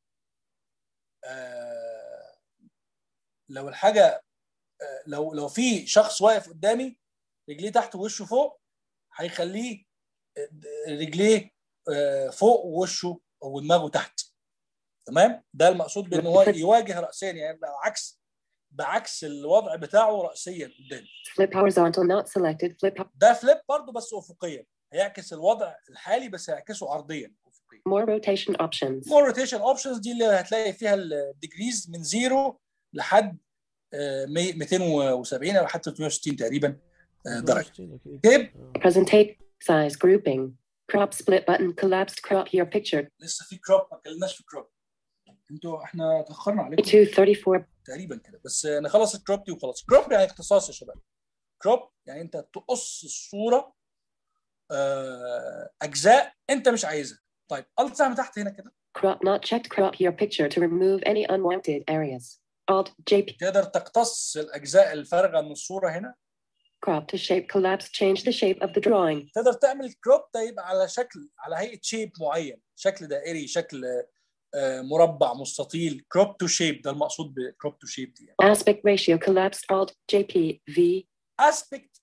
Speaker 1: آه لو الحاجه آه لو لو في شخص واقف قدامي رجليه تحت ووشه فوق هيخليه آه، رجليه آه فوق ووشه ودماغه تحت تمام ده المقصود بان هو يواجه راسيا يعني بقى عكس بعكس الوضع بتاعه راسيا قدامي
Speaker 2: Flip horizontal not selected. Flip up.
Speaker 1: ده فليب برضه بس افقيا هيعكس الوضع الحالي بس هيعكسه عرضيا افقيا
Speaker 2: More rotation options.
Speaker 1: مور روتيشن اوبشنز دي اللي هتلاقي فيها الديجريز من زيرو لحد آه، 270 او حتى 360 تقريبا آه، درجه
Speaker 3: 62 أكيد.
Speaker 1: طيب
Speaker 3: آه.
Speaker 2: Presentate. Size grouping. Crop split button. Collapsed crop your picture.
Speaker 1: لسه في كروب ما اتكلمناش في كروب انتوا احنا اتاخرنا عليكم
Speaker 2: 234.
Speaker 1: تقريبا كده بس آه، نخلص الكروب دي وخلاص كروب يعني اختصاص يا شباب كروب يعني انت تقص الصوره آه، اجزاء انت مش عايزها طيب الت سهم تحت هنا كده
Speaker 2: Crop not checked. Crop your picture to remove any unwanted areas. Alt JP.
Speaker 1: تقدر تقتص الاجزاء الفارغه من الصوره هنا
Speaker 2: Crop to shape. Collapse. Change the shape of the drawing.
Speaker 1: تقدر تعمل كروب ده يبقى على شكل على هيئه شيب معين شكل دائري شكل آه، مربع مستطيل كروب تو شيب ده المقصود بكروب تو شيب دي يعني.
Speaker 2: Aspect ratio. Collapsed. Alt JP. V.
Speaker 1: اسبكت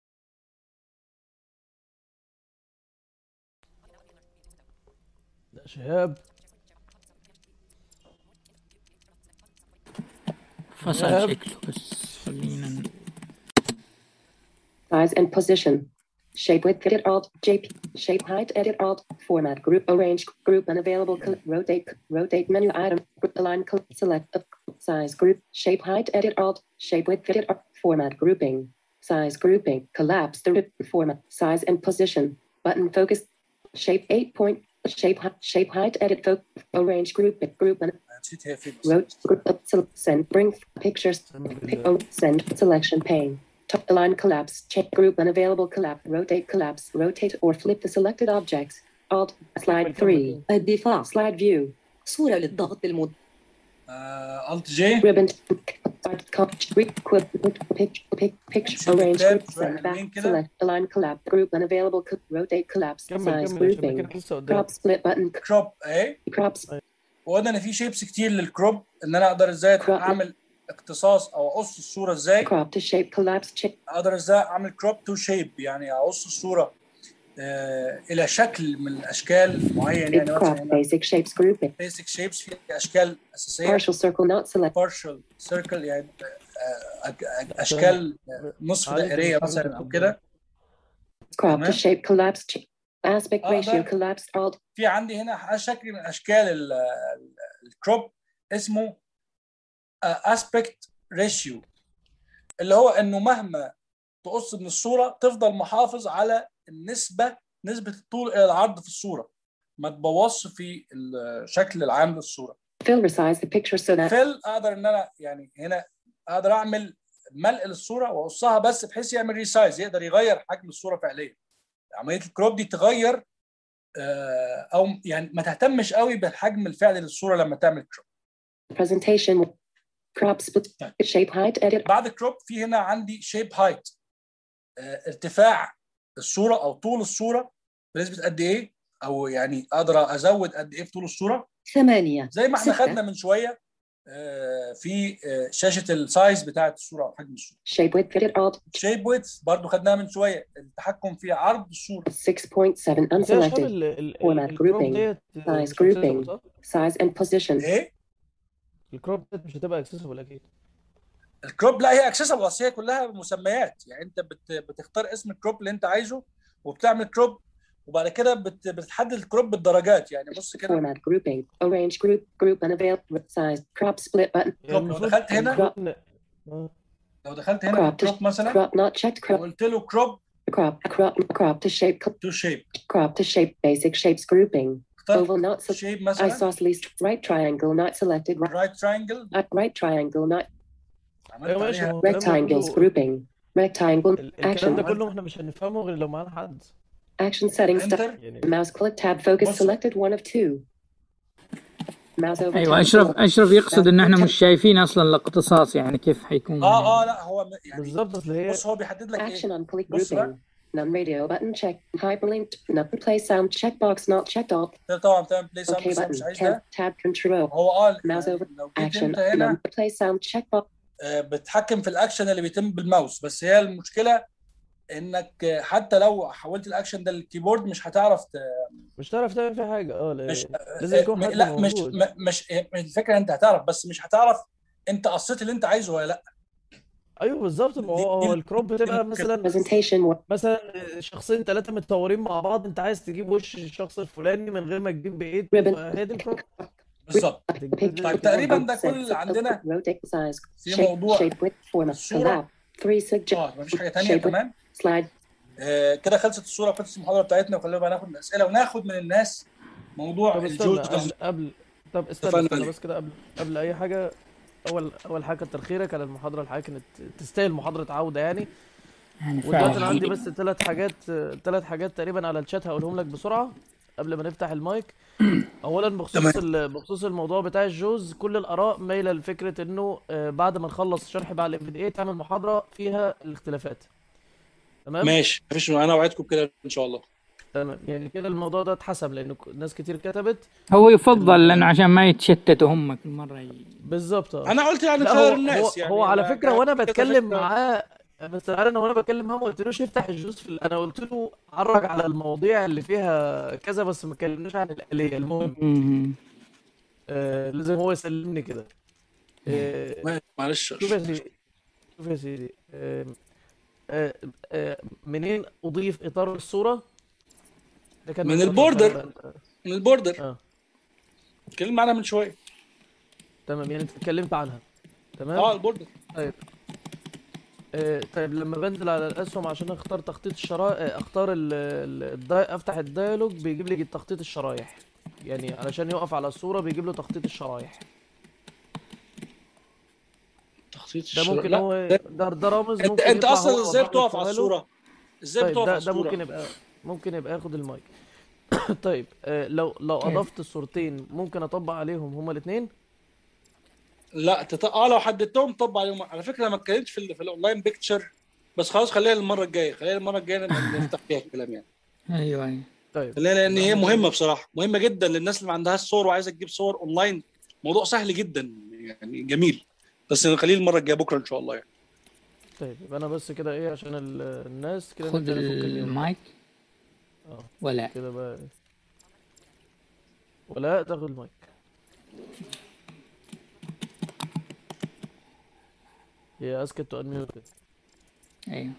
Speaker 3: لا شهاب
Speaker 5: فصل
Speaker 3: شهاب.
Speaker 5: شكله بس خلينا ن-
Speaker 2: Size and position. Shape width. Edit Alt JP. Shape height. Edit Alt. Format. Group arrange. Group unavailable. Col- rotate. Rotate menu item. Group align. Col- select. uh, Size group. Shape height. Edit alt. Shape width. Edit alt. Format grouping. Size grouping. Collapse the rip format. Size and position. Button focus. Shape 8 point. Shape height. Shape height. Edit focus. Arrange group. Group and
Speaker 1: نسيت هي فين
Speaker 2: Rote, group, uh, sel- send, bring pictures, pic, oh, send, selection pane. Top align collapse, check group unavailable collapse, rotate collapse, rotate or flip the selected objects. Alt, slide 3,
Speaker 4: الدفاع
Speaker 2: slide view,
Speaker 4: صورة للضغط المد
Speaker 1: الت جي
Speaker 2: ribbon, start, cop, group, quip, pic, pic, picture,
Speaker 1: شوف
Speaker 2: arrange
Speaker 1: التاب
Speaker 2: group,
Speaker 1: شوية
Speaker 2: send
Speaker 1: حلوين
Speaker 2: back,
Speaker 1: كده.
Speaker 2: select, align collapse, group unavailable, co- rotate collapse,
Speaker 3: كمل
Speaker 2: size
Speaker 3: كمل عشان
Speaker 2: grouping,
Speaker 3: كده لسه قدام
Speaker 2: crop split button,
Speaker 1: كروب اهي
Speaker 2: crop
Speaker 1: وقلنا ان في شيبس كتير للكروب ان انا اقدر ازاي
Speaker 2: Crop.
Speaker 1: اعمل اقتصاص او اقص الصوره ازاي
Speaker 2: crop to shape collapse, check,
Speaker 1: اقدر ازاي اعمل كروب تو شيب يعني اقص الصوره آه الى شكل من الاشكال معين يعني مثلا
Speaker 2: crop,
Speaker 1: هنا
Speaker 2: basic shapes grouping,
Speaker 1: بيسك شيبس في اشكال اساسيه
Speaker 2: partial circle not select,
Speaker 1: بارشل سيركل يعني آه، أك- أك- اشكال آه، نصف
Speaker 3: عليك
Speaker 1: دائريه
Speaker 3: مش
Speaker 1: مثلا
Speaker 3: عارف
Speaker 1: او
Speaker 3: أنت
Speaker 1: كده
Speaker 2: crop to
Speaker 1: تمام.
Speaker 2: shape collapse, check, aspect
Speaker 1: أقدر.
Speaker 2: ratio collapse, alt,
Speaker 1: في عندي هنا شكل من اشكال ال- ال- الكروب اسمه اسبكت ريشيو اللي هو انه مهما تقص من الصوره تفضل محافظ على النسبه نسبه الطول الى العرض في الصوره ما تبوظش في الشكل العام للصوره
Speaker 2: fill resize the picture so that
Speaker 1: فيل اقدر ان انا يعني هنا اقدر اعمل ملء للصوره واقصها بس بحيث يعمل ريسايز يقدر يغير حجم الصوره فعليا عمليه الكروب دي تغير آه، او يعني ما تهتمش قوي بالحجم الفعلي للصوره لما تعمل كروب
Speaker 2: presentation with crop split
Speaker 1: طيب.
Speaker 2: shape height edit
Speaker 1: بعد كروب في هنا عندي شيب هايت ارتفاع الصوره او طول الصوره بنسبه قد ايه او يعني اقدر ازود قد ايه في طول الصوره
Speaker 4: ثمانية
Speaker 1: زي ما احنا
Speaker 4: ستة.
Speaker 1: خدنا من شويه آه، في آه، شاشه السايز بتاعه الصوره او حجم الصوره
Speaker 2: shape width edit alt
Speaker 1: شيب ويدث برضو خدناها من شويه التحكم في عرض الصوره
Speaker 2: 6.7
Speaker 3: بس هي شباب
Speaker 2: unselected
Speaker 3: ال- ال-
Speaker 2: Format
Speaker 3: الكروب
Speaker 2: grouping.
Speaker 3: ديت
Speaker 2: Size
Speaker 3: مش
Speaker 2: grouping.
Speaker 3: accessible صح؟
Speaker 2: size and position
Speaker 1: ايه
Speaker 3: الكروب ديت مش هتبقى اكسسبل اكيد
Speaker 1: الكروب لا هي اكسسبل اصل هي كلها مسميات يعني انت بت بتختار اسم الكروب اللي انت عايزه وبتعمل كروب وبعد كده بت بتحدد الكروب بالدرجات يعني بص كده
Speaker 2: format grouping arrange group group unavailable size crop split button
Speaker 3: يعني
Speaker 1: لو
Speaker 3: المفروض
Speaker 1: دخلت هنا-
Speaker 3: المفروض إن- آه.
Speaker 1: لو دخلت هنا في
Speaker 2: crop to
Speaker 1: الكروب مثلا
Speaker 2: crop not checked crop
Speaker 1: وقلت له كروب
Speaker 2: crop crop crop to shape
Speaker 1: تو شيب
Speaker 2: crop to shape basic shapes grouping
Speaker 1: اختار
Speaker 2: oval not selected
Speaker 1: شيب مثلا
Speaker 2: isosceles right triangle not selected right,
Speaker 1: رايت تراينجل
Speaker 2: uh, right triangle not
Speaker 1: عملت
Speaker 3: ايوه ماشي
Speaker 1: عليها
Speaker 3: هو الكلام ده
Speaker 2: rectangles
Speaker 3: كله
Speaker 2: grouping rectangle
Speaker 3: ال- الكلام ده
Speaker 2: action
Speaker 3: كله احنا مش هنفهمه غير لو معانا حد
Speaker 2: action settings stuff
Speaker 1: انتر
Speaker 3: يعني
Speaker 2: mouse click tab focus
Speaker 1: بص.
Speaker 2: selected one of two mouse over
Speaker 5: ايوه
Speaker 2: tab
Speaker 5: اشرف
Speaker 2: select.
Speaker 5: اشرف يقصد ان احنا مش شايفين اصلا الاقتصاص يعني كيف حيكون
Speaker 1: اه اه لا هو م- يعني
Speaker 3: بالظبط اصل هي
Speaker 1: بص هو بيحدد لك
Speaker 2: Action
Speaker 1: ايه
Speaker 2: on click
Speaker 1: بص بقى.
Speaker 2: grouping. None radio button check. Hyperlinked. Not play sound checkbox not checked off.
Speaker 1: ده طبعا بتعمل بلاي ساوند
Speaker 2: OK
Speaker 1: بس أنا مش
Speaker 2: button.
Speaker 1: عايز
Speaker 2: Tab,
Speaker 1: ده
Speaker 2: tab control.
Speaker 1: هو اه
Speaker 2: Mouse
Speaker 1: يعني
Speaker 2: over.
Speaker 1: لو جيت
Speaker 2: Action.
Speaker 1: انت هنا
Speaker 2: None play sound checkbox.
Speaker 1: آه، بتحكم في الاكشن اللي بيتم بالماوس بس هي المشكله انك آه، حتى لو حولت الاكشن ده للكيبورد مش هتعرف ت...
Speaker 3: مش هتعرف تعمل فيها حاجه اه لا-
Speaker 1: مش
Speaker 3: لازم يكون
Speaker 1: آه،
Speaker 3: حد
Speaker 1: لا مش
Speaker 3: موجود
Speaker 1: م- مش آه، الفكره انت هتعرف بس مش هتعرف انت قصيت اللي انت عايزه ولا لا
Speaker 3: ايوه بالظبط ما هو
Speaker 1: دي-
Speaker 3: هو الكروب بتبقى
Speaker 1: دي-
Speaker 3: مثلا
Speaker 2: Presentation.
Speaker 3: مثلا شخصين ثلاثه متطورين مع بعض انت عايز تجيب وش الشخص الفلاني من غير ما تجيب بايد
Speaker 2: Ribbon.
Speaker 3: هي دي الكروب
Speaker 1: بالظبط
Speaker 2: Picture.
Speaker 1: طيب تقريبا ده
Speaker 2: Set.
Speaker 1: كل اللي عندنا
Speaker 2: Rotate size.
Speaker 1: في
Speaker 2: Shape.
Speaker 1: موضوع
Speaker 2: Shape width format.
Speaker 1: الصورة.
Speaker 2: Collapse. Three suggest.
Speaker 1: اه مفيش حاجه ثانيه
Speaker 2: Shape.
Speaker 1: كمان
Speaker 2: Slide.
Speaker 1: آه كده خلصت الصوره وخلصت المحاضره بتاعتنا وخلينا بقى ناخد الاسئله وناخد من الناس موضوع
Speaker 3: طب استنى
Speaker 1: الجوز
Speaker 3: قبل قبل طب استنى
Speaker 1: اتفقنا
Speaker 3: استنى
Speaker 1: عليه.
Speaker 3: بس كده قبل قبل اي حاجه اول اول حاجه كتر خيرك على المحاضره الحقيقه كانت تستاهل محاضره عوده يعني
Speaker 5: يعني
Speaker 3: ودلوقتي انا
Speaker 5: فعلا
Speaker 3: عندي بس ثلاث حاجات ثلاث حاجات تقريبا على الشات هقولهم لك بسرعه قبل ما نفتح المايك اولا بخصوص ال- بخصوص الموضوع بتاع الجوز كل الاراء مايله لفكره انه آه، بعد ما نخلص شرح بقى الاف دي اي تعمل محاضره فيها الاختلافات تمام
Speaker 1: ماشي مفيش انا اوعدكم كده ان شاء الله
Speaker 3: تمام يعني كده الموضوع ده اتحسم لان ك- ناس كتير كتبت
Speaker 5: هو يفضل لانه عشان ما يتشتتوا هم كل مره ي...
Speaker 3: بالظبط اه
Speaker 1: انا قلت يعني
Speaker 3: لا
Speaker 1: خير
Speaker 3: هو
Speaker 1: الناس
Speaker 3: هو,
Speaker 1: يعني
Speaker 3: هو على
Speaker 1: أنا
Speaker 3: فكره وانا
Speaker 1: كذا
Speaker 3: بتكلم
Speaker 1: فكرة.
Speaker 3: معاه بس عارف انا وانا بتكلم معاه ما قلتلوش يفتح الجوز في ال- انا قلت له عرج على المواضيع اللي فيها كذا بس ما اتكلمناش عن الآلية المهم
Speaker 5: مم.
Speaker 3: آه لازم هو يسلمني كده آه
Speaker 1: معلش
Speaker 3: شوف يا سيدي شوف يا سيدي آه آه آه منين اضيف اطار الصوره ده كان
Speaker 1: من
Speaker 3: السؤال
Speaker 1: البوردر.
Speaker 3: بتاع ال-
Speaker 1: من البوردر
Speaker 3: اه
Speaker 1: اتكلم معانا من شويه
Speaker 3: تمام يعني انت اتكلمت عنها تمام
Speaker 1: اه البورد
Speaker 3: طيب آه، طيب لما بنزل على الاسهم عشان اختار تخطيط الشرائح اختار ال ال الدي... افتح الديالوج بيجيب لي تخطيط الشرايح يعني علشان يقف على الصورة بيجيب له تخطيط الشرايح
Speaker 1: تخطيط
Speaker 3: ده
Speaker 1: الشراء
Speaker 3: ممكن
Speaker 1: لا
Speaker 3: هو ده ده رامز
Speaker 1: انت
Speaker 3: ممكن
Speaker 1: انت
Speaker 3: يطلع
Speaker 1: اصلا
Speaker 3: هو
Speaker 1: ازاي
Speaker 3: بعد
Speaker 1: بتقف على
Speaker 3: سؤاله.
Speaker 1: الصوره ازاي
Speaker 3: طيب
Speaker 1: بتقف
Speaker 3: ده
Speaker 1: على
Speaker 3: ده
Speaker 1: الصوره
Speaker 3: ممكن يبقى ممكن يبقى ياخد المايك طيب آه، لو لو اضفت الصورتين ممكن اطبق عليهم هما الاثنين
Speaker 1: لا تط... اه لو حددتهم طبق عليهم على فكره انا ما اتكلمتش في, ال... في الاونلاين بيكتشر بس خلاص خليها المره الجايه خليها المره الجايه نبقى نفتح فيها الكلام يعني
Speaker 5: ايوه ايوه
Speaker 3: طيب
Speaker 1: خليها لان هي مهمه بصراحه مهمه جدا للناس اللي ما عندهاش صور وعايزه تجيب صور اونلاين موضوع سهل جدا يعني جميل بس نخليه المره الجايه بكره ان شاء الله يعني
Speaker 3: طيب يبقى انا بس كده ايه عشان ال- الناس كده
Speaker 5: خذ
Speaker 3: نبدأ نفك اليوم.
Speaker 5: المايك
Speaker 3: اه
Speaker 5: ولا
Speaker 3: كده بقى ولا تاخد المايك هي اسكت تو انميوت
Speaker 5: ايوه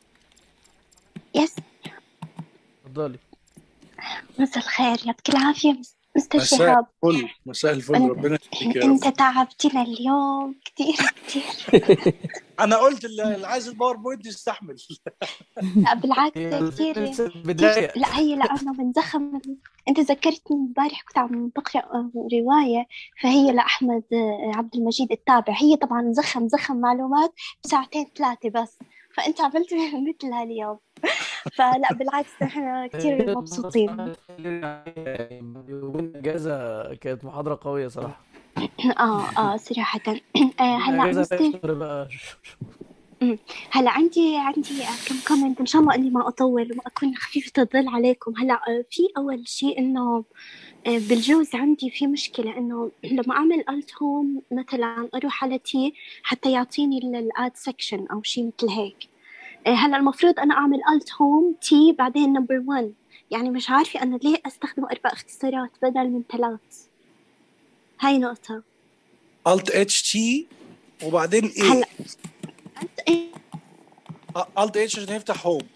Speaker 6: يس
Speaker 3: اتفضلي
Speaker 6: مساء الخير يعطيك العافية مس- مستر
Speaker 1: مساء
Speaker 6: شهاب
Speaker 1: الفل مساء الفل
Speaker 6: أنا-
Speaker 1: ربنا يخليك يا رب
Speaker 6: انت تعبتنا اليوم كثير كثير
Speaker 1: انا قلت اللي اللي عايز الباوربوينت يستحمل
Speaker 6: لا بالعكس
Speaker 3: هي
Speaker 6: كثير
Speaker 3: لسه بداية
Speaker 6: لا هي لأنه بنزخم انت ذكرتني امبارح كنت عم بقرأ آه، رواية فهي لأحمد آه، عبد المجيد التابع هي طبعا زخم زخم معلومات بساعتين ثلاثة بس فانت عملت مثلها اليوم فلا بالعكس احنا كثير مبسوطين
Speaker 3: يومين اجازة كانت محاضرة قوية صراحة
Speaker 6: اه اه صراحة آه، هلا
Speaker 3: اجازة
Speaker 6: مستر
Speaker 3: شهر بقى
Speaker 6: هلا عندي عندي كم كومنت ان شاء الله اني ما اطول وما اكون خفيفة الظل عليكم هلا آه، في اول شيء انه آه، بالجوز عندي في مشكلة انه لما اعمل الت هوم مثلا اروح على تي حتى يعطيني الاد سكشن او شيء مثل هيك آه، هلا المفروض انا اعمل الت هوم تي بعدين نمبر 1 يعني مش عارفة انا ليه استخدم اربع اختصارات بدل من ثلاث هاي نقطة
Speaker 1: الت اتش تي وبعدين ايه
Speaker 6: هلا أنت إيه؟
Speaker 1: الت اتش عشان يفتح هوم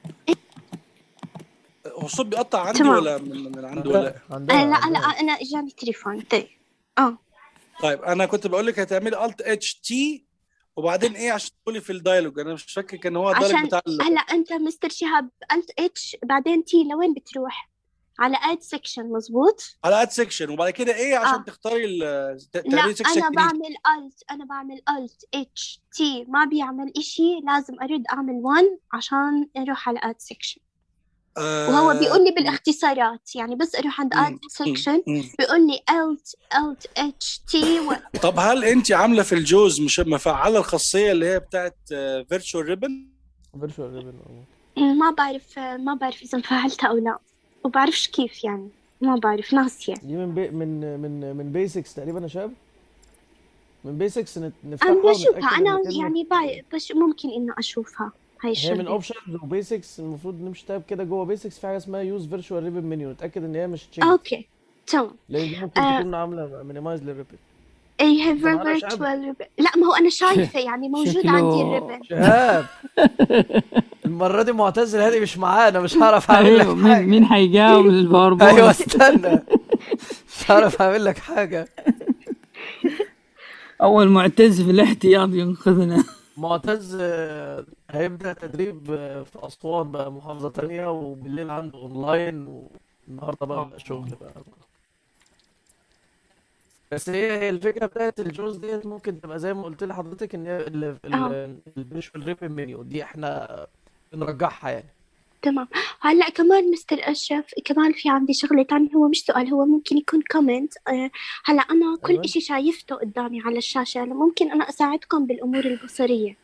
Speaker 1: هو الصوت بيقطع عندي
Speaker 6: تمام.
Speaker 1: ولا من, من عندي ولا
Speaker 3: عندها
Speaker 6: آه، لا لا
Speaker 3: عندها.
Speaker 6: انا اجاني تليفون طيب اه
Speaker 1: طيب انا كنت بقول لك هتعملي الت اتش تي وبعدين ايه عشان تقولي في الدايلوج انا مش فاكر كان هو الدايلوج
Speaker 6: عشان
Speaker 1: بتاع ال...
Speaker 6: هلا انت مستر شهاب الت اتش بعدين تي لوين بتروح على اد سكشن مزبوط
Speaker 1: على اد سيكشن وبعد كده ايه عشان
Speaker 6: آه.
Speaker 1: تختاري ال
Speaker 6: لا
Speaker 1: تعملي سيكشن
Speaker 6: انا
Speaker 1: جديد
Speaker 6: بعمل الت انا بعمل الت اتش تي ما بيعمل اشي لازم ارد اعمل 1 عشان اروح على اد سكشن
Speaker 1: آه،
Speaker 6: وهو بيقول لي بالاختصارات يعني بس اروح عند اد
Speaker 1: مم.
Speaker 6: سكشن
Speaker 1: مم.
Speaker 6: بيقول لي الت الت اتش تي
Speaker 1: طب هل انت عامله في الجوز مش مفعله الخاصيه اللي هي بتاعت فيرتشوال ريبن
Speaker 3: فيرتشوال ريبن
Speaker 6: ما بعرف ما بعرف اذا فعلتها او لا وبعرفش كيف يعني ما بعرف ناسيه
Speaker 3: دي من بي من من من بيسكس تقريبا يا شباب من بيسكس نفتحها
Speaker 6: أنا بشوفها
Speaker 3: ونتأكد
Speaker 6: أنا
Speaker 3: إن كلمة-
Speaker 6: يعني باي بش ممكن إنه أشوفها هاي
Speaker 3: هي من
Speaker 6: الشغلة
Speaker 3: اوبشنز وبيسكس المفروض نمشي تاب كده جوه بيسكس في حاجه اسمها يوز فيرتشوال ريبن منيو نتاكد ان هي مش تشيك
Speaker 6: أوكي تمام
Speaker 3: لان دي ممكن
Speaker 6: آه.
Speaker 3: تكون عامله مينيمايز للريبن
Speaker 6: أي have
Speaker 3: طب أنا شعب.
Speaker 6: virtual ribbon لا ما هو أنا شايفة يعني موجود
Speaker 5: شكله-
Speaker 6: عندي الريبن
Speaker 3: شهاب المره دي معتز الهادي مش معانا مش هعرف اعمل
Speaker 5: ايوه
Speaker 3: لك
Speaker 5: مين
Speaker 3: حاجه
Speaker 5: مين حيجاوب الباوربوينت
Speaker 3: ايوه استنى مش هعرف اعمل لك حاجه
Speaker 5: اول معتز في الاحتياط ينقذنا
Speaker 3: معتز آه، هيبدا تدريب آه، في اسوان بقى محافظه تانية وبالليل عنده اونلاين والنهارده بقى بقى شغل بقى بس هي هي الفكره بتاعت الجوز ديت ممكن تبقى زي ما قلت لحضرتك ان هي
Speaker 6: آه.
Speaker 3: الفيجوال ريبن منيو دي احنا بنرجعها يعني
Speaker 6: تمام هلا كمان مستر أشرف كمان في عندي شغلة تانية هو مش سؤال هو ممكن يكون كومنت هلا أنا كل
Speaker 3: أيوة.
Speaker 6: إشي شايفته قدامي على الشاشة هلا ممكن أنا أساعدكم بالأمور البصرية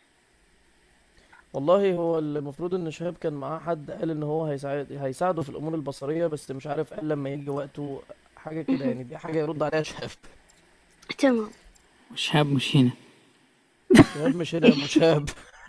Speaker 3: والله هو المفروض ان شهاب كان معاه حد قال ان هو هيساعد هيساعده في الامور البصريه بس مش عارف قال لما يجي وقته حاجه كده يعني دي حاجه يرد عليها شهاب
Speaker 6: تمام
Speaker 5: شهاب مش هنا
Speaker 3: شهاب مش هنا يا أبو شهاب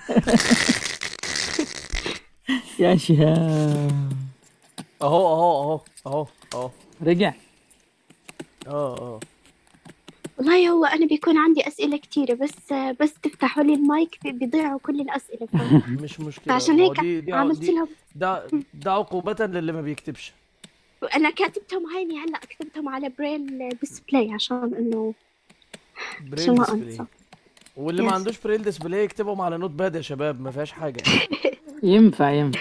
Speaker 5: يا شهاب
Speaker 3: اهو اهو اهو اهو اهو
Speaker 5: رجع
Speaker 3: اه اه
Speaker 6: والله هو أنا بيكون عندي أسئلة كتيرة بس بس تفتحوا لي المايك بي- بيضيعوا كل الأسئلة ف-
Speaker 3: مش مشكله
Speaker 6: فعشان
Speaker 3: ما هو
Speaker 6: هيك
Speaker 3: دي دي
Speaker 6: عملت
Speaker 3: دي
Speaker 6: لهم
Speaker 3: ده ده عقوبه للي ما بيكتبش
Speaker 6: انا كاتبتهم هيني هلا كتبتهم على بريل ديسبلاي عشان انه
Speaker 3: برين
Speaker 6: عشان ما
Speaker 3: ديسبلاي
Speaker 6: انسى
Speaker 3: واللي ما
Speaker 6: Yes.
Speaker 3: عندوش بريل ديسبلاي يكتبهم على نوت باد يا شباب ما فيهاش حاجه
Speaker 5: ينفع ينفع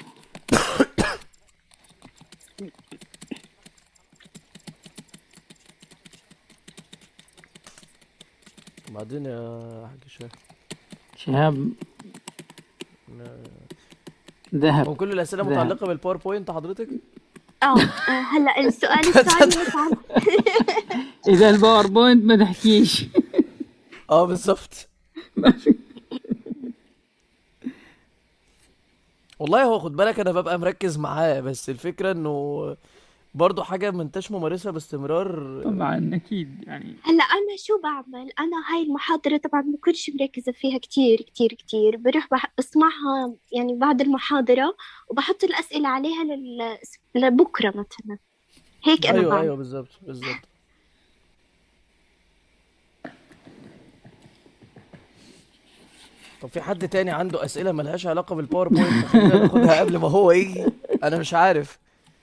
Speaker 3: وبعدين يا حاج شاه
Speaker 5: شهاب ذهب
Speaker 3: هو كل الاسئله
Speaker 5: ذهب.
Speaker 3: متعلقه بالباوربوينت حضرتك
Speaker 6: اه آه، هلا السؤال الثاني مثلا
Speaker 5: اذا الباوربوينت ما تحكيش
Speaker 3: اه بالظبط
Speaker 5: ما في
Speaker 3: والله هو خد بالك انا ببقى مركز معاه بس الفكره انه برضه حاجه ما انتش ممارسها باستمرار
Speaker 5: طبعا اكيد يعني
Speaker 6: هلا انا شو بعمل انا هاي المحاضره طبعا ما كنتش مركزه فيها كتير كتير كتير بروح بح- بسمعها يعني بعد المحاضره وبحط الاسئله عليها لل... لبكره مثلا هيك انا
Speaker 3: ايوه
Speaker 6: بعمل
Speaker 3: ايوه بالظبط بالظبط طب في حد تاني عنده اسئله ملهاش علاقه بالباوربوينت خلينا ناخدها قبل ما هو يجي انا مش عارف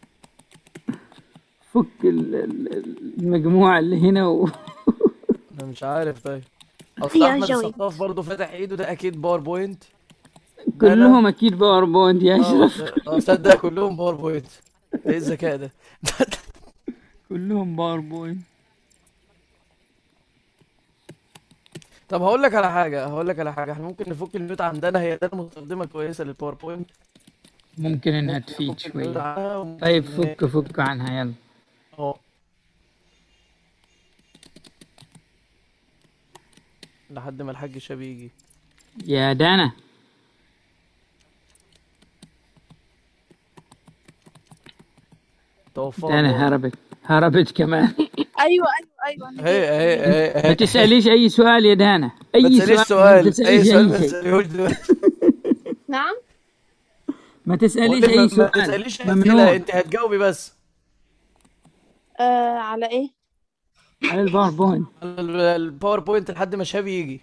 Speaker 5: فك ال- ال- المجموعة اللي هنا و...
Speaker 3: انا مش عارف طيب اصل
Speaker 6: يا
Speaker 3: احمد
Speaker 6: جوي.
Speaker 3: السقاف برضه فاتح ايده ده اكيد باوربوينت
Speaker 5: كلهم اكيد باوربوينت يا اشرف
Speaker 3: اه اه صدق كلهم باوربوينت ايه الذكاء ده
Speaker 5: كلهم باوربوينت
Speaker 3: طب هقول لك على حاجه هقول لك على حاجه احنا ممكن نفك الميوت عندنا هي ده مستخدمه كويسه للباوربوينت
Speaker 5: ممكن انها
Speaker 3: ممكن
Speaker 5: تفيد
Speaker 3: نفك الميوت
Speaker 5: شوية
Speaker 3: عنها وممكن
Speaker 5: طيب
Speaker 3: ن-
Speaker 5: فك فك عنها يلا
Speaker 3: اهو لحد ما الحاج شاب يجي
Speaker 5: يا دانا
Speaker 3: توفى
Speaker 5: دانا هربت هربت كمان
Speaker 7: ايوه ايوه ايوه أنا
Speaker 3: هي
Speaker 7: جيت.
Speaker 3: هي هي
Speaker 5: ما
Speaker 3: هي
Speaker 5: تسأليش اي سؤال يا دانا
Speaker 3: ما
Speaker 5: اي
Speaker 3: تسأليش
Speaker 5: سؤال ما
Speaker 3: سؤال اي
Speaker 5: تسأليش
Speaker 3: سؤال ما
Speaker 5: اي شيء
Speaker 3: تسأليهوش دلوقتي
Speaker 7: نعم
Speaker 5: ما تسأليش
Speaker 3: بقول لك ما-
Speaker 5: اي
Speaker 3: ما
Speaker 5: سؤال
Speaker 3: تسأليش أسئلة
Speaker 5: ممنوع
Speaker 3: انت هتجاوبي بس
Speaker 7: آه على ايه
Speaker 5: على الباوربوينت
Speaker 3: ال- الباوربوينت لحد ما شاب يجي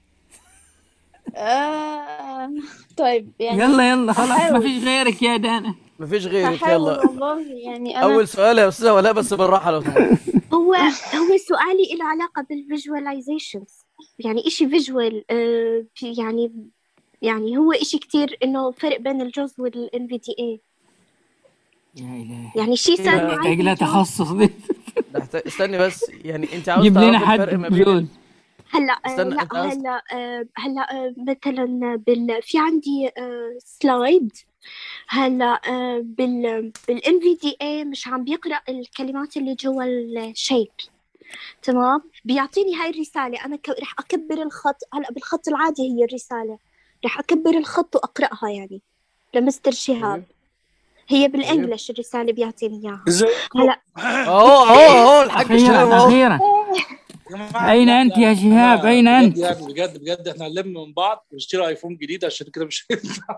Speaker 7: آه طيب يعني
Speaker 5: يلا يلا خلاص ما
Speaker 7: هحاول.
Speaker 5: فيش غيرك يا دانا
Speaker 3: مفيش غيرك
Speaker 7: هحاول
Speaker 3: يلا
Speaker 7: والله يعني انا
Speaker 3: اول سؤال يا استاذه ولا بس بالراحه لو سمحت
Speaker 6: هو هو سؤالي له علاقة بالفيجواليزيشنز يعني إشي فيجوال يعني يعني هو إشي كتير إنه فرق بين الجوز والان في دي اي
Speaker 5: يا إلهي
Speaker 6: يعني شي صار معي
Speaker 5: محتاج لها
Speaker 6: بالجوز
Speaker 5: تخصص دي
Speaker 3: محتاج- استني بس يعني انت عاوز
Speaker 5: جيب لنا
Speaker 3: تعرفي
Speaker 5: حد
Speaker 3: الفرق ما بين
Speaker 5: بجوز
Speaker 6: هلا آه،
Speaker 3: استنى،
Speaker 6: لا
Speaker 3: أنت عاوز-
Speaker 6: هلا آه، هلا آه، مثلا بال في عندي آه، سلايد هلا آه، بال بالان في دي اي مش عم بيقرا الكلمات اللي جوا الشيب تمام بيعطيني هاي الرساله انا ك... رح اكبر الخط هلا بالخط العادي هي الرساله رح اكبر الخط واقراها يعني لمستر شهاب هي بالانجلش الرساله بيعطيني اياها
Speaker 1: ازاي
Speaker 6: هلا
Speaker 3: اهو اهو اهو الحاج شاب
Speaker 5: اخيرا
Speaker 3: اهو
Speaker 5: اخيرا
Speaker 1: يا جماعة
Speaker 5: أين
Speaker 1: بجد
Speaker 5: أنت يا
Speaker 1: يعني
Speaker 5: شهاب؟
Speaker 1: أنا
Speaker 5: أين
Speaker 1: بجد
Speaker 5: أنت؟
Speaker 1: يعني بجد بجد احنا هنلم من بعض ونشتري ايفون جديد عشان كده مش هينفع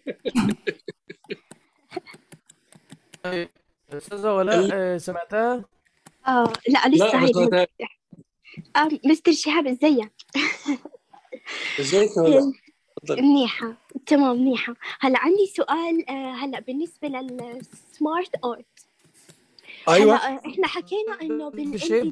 Speaker 3: استاذه ولاء آه، سمعتها
Speaker 6: اه لا لسه
Speaker 1: لا
Speaker 6: هي
Speaker 1: بس أنا-
Speaker 6: آه مستر شهاب ازيك
Speaker 1: ازيك يا ولا اتفضل
Speaker 6: منيحة تمام منيحة هلا عندي سؤال آه، هلا بالنسبة للسمارت ارت
Speaker 1: ايوه
Speaker 6: هلا آه، احنا حكينا انه بال
Speaker 3: بشيب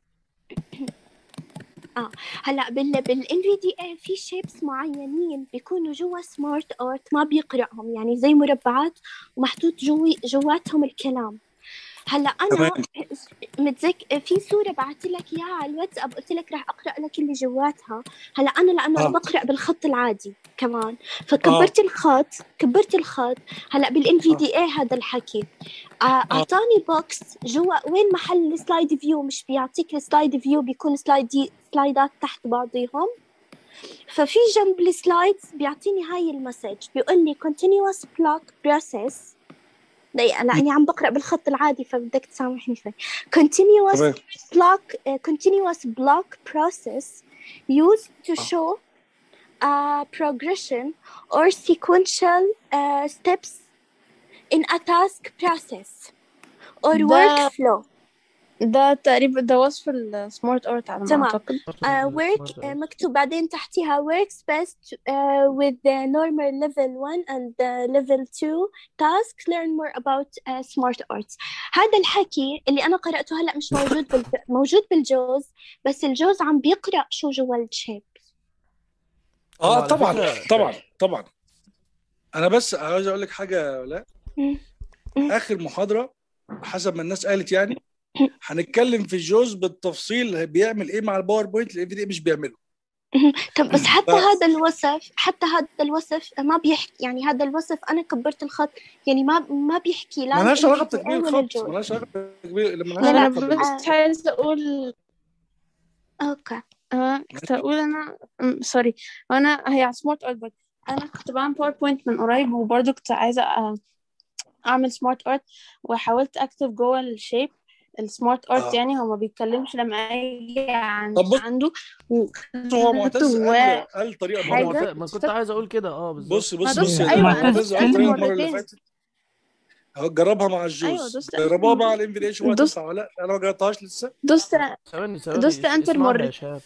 Speaker 6: هلا بال بالان في دي اي في شيبس معينين بيكونوا جوا سمارت ارت ما بيقراهم يعني زي مربعات ومحطوط جوي جواتهم الكلام هلا انا
Speaker 1: تمام.
Speaker 6: متذك في صوره بعثت لك اياها على الواتساب قلت لك راح اقرا لك اللي جواتها هلا انا لانه
Speaker 1: آه.
Speaker 6: بقرا بالخط العادي كمان فكبرت الخط كبرت الخط هلا بالان في دي اي هذا الحكي آه، اعطاني بوكس جوا وين محل السلايد فيو مش بيعطيك السلايد فيو بيكون سلايد سلايدات تحت بعضيهم ففي جنب السلايدز بيعطيني هاي المسج بيقول لي continuous block process دقيقة لأني عم بقرأ بالخط العادي فبدك تسامحني شوي continuous
Speaker 1: تمام
Speaker 6: block uh, continuous block process used to show a progression or sequential uh, steps in a task process or
Speaker 7: ده-
Speaker 6: workflow
Speaker 7: ده تقريبا ده وصف السمارت ارت على ما
Speaker 6: تمام.
Speaker 7: اعتقد
Speaker 6: uh, work uh, مكتوب بعدين تحتها works best uh, with the normal level 1 and the level 2 tasks learn more about uh, smart arts هذا الحكي اللي أنا قرأته هلأ مش موجود بال... موجود بالجوز بس الجوز عم بيقرأ شو جوا الشيب
Speaker 1: اه
Speaker 3: وعلى
Speaker 1: طبعا
Speaker 3: فكرة-
Speaker 1: طبعا طبعا انا بس عاوز اقول لك حاجه لا
Speaker 6: مم. مم.
Speaker 1: اخر محاضره حسب ما الناس قالت يعني هنتكلم في الجوز بالتفصيل بيعمل ايه مع الباوربوينت اللي دي مش بيعمله
Speaker 6: طب بس حتى
Speaker 1: ف-
Speaker 6: هذا الوصف حتى هذا الوصف ما بيحكي يعني هذا الوصف انا كبرت الخط يعني ما ما بيحكي لا
Speaker 1: مالهاش علاقه
Speaker 6: الجزء
Speaker 1: بتكبير
Speaker 6: ولا
Speaker 1: الخط
Speaker 6: الجزء.
Speaker 1: مالهاش علاقه بتكبير لما
Speaker 6: لا،
Speaker 7: انا
Speaker 6: لا،
Speaker 1: علاقة بال-
Speaker 7: بس عايزه اقول
Speaker 6: اوكي
Speaker 7: آه كنت اقول انا أم، سوري انا هي على سمارت ارت بس انا كنت بعمل باوربوينت من قريب وبرضه كنت عايزه أ- اعمل سمارت ارت وحاولت اكتب جوه الشيب السمارت ارت
Speaker 1: آه.
Speaker 7: يعني هو ما بيتكلمش لما اجي عن
Speaker 1: طب بص-
Speaker 7: عنده
Speaker 1: هو
Speaker 7: وكتبت
Speaker 1: معتز
Speaker 7: جواه
Speaker 1: قال قال طريقه
Speaker 3: ما,
Speaker 7: حاجة.
Speaker 3: هو
Speaker 1: مرة
Speaker 3: معت- ما كنت عايز اقول كده اه بالظبط
Speaker 1: بص
Speaker 7: ما
Speaker 1: بص
Speaker 7: دوست
Speaker 1: بص
Speaker 5: أيوة،
Speaker 1: معتز
Speaker 5: معتز
Speaker 1: قال طريقه المره اللي
Speaker 7: مرتين.
Speaker 1: فاتت هو جربها مع الجوز
Speaker 7: أيوة، دوست
Speaker 1: جربوها
Speaker 7: أنت-
Speaker 1: مع الانفيتيشن ولا
Speaker 7: دوست-
Speaker 1: تنفع ولا لا انا ما جربتهاش لسه
Speaker 7: دوست
Speaker 3: ثواني ثواني
Speaker 7: دوست
Speaker 3: اس-
Speaker 7: انتر
Speaker 3: اسمعها
Speaker 7: مرة.
Speaker 3: يا شباب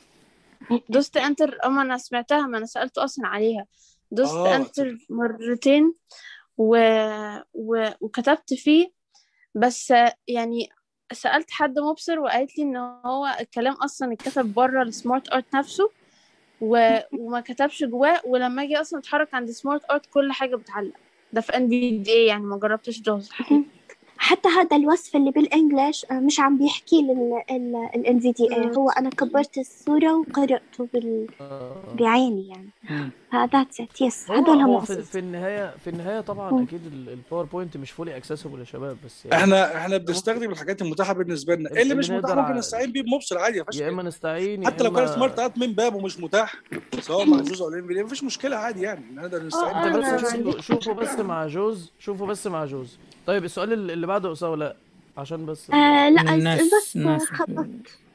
Speaker 7: دوست انتر اما انا سمعتها ما انا سألته اصلا عليها دوست
Speaker 1: آه،
Speaker 7: انتر مرتين و... و... وكتبت فيه بس يعني سألت حد مبصر وقالت لي ان هو الكلام اصلا اتكتب بره السمارت ارت نفسه و... وما كتبش جواه ولما اجي اصلا اتحرك عند سمارت ارت كل حاجة بتعلق ده في ان بي دي اي يعني ما جربتش جوز الحقيقة
Speaker 6: حتى هذا الوصف اللي بالانجلش آه، مش عم بيحكي للان في دي
Speaker 7: مم.
Speaker 6: هو انا كبرت الصورة وقرأته بال...
Speaker 3: آه.
Speaker 6: بعيني يعني
Speaker 5: مم.
Speaker 6: ذاتس ات يس
Speaker 3: هو
Speaker 6: هدول هم
Speaker 3: هو في,
Speaker 6: أصلاً.
Speaker 3: في النهايه في النهايه طبعا
Speaker 6: مم.
Speaker 3: اكيد ال- الباوربوينت مش فولي اكسسبل يا شباب بس يعني
Speaker 1: احنا احنا بنستخدم الحاجات المتاحه بالنسبه لنا
Speaker 3: اللي
Speaker 1: اللي مش
Speaker 3: نقدر
Speaker 1: متاح ممكن
Speaker 3: ع-
Speaker 1: نستعين بيه بمبصر عادي ما فيهاش
Speaker 3: يا اما نستعين يا
Speaker 1: حتى لو كان
Speaker 3: اما
Speaker 1: سمارت ارت من بابه مش متاح سواء مع جوز او الانفيديا مفيش مشكله عادي يعني نقدر نستعين
Speaker 7: آه،
Speaker 3: انت
Speaker 1: بيه.
Speaker 7: أنا
Speaker 3: بس
Speaker 7: ما
Speaker 3: شوفوا
Speaker 7: عنديش
Speaker 3: شوفوا بس مع جوز شوفوا بس مع جوز طيب السؤال اللي اللي بعده اسامه لا عشان بس
Speaker 6: آه لا
Speaker 5: الناس
Speaker 6: بس
Speaker 5: الناس
Speaker 6: خبط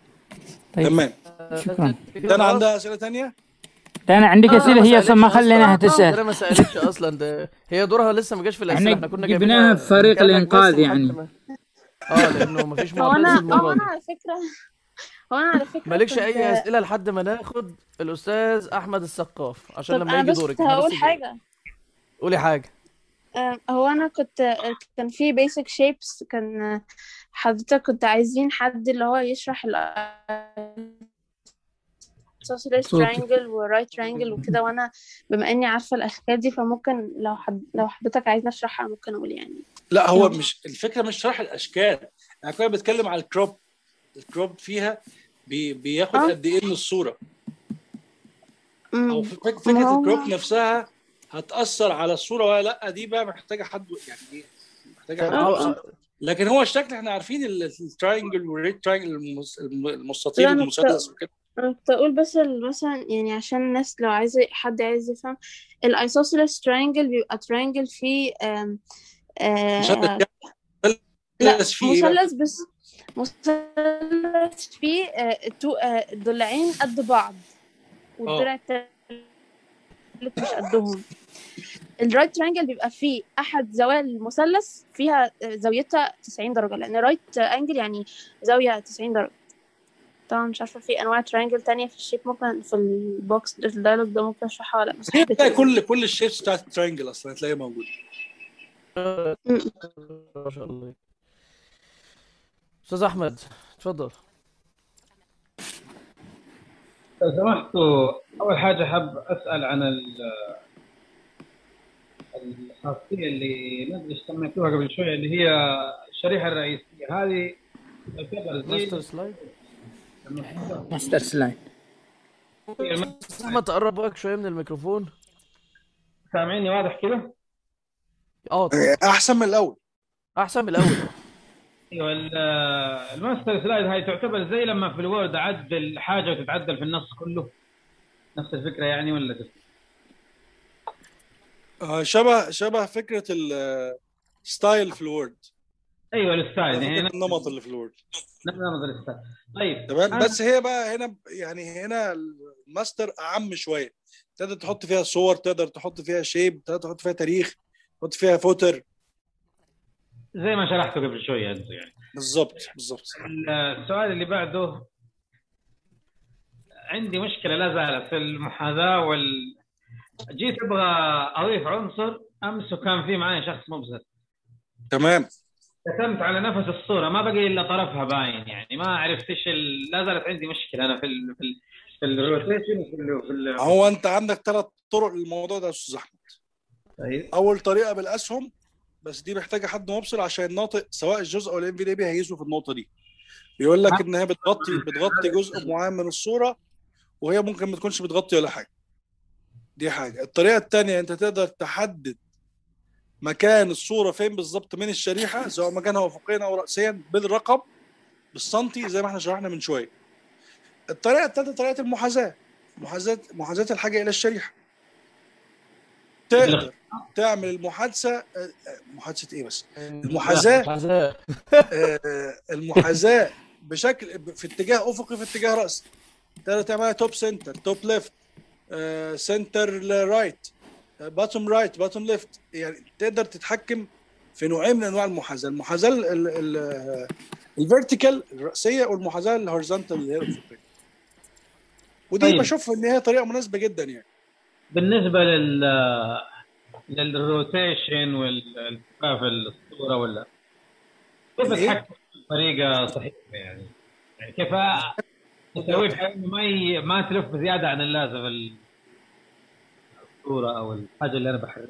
Speaker 5: طيب
Speaker 1: تمام
Speaker 5: شكراً.
Speaker 1: ده انا عندها اسئله ثانيه
Speaker 5: ده انا عندك
Speaker 3: آه،
Speaker 5: اسئله
Speaker 3: ما
Speaker 5: هي اصلا ما
Speaker 3: سألتش
Speaker 5: خليناها
Speaker 3: أصلاً.
Speaker 5: تسال
Speaker 3: ده ما سالتش اصلا ده هي دورها لسه ما جاش في الاسئله
Speaker 5: احنا
Speaker 3: احنا كنا
Speaker 5: جبناها
Speaker 3: جايبينها
Speaker 5: في فريق
Speaker 3: مكانك
Speaker 5: الإنقاذ
Speaker 3: بس
Speaker 5: يعني.
Speaker 3: لحد ما- اه لانه ما فيش
Speaker 7: هو
Speaker 3: معتز
Speaker 7: انا هو
Speaker 3: المره
Speaker 7: انا
Speaker 3: دي
Speaker 7: على فكرة هو انا على فكرة
Speaker 3: مالكش
Speaker 7: كنت-
Speaker 3: اي اسئله لحد ما ناخد الاستاذ احمد السقاف عشان
Speaker 7: طب
Speaker 3: لما
Speaker 7: انا
Speaker 3: يجي
Speaker 7: بس
Speaker 3: دورك
Speaker 7: هقول
Speaker 3: بس
Speaker 7: حاجة
Speaker 3: قولي حاجه
Speaker 7: آه، هو انا كنت كان في basic shapes كان آه، حضرتك كنت عايزين حد اللي هو يشرح ال isosceles
Speaker 5: صوتي.
Speaker 7: triangle و right triangle وكده وانا بما اني عارفة الاشكال دي فممكن لو حد لو حضرتك عايزني اشرحها ممكن اقول يعني
Speaker 1: لا هو
Speaker 7: مم.
Speaker 1: مش الفكره مش شرح الاشكال انا كنا بتكلم على الكروب الكروب فيها بي بياخد
Speaker 7: آه.
Speaker 1: قد ايه من الصوره او
Speaker 7: أمم،
Speaker 1: فك- فكره
Speaker 7: ما هو-
Speaker 1: الكروب نفسها هتاثر على الصوره ولا لا دي بقى محتاجه حد يعني ايه محتاجه حد
Speaker 3: آه،
Speaker 1: يوصل. لكن هو الشكل احنا عارفين ال- التراينجل والريت تراينجل المس- الم- المستطيل
Speaker 7: لا، أنا
Speaker 1: والمثلث وكده
Speaker 7: انا كنت اقول بس ال- مثلا يعني عشان الناس لو عايزة حد عايز يفهم الايسوسيلس triangle بيبقى triangle فيه آم، آه،
Speaker 1: مثلث
Speaker 7: لا
Speaker 1: مثلث فيه ايه بقى؟
Speaker 7: مثلث بس مثلث فيه آه، تو آه، ضلعين قد بعض والضلع التالت مش قدهم الرايت ترانجل بيبقى فيه احد زوايا المثلث فيها آه، زاويتها 90 درجه لان رايت انجل يعني زاويه 90 درجه طبعا مش عارفه في انواع ترانجل تانية في الشيب ممكن في البوكس الدايلوج ده ممكن اشرحها ولا لا بس حبيت
Speaker 1: هتلاقي
Speaker 7: أقول.
Speaker 1: كل كل الشيبس بتاعت التراينجل اصلا هتلاقيها موجوده
Speaker 3: ما شاء الله استاذ احمد اتفضل
Speaker 8: لو سمحتوا أول حاجة حاب أسأل عن ال- الخاصية اللي ما أدري إيش سميتوها قبل شوية اللي هي الشريحة الرئيسية هذه تعتبر زي
Speaker 3: ماستر سلايد
Speaker 5: ماستر سلاين
Speaker 3: استاذ احمد تقرب بقى شويه من الميكروفون
Speaker 8: سامعيني واضح كده؟
Speaker 3: اه طبعا.
Speaker 1: احسن من الاول
Speaker 3: احسن من الاول
Speaker 8: ايوه ال- الماستر سلايد هاي تعتبر زي لما في الوورد اعدل حاجه وتتعدل في النص كله نفس الفكره يعني ولا كيف؟
Speaker 1: آه، شبه شبه فكره الستايل في الوورد
Speaker 8: ايوه الستايل يعني
Speaker 1: فكره النمط اللي في الوورد
Speaker 8: نفس نمط الستايل طيب
Speaker 1: تمام
Speaker 8: أنا-
Speaker 1: بس هي بقى هنا يعني هنا الماستر اعم شويه تقدر تحط فيها صور تقدر تحط فيها شيب تقدر تحط فيها تاريخ تحط فيها فوتر
Speaker 8: زي ما شرحته قبل شويه انتم يعني
Speaker 1: بالظبط بالظبط
Speaker 8: السؤال اللي بعده عندي مشكله لا زالت في المحاذاه وال جيت ابغى اضيف عنصر امس وكان في معي شخص مبصر
Speaker 1: تمام
Speaker 8: كتمت على نفس الصوره ما بقي الا طرفها باين يعني ما عرفت ايش ال... لا زالت عندي مشكله انا في ال... في ال... في الروتيشن وفي ال... في ال...
Speaker 1: هو انت عندك ثلاث طرق للموضوع ده يا استاذ احمد
Speaker 8: طيب
Speaker 1: اول طريقه بالاسهم بس دي محتاجه حد مبصر عشان الناطق سواء الجزء او الام في دي بي هيقيسوا في النقطه دي بيقول لك ان هي بتغطي بتغطي جزء معين من الصوره وهي ممكن ما تكونش بتغطي ولا حاجه دي حاجه الطريقه الثانيه انت تقدر تحدد مكان الصوره فين بالظبط من الشريحه سواء مكانها افقيا او راسيا بالرقم بالسنتي زي ما احنا شرحنا من شويه الطريقه الثالثه طريقه المحاذاه محاذاه محاذاه الحاجه الى الشريحه تقدر تعمل المحادثه آه، آه، محادثه ايه بس المحاذاه
Speaker 3: محاذاة
Speaker 1: آه، المحاذاه بشكل في اتجاه افقي في اتجاه راسي تقدر تعملها توب سنتر توب ليفت سنتر رايت باتوم رايت باتوم ليفت يعني تقدر تتحكم في نوعين من انواع المحاذاه المحاذاه الفيرتيكال الراسيه والمحاذاه الهوريزونتال اللي هي الافقيه ودي
Speaker 8: طيب.
Speaker 1: بشوف ان هي طريقه مناسبه جدا يعني
Speaker 8: بالنسبه لل للروتيشن والالتفاف الصوره ولا كيف
Speaker 1: الإيه؟
Speaker 8: اتحكم بطريقه صحيحه يعني يعني كيف اسوي بحيث إنه ما ي... ما تلف زياده عن اللازم ال- الصوره او الحاجه اللي انا بحركها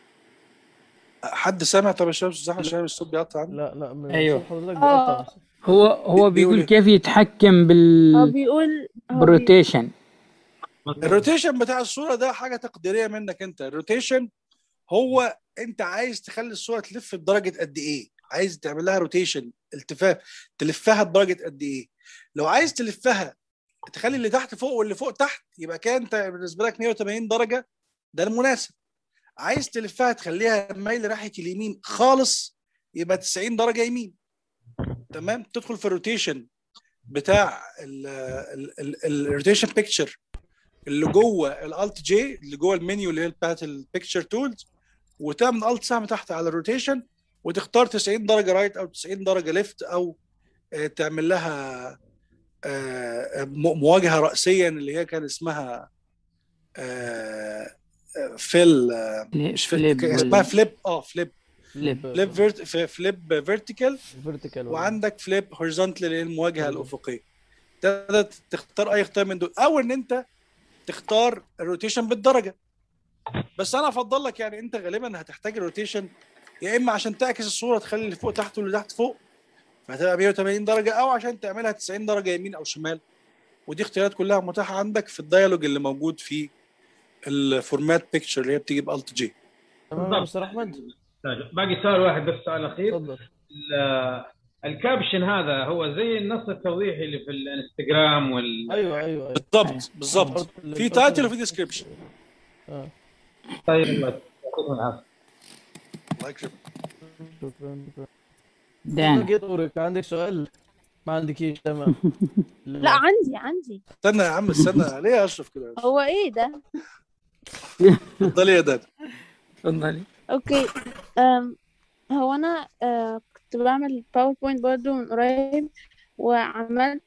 Speaker 1: حد سامع طب يا شباب استاذ احمد عشان الصوت بيقطع عني
Speaker 3: لا لا من
Speaker 5: أيوه.
Speaker 3: صوت حضرتك
Speaker 7: آه.
Speaker 3: بيقطع
Speaker 5: هو هو
Speaker 1: بيقول
Speaker 5: بيقول
Speaker 1: إيه؟
Speaker 5: كيف يتحكم
Speaker 7: هو
Speaker 5: بال
Speaker 7: بيقول هو بي...
Speaker 5: بالروتيشن
Speaker 1: الروتيشن بتاع الصوره ده حاجه تقديريه منك انت الروتيشن هو انت عايز تخلي الصوره تلف بدرجه قد ايه عايز تعمل لها روتيشن التفاف تلفها بدرجه قد ايه لو عايز تلفها تخلي اللي تحت فوق واللي فوق تحت يبقى كده انت بالنسبه لك 180 درجه ده المناسب عايز تلفها تخليها مايل ناحيه اليمين خالص يبقى 90 درجه يمين تمام تدخل في الروتيشن بتاع الروتيشن بيكتشر اللي جوه الالت جي اللي جوه المنيو اللي هي بتاعت البيكتشر تولز وتعمل الت سهم تحت على الروتيشن وتختار 90 درجه رايت او 90 درجه ليفت او آه، تعمل لها آه، م- مواجهه راسيا اللي هي كان اسمها آه، آه، فيل آه، مش فيل
Speaker 5: فليب
Speaker 1: كان
Speaker 5: ولا-
Speaker 1: اسمها فليب اه فليب
Speaker 5: فليب
Speaker 1: فليب فيرت فليب فيرتيكال
Speaker 3: فيرتيكال
Speaker 1: وعندك فليب هوريزونتال اللي هي المواجهه الافقيه تقدر تختار اي اختيار من دول او ان انت تختار الروتيشن بالدرجه بس انا افضل لك يعني انت غالبا هتحتاج الروتيشن يا اما عشان تعكس الصوره تخلي اللي فوق تحت واللي تحت فوق فهتبقى 180 درجه او عشان تعملها 90 درجه يمين او شمال ودي اختيارات كلها متاحه عندك في الديالوج اللي موجود في الفورمات بيكتشر اللي هي بتيجي بالت جي
Speaker 3: تمام يا مستر احمد
Speaker 8: باقي سؤال واحد بس سؤال اخير
Speaker 3: اتفضل
Speaker 8: ال- الكابشن هذا هو زي النص التوضيحي اللي في الانستغرام وال
Speaker 3: ايوه ايوه ايوه
Speaker 1: بالضبط بالظبط
Speaker 3: برضه اللي
Speaker 1: في
Speaker 3: برضه-
Speaker 1: تايتل وفي ديسكربشن
Speaker 3: اه
Speaker 8: طيب الله يعطيكم العافيه
Speaker 1: الله يكرمك
Speaker 3: شكرا شكرا
Speaker 5: دان
Speaker 3: جيت دورك عندك سؤال ما عندكيش تمام
Speaker 7: لا عندي عندي
Speaker 1: استنى يا عم استنى ليه يا اشرف كده
Speaker 7: هو ايه ده
Speaker 1: اتفضلي يا دادا
Speaker 5: تفضلي
Speaker 7: اوكي أم هو انا آه، كنت بعمل باوربوينت برضو من قريب وعملت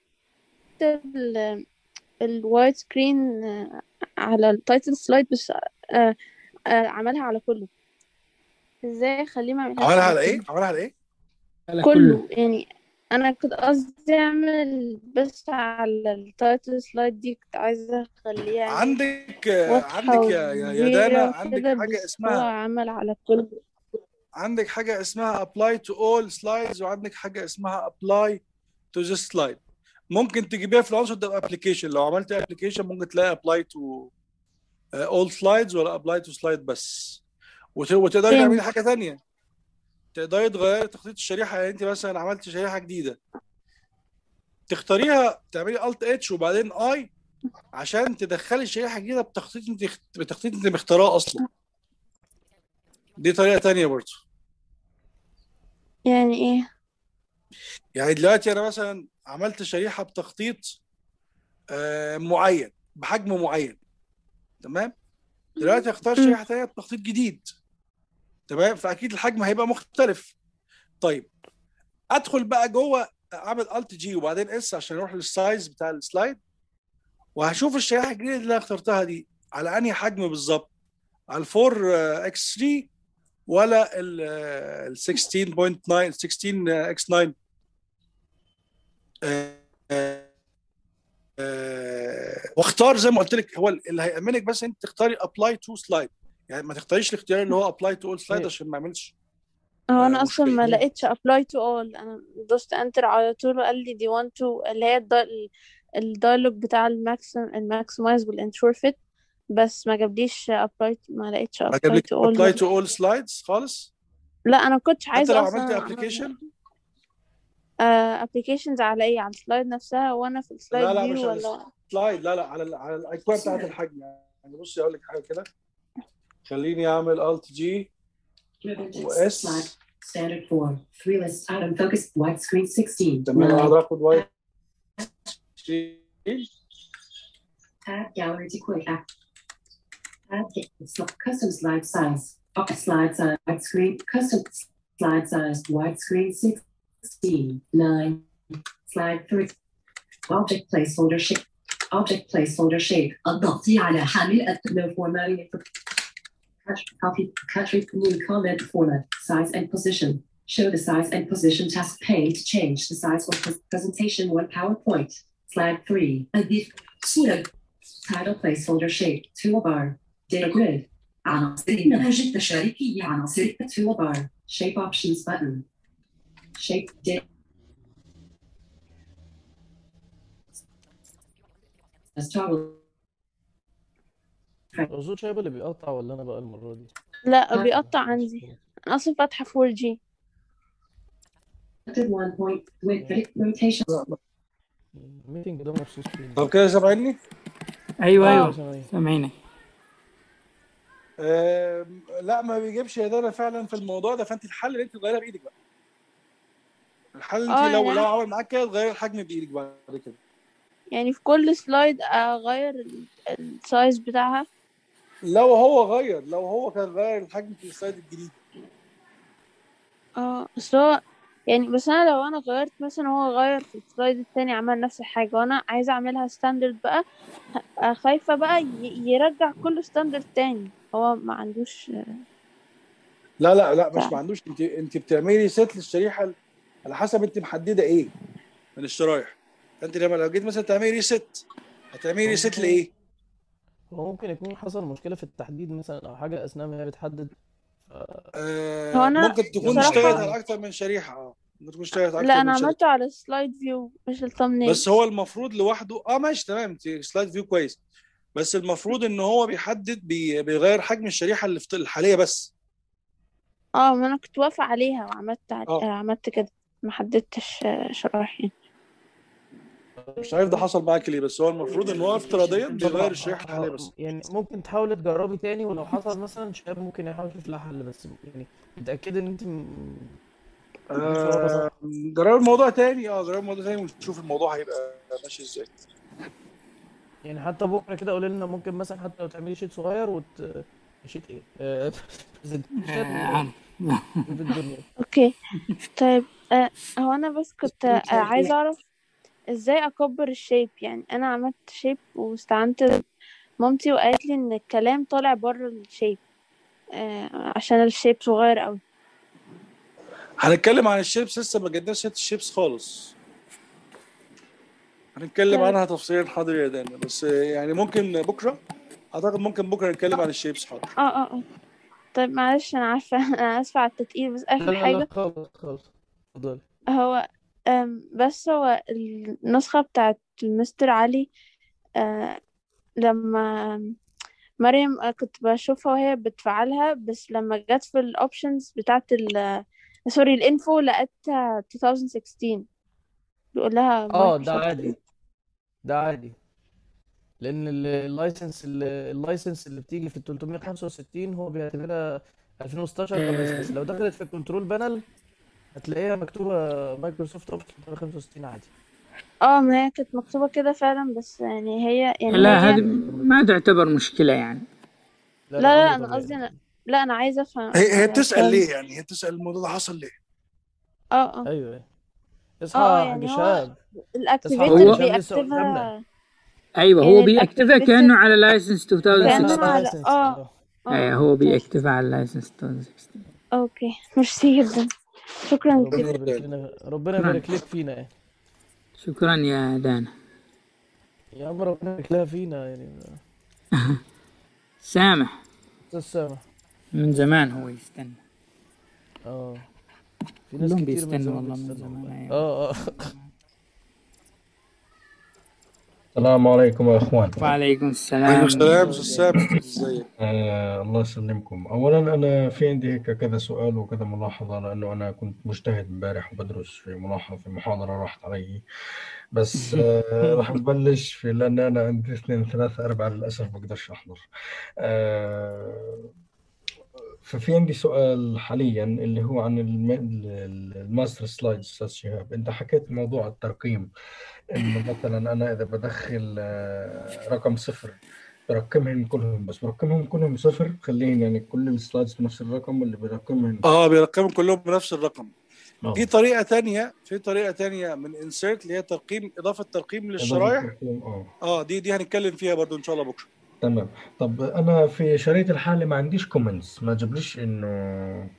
Speaker 7: ال الوايت سكرين على التايتل سلايد بس آه، آه، عملها على كله ازاي اخليه ما يعملهاش
Speaker 1: عملها على
Speaker 7: كله؟
Speaker 1: ايه؟ عملها على ايه؟
Speaker 5: على
Speaker 7: كله يعني انا كنت قصدي اعمل بس على التايتل سلايد دي كنت عايزه اخليها يعني
Speaker 1: عندك
Speaker 7: واضحة
Speaker 1: عندك يا يا يا دانا
Speaker 7: وكبيرة
Speaker 1: عندك
Speaker 7: وكده،
Speaker 1: حاجه
Speaker 7: بس هو
Speaker 1: اسمها
Speaker 7: عمل على كله
Speaker 1: عندك حاجه اسمها apply to all slides وعندك حاجه اسمها apply to this slide ممكن تجيبيها في العنصر ده ابلكيشن لو عملت ابلكيشن ممكن تلاقي apply to uh, all slides ولا apply to slide بس وت- وتقدري
Speaker 7: فين؟
Speaker 1: تعملي حاجه ثانيه تقدري تغيري تخطيط الشريحه يعني انت مثلا عملت شريحه جديده تختاريها تعملي الت اتش وبعدين اي عشان تدخلي شريحه جديده بتخطيط انت بتخطيط انت مختاراه اصلا دي طريقه تانية برضه
Speaker 7: يعني ايه
Speaker 1: يعني دلوقتي انا مثلا عملت شريحه بتخطيط آه، معين بحجم معين تمام دلوقتي اختار
Speaker 7: مم.
Speaker 1: شريحه ثانيه بتخطيط جديد تمام فاكيد الحجم هيبقى مختلف طيب ادخل بقى جوه اعمل الت جي وبعدين اس عشان اروح للسايز بتاع السلايد وهشوف الشريحه الجديده اللي انا اخترتها دي على انهي حجم بالظبط على 4 اكس 3 ولا ال ال 16.9 16 x 9 واختار زي ما قلت لك هو اللي هيأمنك بس انت تختاري ابلاي تو سلايد يعني ما تختاريش الاختيار اللي هو ابلاي تو اول سلايد
Speaker 3: إيه.
Speaker 1: عشان ما يعملش
Speaker 7: هو انا
Speaker 1: آه،
Speaker 7: اصلا
Speaker 1: مشكلة.
Speaker 7: ما لقيتش apply to all انا دوست enter على طول وقال لي دي want to اللي هي الدا- الدايلوج بتاع الماكسم الماكسمايز والانشور فيت بس ما جابليش apply ما لقيتش
Speaker 1: ما
Speaker 7: apply
Speaker 1: جابلك
Speaker 7: to all
Speaker 1: ابلاي تو اول سلايدز خالص
Speaker 7: لا انا كنتش
Speaker 1: حتى
Speaker 7: عايزه
Speaker 1: لو
Speaker 7: اصلا
Speaker 1: عملت
Speaker 7: أعمل-
Speaker 1: ابلكيشن
Speaker 7: آه applications على ايه على السلايد نفسها وانا في السلايد
Speaker 1: لا لا مش
Speaker 7: فيو
Speaker 1: على
Speaker 7: ولا
Speaker 1: السلايد لا لا على ال- على الايقونه بتاعت الحجم يعني بصي اقول لك حاجه كده خليني اعمل الت جي
Speaker 2: Ribbon text.
Speaker 1: واس
Speaker 2: Slide. Standard form. Three lists. Item focus. Widescreen 16.
Speaker 1: تمام
Speaker 2: Nine.
Speaker 1: هقدر اخد وايت
Speaker 2: Add gallery to quick app. Add ga- sl- custom slide size. Up slide size. Widescreen. Custom slide size. Widescreen 16. 9. Slide 3. Object placeholder shape. Object placeholder shape. الضغط على حامل الت- No formatting. Cut, copy, country, new comment format, size and position. Show the size and position task pane to change the size of pres- presentation one PowerPoint. Slide 3. أضيف صورة. Title placeholder shape. Toolbar. Data grid. عناصر النموذج التشاركي عناصر toolbar. Shape options button. Shape data. Toggle.
Speaker 3: هو صوت شايب اللي بيقطع ولا انا بقى المره دي
Speaker 7: لا بيقطع عندي انا اصلا فاتحه 4G
Speaker 2: Selected one point with rotation.
Speaker 3: الميتنج ده مبسوط فيه
Speaker 1: طب كده سامعني؟
Speaker 5: ايوه
Speaker 7: آه.
Speaker 5: ايوه
Speaker 3: سامعين.
Speaker 5: سامعينك
Speaker 1: آم، لا ما بيجيبش يدانا فعلا في الموضوع ده فانت الحل اللي انت تغيرها بايدك بقى الحل انت
Speaker 7: آه،
Speaker 1: لو
Speaker 7: يعني
Speaker 1: لو عمل معاك كده تغير الحجم بايدك بعد كده
Speaker 7: يعني في كل سلايد اغير ال- السايز بتاعها
Speaker 1: لو هو غير لو هو كان غير الحجم في السلايد الجديد
Speaker 7: اه بس هو يعني بس انا لو انا غيرت مثلا هو غير في السلايد التاني عمل نفس الحاجة وانا عايزة اعملها ستاندرد بقى ه- خايفة بقى ي- يرجع كل ستاندرد تاني هو ما عندوش
Speaker 1: لا لا لا مش
Speaker 7: بتاع.
Speaker 1: ما عندوش انت انت بتعملي ست للشريحه ال- على حسب انت محدده ايه من الشرايح فانت لما لو جيت مثلا تعملي ريست هتعملي ريست لايه؟
Speaker 3: هو ممكن يكون حصل مشكله في التحديد مثلا او حاجه اثناء ما هي بتحدد
Speaker 1: آه
Speaker 7: هو أنا
Speaker 1: ممكن تكون
Speaker 7: بصراحة-
Speaker 1: اشتغلت على اكتر من شريحه اه ممكن تكون اشتغلت على
Speaker 7: لا
Speaker 1: اكتر
Speaker 7: انا
Speaker 1: من شريحه
Speaker 7: عملته على السلايد فيو مش الثامنيل
Speaker 1: بس هو المفروض لوحده اه ماشي تمام انت سلايد فيو كويس بس المفروض ان هو بيحدد بي... بيغير حجم الشريحه اللي في الحاليه بس
Speaker 7: اه ما انا كنت واقفة عليها وعملت ع-
Speaker 1: آه.
Speaker 7: آه، عملت كده ما حددتش آه، شرايح يعني
Speaker 1: مش عارف ده حصل معاك ليه بس هو المفروض ان هو افتراضيا بيغير الشريحه الحاليه بس
Speaker 3: يعني ممكن تحاولي تجربي تاني ولو حصل مثلا شباب ممكن يحاول يشوف لها حل بس يعني متأكد ان انت م-
Speaker 1: آه جرب الموضوع تاني اه جرب الموضوع تاني ونشوف الموضوع هيبقى ماشي ازاي
Speaker 3: يعني حتى بكره كده قولي لنا ممكن مثلا حتى لو تعملي شيت صغير وت شيت ايه؟ آه، presentation
Speaker 5: آه،
Speaker 3: في الدنيا
Speaker 7: اوكي طيب آه هو انا بس كنت آه عايزة اعرف ازاي اكبر الشيب يعني انا عملت شيب واستعنت مامتي وقالت لي ان الكلام طالع بره الشيب آه عشان الشيب صغير قوي
Speaker 1: هنتكلم عن الشيبس لسه ما جبناش سيره الشيبس خالص هنتكلم
Speaker 7: طيب.
Speaker 1: عنها تفصيلا حاضر يا دانا بس يعني ممكن بكره اعتقد ممكن بكره نتكلم عن الشيبس حاضر
Speaker 7: اه اه اه طيب معلش انا عارفة انا اسفة على التتقيل بس
Speaker 3: لا
Speaker 7: اخر
Speaker 3: لا لا
Speaker 7: حاجة
Speaker 3: خالص خالص اتفضلي
Speaker 7: هو أم بس هو النسخة بتاعت المستر علي آه لما مريم آه، كنت بشوفها وهي بتفعلها بس لما جت في الاوبشنز بتاعت ال سوري الانفو لقيتها 2016 بيقول لها
Speaker 3: اه ده
Speaker 7: مايكروسوفت
Speaker 3: عادي ده عادي لان ال- اللايسنس ال- اللايسنس اللي بتيجي في ال 365 هو بيعتبرها 2016 كلايسنس لو دخلت في الكنترول بانل هتلاقيها مكتوبه مايكروسوفت اوفيس 365 عادي
Speaker 7: اه ما هي كانت مكتوبة كده فعلا بس يعني هي يعني
Speaker 5: لا
Speaker 7: هي
Speaker 5: هذه ما تعتبر مشكلة يعني
Speaker 7: لا لا, لا
Speaker 3: موجودة
Speaker 7: انا قصدي
Speaker 3: طبيعي.
Speaker 7: انا لا انا عايزة افهم
Speaker 1: هي هي
Speaker 7: آه،
Speaker 1: بتسال
Speaker 7: كلام-
Speaker 1: ليه يعني هي بتسال الموضوع ده حصل ليه
Speaker 7: اه اه
Speaker 3: ايوه ايوه اصحى
Speaker 7: اه
Speaker 3: يا
Speaker 7: يعني
Speaker 3: حاج
Speaker 7: هو
Speaker 3: شهاب
Speaker 7: الاكتيفيتر
Speaker 5: هو-
Speaker 3: لسه قدامنا.
Speaker 7: بيأكتفها
Speaker 5: ايوه
Speaker 7: يعني
Speaker 5: هو بيأكتفها
Speaker 7: الactivator-
Speaker 5: كأنه على لايسنس
Speaker 7: كأنه
Speaker 5: 2016
Speaker 7: على-
Speaker 3: لايسنس
Speaker 7: اه
Speaker 5: ايه
Speaker 7: اه
Speaker 5: هو
Speaker 7: ممتاز.
Speaker 5: بيأكتفها على اللايسنس 2016
Speaker 6: اوكي ميرسي جدا شكرا
Speaker 3: ربنا
Speaker 6: كتير
Speaker 3: يبارك لنا ربنا
Speaker 5: نعم.
Speaker 3: يبارك لك فينا يعني
Speaker 5: شكرا يا دانا
Speaker 3: يا عم ربنا يبارك لها فينا يعني
Speaker 5: سامح
Speaker 3: استاذ سامح
Speaker 5: من زمان هو يستنى
Speaker 3: اه في ناس
Speaker 5: كلهم
Speaker 3: كتير من
Speaker 5: بيستنوا
Speaker 3: زمان
Speaker 5: والله من
Speaker 3: بيستنوا
Speaker 5: زمان
Speaker 3: والله.
Speaker 5: أيوة.
Speaker 3: اه اه
Speaker 9: السلام عليكم يا اخوان
Speaker 5: وعليكم
Speaker 1: عليكم
Speaker 5: السلام
Speaker 1: السلام استاذ سامح ازيك
Speaker 9: آه الله يسلمكم اولا انا في عندي هيك كذا سؤال وكذا ملاحظه لانه انا كنت مجتهد امبارح وبدرس في ملاحظه في محاضره راحت علي بس آه راح نبلش في لان انا عندي اثنين ثلاثه اربعه للاسف بقدرش احضر آه ففي عندي سؤال حاليا اللي هو عن الم- ال- الماستر سلايد استاذ شهاب انت حكيت موضوع الترقيم انه مثلا انا اذا بدخل آه، رقم صفر برقمهم كلهم بس برقمهم كلهم صفر بخليهم يعني كل السلايدز بنفس الرقم واللي برقمهم
Speaker 1: اه بيرقمهم كلهم بنفس الرقم
Speaker 9: اه
Speaker 1: في طريقه تانية في طريقه تانية من انسيرت اللي هي ترقيم اضافه ترقيم
Speaker 9: إضافة
Speaker 1: للشرايح
Speaker 9: ترقيم، اه
Speaker 1: اه دي دي هنتكلم فيها برضو ان شاء الله بكره
Speaker 9: تمام طب انا في شريط الحالي ما عنديش كومنتس ما جابليش انه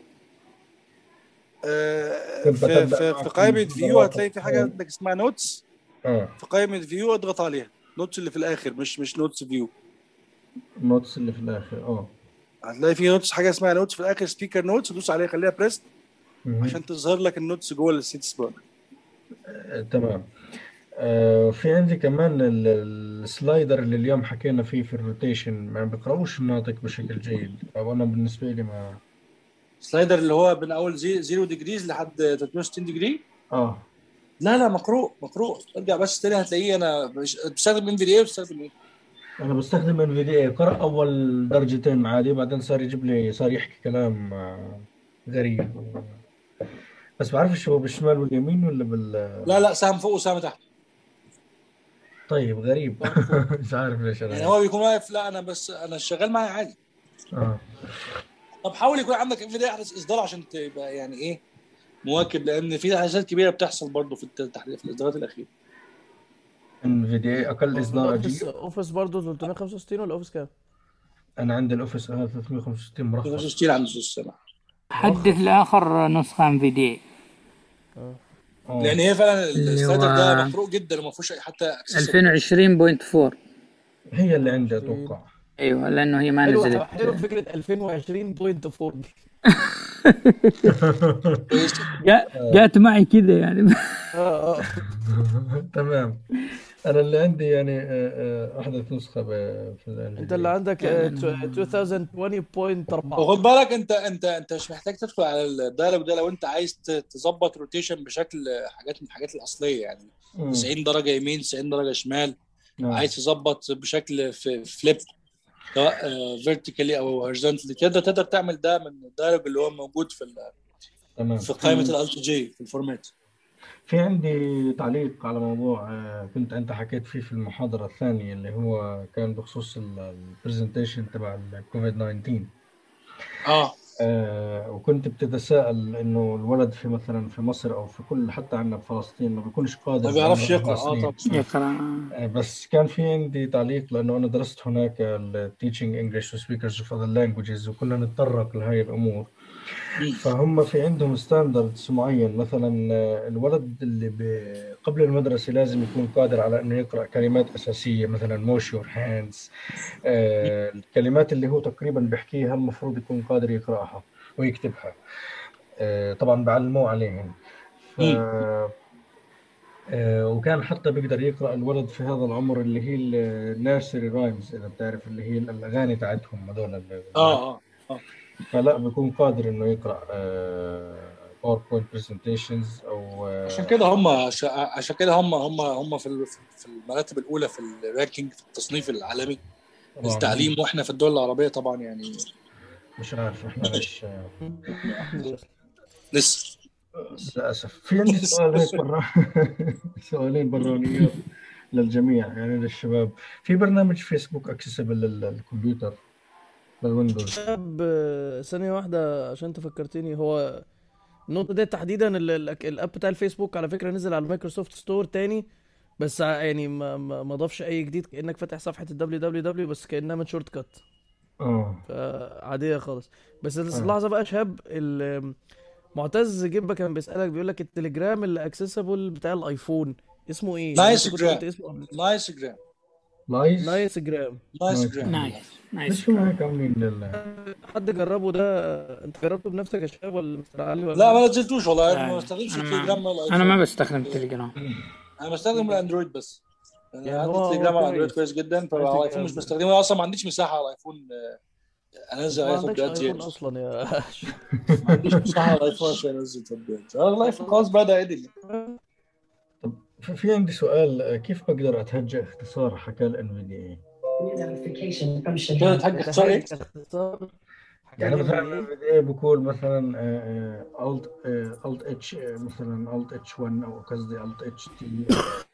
Speaker 1: آه
Speaker 9: كيف
Speaker 1: في
Speaker 9: بتبدأ
Speaker 1: في
Speaker 9: معك
Speaker 1: في قائمه
Speaker 9: من
Speaker 1: فيو
Speaker 9: ضغط
Speaker 1: هتلاقي في حاجه عندك اسمها نوتس
Speaker 9: اه
Speaker 1: في قائمه فيو اضغط عليها نوتس اللي في الاخر مش مش نوتس فيو
Speaker 9: النوتس اللي في الاخر اه
Speaker 1: هتلاقي في نوتس حاجه اسمها نوتس في الاخر سبيكر نوتس دوس عليها خليها بريست
Speaker 9: مهم.
Speaker 1: عشان تظهر لك النوتس جوه السيتس بار
Speaker 9: آه، تمام آه في عندي كمان ال- السلايدر اللي اليوم حكينا فيه في الروتيشن ما بقرأوش الناطق بشكل جيد او انا بالنسبه لي ما
Speaker 1: سلايدر اللي هو من اول 0 ديجريز لحد 360 ديجري
Speaker 9: اه
Speaker 1: لا لا مقروء مقروء ارجع بس تاني هتلاقيه انا مش- بستخدم ام في دي اي بستخدم ايه
Speaker 9: انا بستخدم ان في دي اي قرأ اول درجتين عادي بعدين صار يجيب لي صار يحكي كلام آه، غريب بس بعرفش هو بالشمال واليمين ولا بال
Speaker 1: لا لا سهم فوق وسهم تحت
Speaker 9: طيب غريب مش عارف ليش
Speaker 1: يعني
Speaker 9: انا
Speaker 1: هو بيكون واقف لا انا بس انا شغال معايا عادي
Speaker 9: اه
Speaker 1: طب حاول يكون عندك ام في دي احدث اصدار عشان تبقى يعني ايه مواكب لان في تحديثات كبيره بتحصل برضه في التحديث في الاصدارات الاخيره
Speaker 9: ان في دي اي اقل اصدار
Speaker 3: اوفيس
Speaker 9: اجيب
Speaker 3: اوفيس برضه 365 ولا اوفيس كام؟
Speaker 9: انا عندي الاوفيس آه 365 مرخص
Speaker 1: 360 عند استاذ سامح
Speaker 5: حدث لاخر نسخه ام في دي
Speaker 9: اه
Speaker 1: لان هي فعلا
Speaker 5: اللي
Speaker 1: السلايدر
Speaker 5: هو
Speaker 1: ده مقروء جدا وما فيهوش أي- حتى accessible.
Speaker 5: 2020.4
Speaker 9: هي اللي عندي اتوقع
Speaker 5: ايوه لانه هي ما
Speaker 3: حلوه
Speaker 5: نزلت
Speaker 3: حلوه فكره 2020.4 دي
Speaker 5: جا- جات معي كذا يعني
Speaker 3: اه اه
Speaker 9: تمام انا اللي عندي يعني آه، آه، احدث نسخه ب- في ال
Speaker 3: انت اللي عندك آه، 2020.4
Speaker 1: وخد بالك انت انت انت مش محتاج تدخل على الدايلوج ده لو انت عايز ت- تظبط روتيشن بشكل حاجات من الحاجات الاصليه يعني
Speaker 9: مم.
Speaker 1: 90 درجه يمين 90 درجه شمال
Speaker 9: نعم.
Speaker 1: عايز تظبط بشكل في فليب سواء فيرتيكالي او هوريزونتالي تقدر تقدر تعمل ده من الدايلوج اللي هو موجود في ال-
Speaker 9: تمام
Speaker 1: في قائمه الالت جي في الفورمات
Speaker 9: في عندي تعليق على موضوع آه، كنت انت حكيت فيه في المحاضره الثانيه اللي هو كان بخصوص البرزنتيشن تبع الكوفيد 19
Speaker 1: اه
Speaker 9: آه، وكنت بتتساءل انه الولد في مثلا في مصر او في كل حتى عندنا بفلسطين ما بيكونش قادر
Speaker 1: ما بيعرفش
Speaker 9: عمره أربع
Speaker 1: يقرا اه
Speaker 9: سنين.
Speaker 1: طبعا
Speaker 5: يقرا
Speaker 9: آه، بس كان في عندي تعليق لانه انا درست هناك ال teaching English to speakers of other languages وكنا نتطرق لهي الامور فهم في عندهم ستاندردز معين مثلا آه، الولد اللي ب- قبل المدرسه لازم يكون قادر على انه يقرا كلمات اساسيه مثلا wash your hands آه، الكلمات اللي هو تقريبا بيحكيها المفروض يكون قادر يقراها ويكتبها آه، طبعا بعلموه عليهم ف... آه، وكان حتى بيقدر يقرا الولد في هذا العمر اللي هي النيرسري رايمز اذا بتعرف اللي هي الاغاني تاعتهم هذول ال-
Speaker 1: اه اه
Speaker 9: فلا بيكون قادر انه يقرا باوربوينت برزنتيشنز او آه،
Speaker 1: عشان كده هم عش- عشان كده هم هم هم في ال- في المراتب الاولى في الرانكينج في التصنيف العالمي
Speaker 9: طبعاً.
Speaker 1: التعليم واحنا في الدول العربيه طبعا يعني
Speaker 9: مش عارف احنا ليش آه،
Speaker 1: لسه
Speaker 9: للاسف في عندي سؤال هيك برا سؤالين برانيات للجميع يعني للشباب في برنامج فيسبوك اكسسبل للكمبيوتر للويندوز
Speaker 3: شاب آه، ثانية واحدة عشان انت فكرتني هو النقطة دي تحديدا ال- ال- الاب بتاع الفيسبوك على فكرة نزل على المايكروسوفت ستور تاني بس ع- يعني ما ما ما ضافش اي جديد كأنك فاتح صفحة الدبليو دبليو دبليو بس كأنها من شورت كات
Speaker 9: اه
Speaker 3: فعاديه خالص بس
Speaker 9: آه.
Speaker 3: اللحظه بقى شهاب ال- معتز جيمبا كان بيسالك بيقول لك التليجرام اللي اكسسبل بتاع الايفون اسمه ايه؟
Speaker 1: نايس
Speaker 3: انت كنت قلت
Speaker 1: جرام
Speaker 3: اسمه قبل كده.
Speaker 1: نايس جرام
Speaker 9: نايس
Speaker 3: نايس جرام
Speaker 1: نايس
Speaker 9: نايس
Speaker 1: جرام
Speaker 5: نايس نايس
Speaker 9: ليش ما هيك عاملين لل
Speaker 3: حد جربه ده انت جربته بنفسك يا شباب ولا مستر علي ولا
Speaker 1: لا ما نزلتوش والله
Speaker 5: لا،
Speaker 1: انا ما بستخدمش
Speaker 5: أنا ما-
Speaker 1: التليجرام ولا
Speaker 5: انا ما
Speaker 1: الايفون
Speaker 5: بستخدم تليجرام
Speaker 1: انا بستخدم الاندرويد بس انا
Speaker 3: يعني
Speaker 1: عندي
Speaker 3: هو-
Speaker 1: التليجرام
Speaker 3: هو
Speaker 1: على الاندرويد
Speaker 3: كويس.
Speaker 1: كويس جدا
Speaker 3: كويس
Speaker 1: فعلى الايفون مش
Speaker 3: جدا.
Speaker 1: بستخدمه انا اصلا ما عنديش مساحه على الايفون آه، انزل
Speaker 3: ما
Speaker 1: عليه
Speaker 3: عندكش
Speaker 1: تطبيقات
Speaker 3: ايفون
Speaker 1: زياده
Speaker 3: اصلا يا
Speaker 1: ما عنديش مساحه على الايفون عشان انزل تطبيقات انا الايفون خلاص بدا عدل
Speaker 9: طب في في عندي سؤال آه، كيف بقدر اتهجى اختصار حكى الانفيديا
Speaker 2: Notification from
Speaker 1: كده
Speaker 2: Shahab.
Speaker 1: تحج اختصار ايه؟
Speaker 3: اختصار
Speaker 9: يعني مثلا
Speaker 3: NVDA.
Speaker 9: الانفيديا بقول مثلا الت الت اتش مثلا الت اتش 1 او قصدي الت اتش تي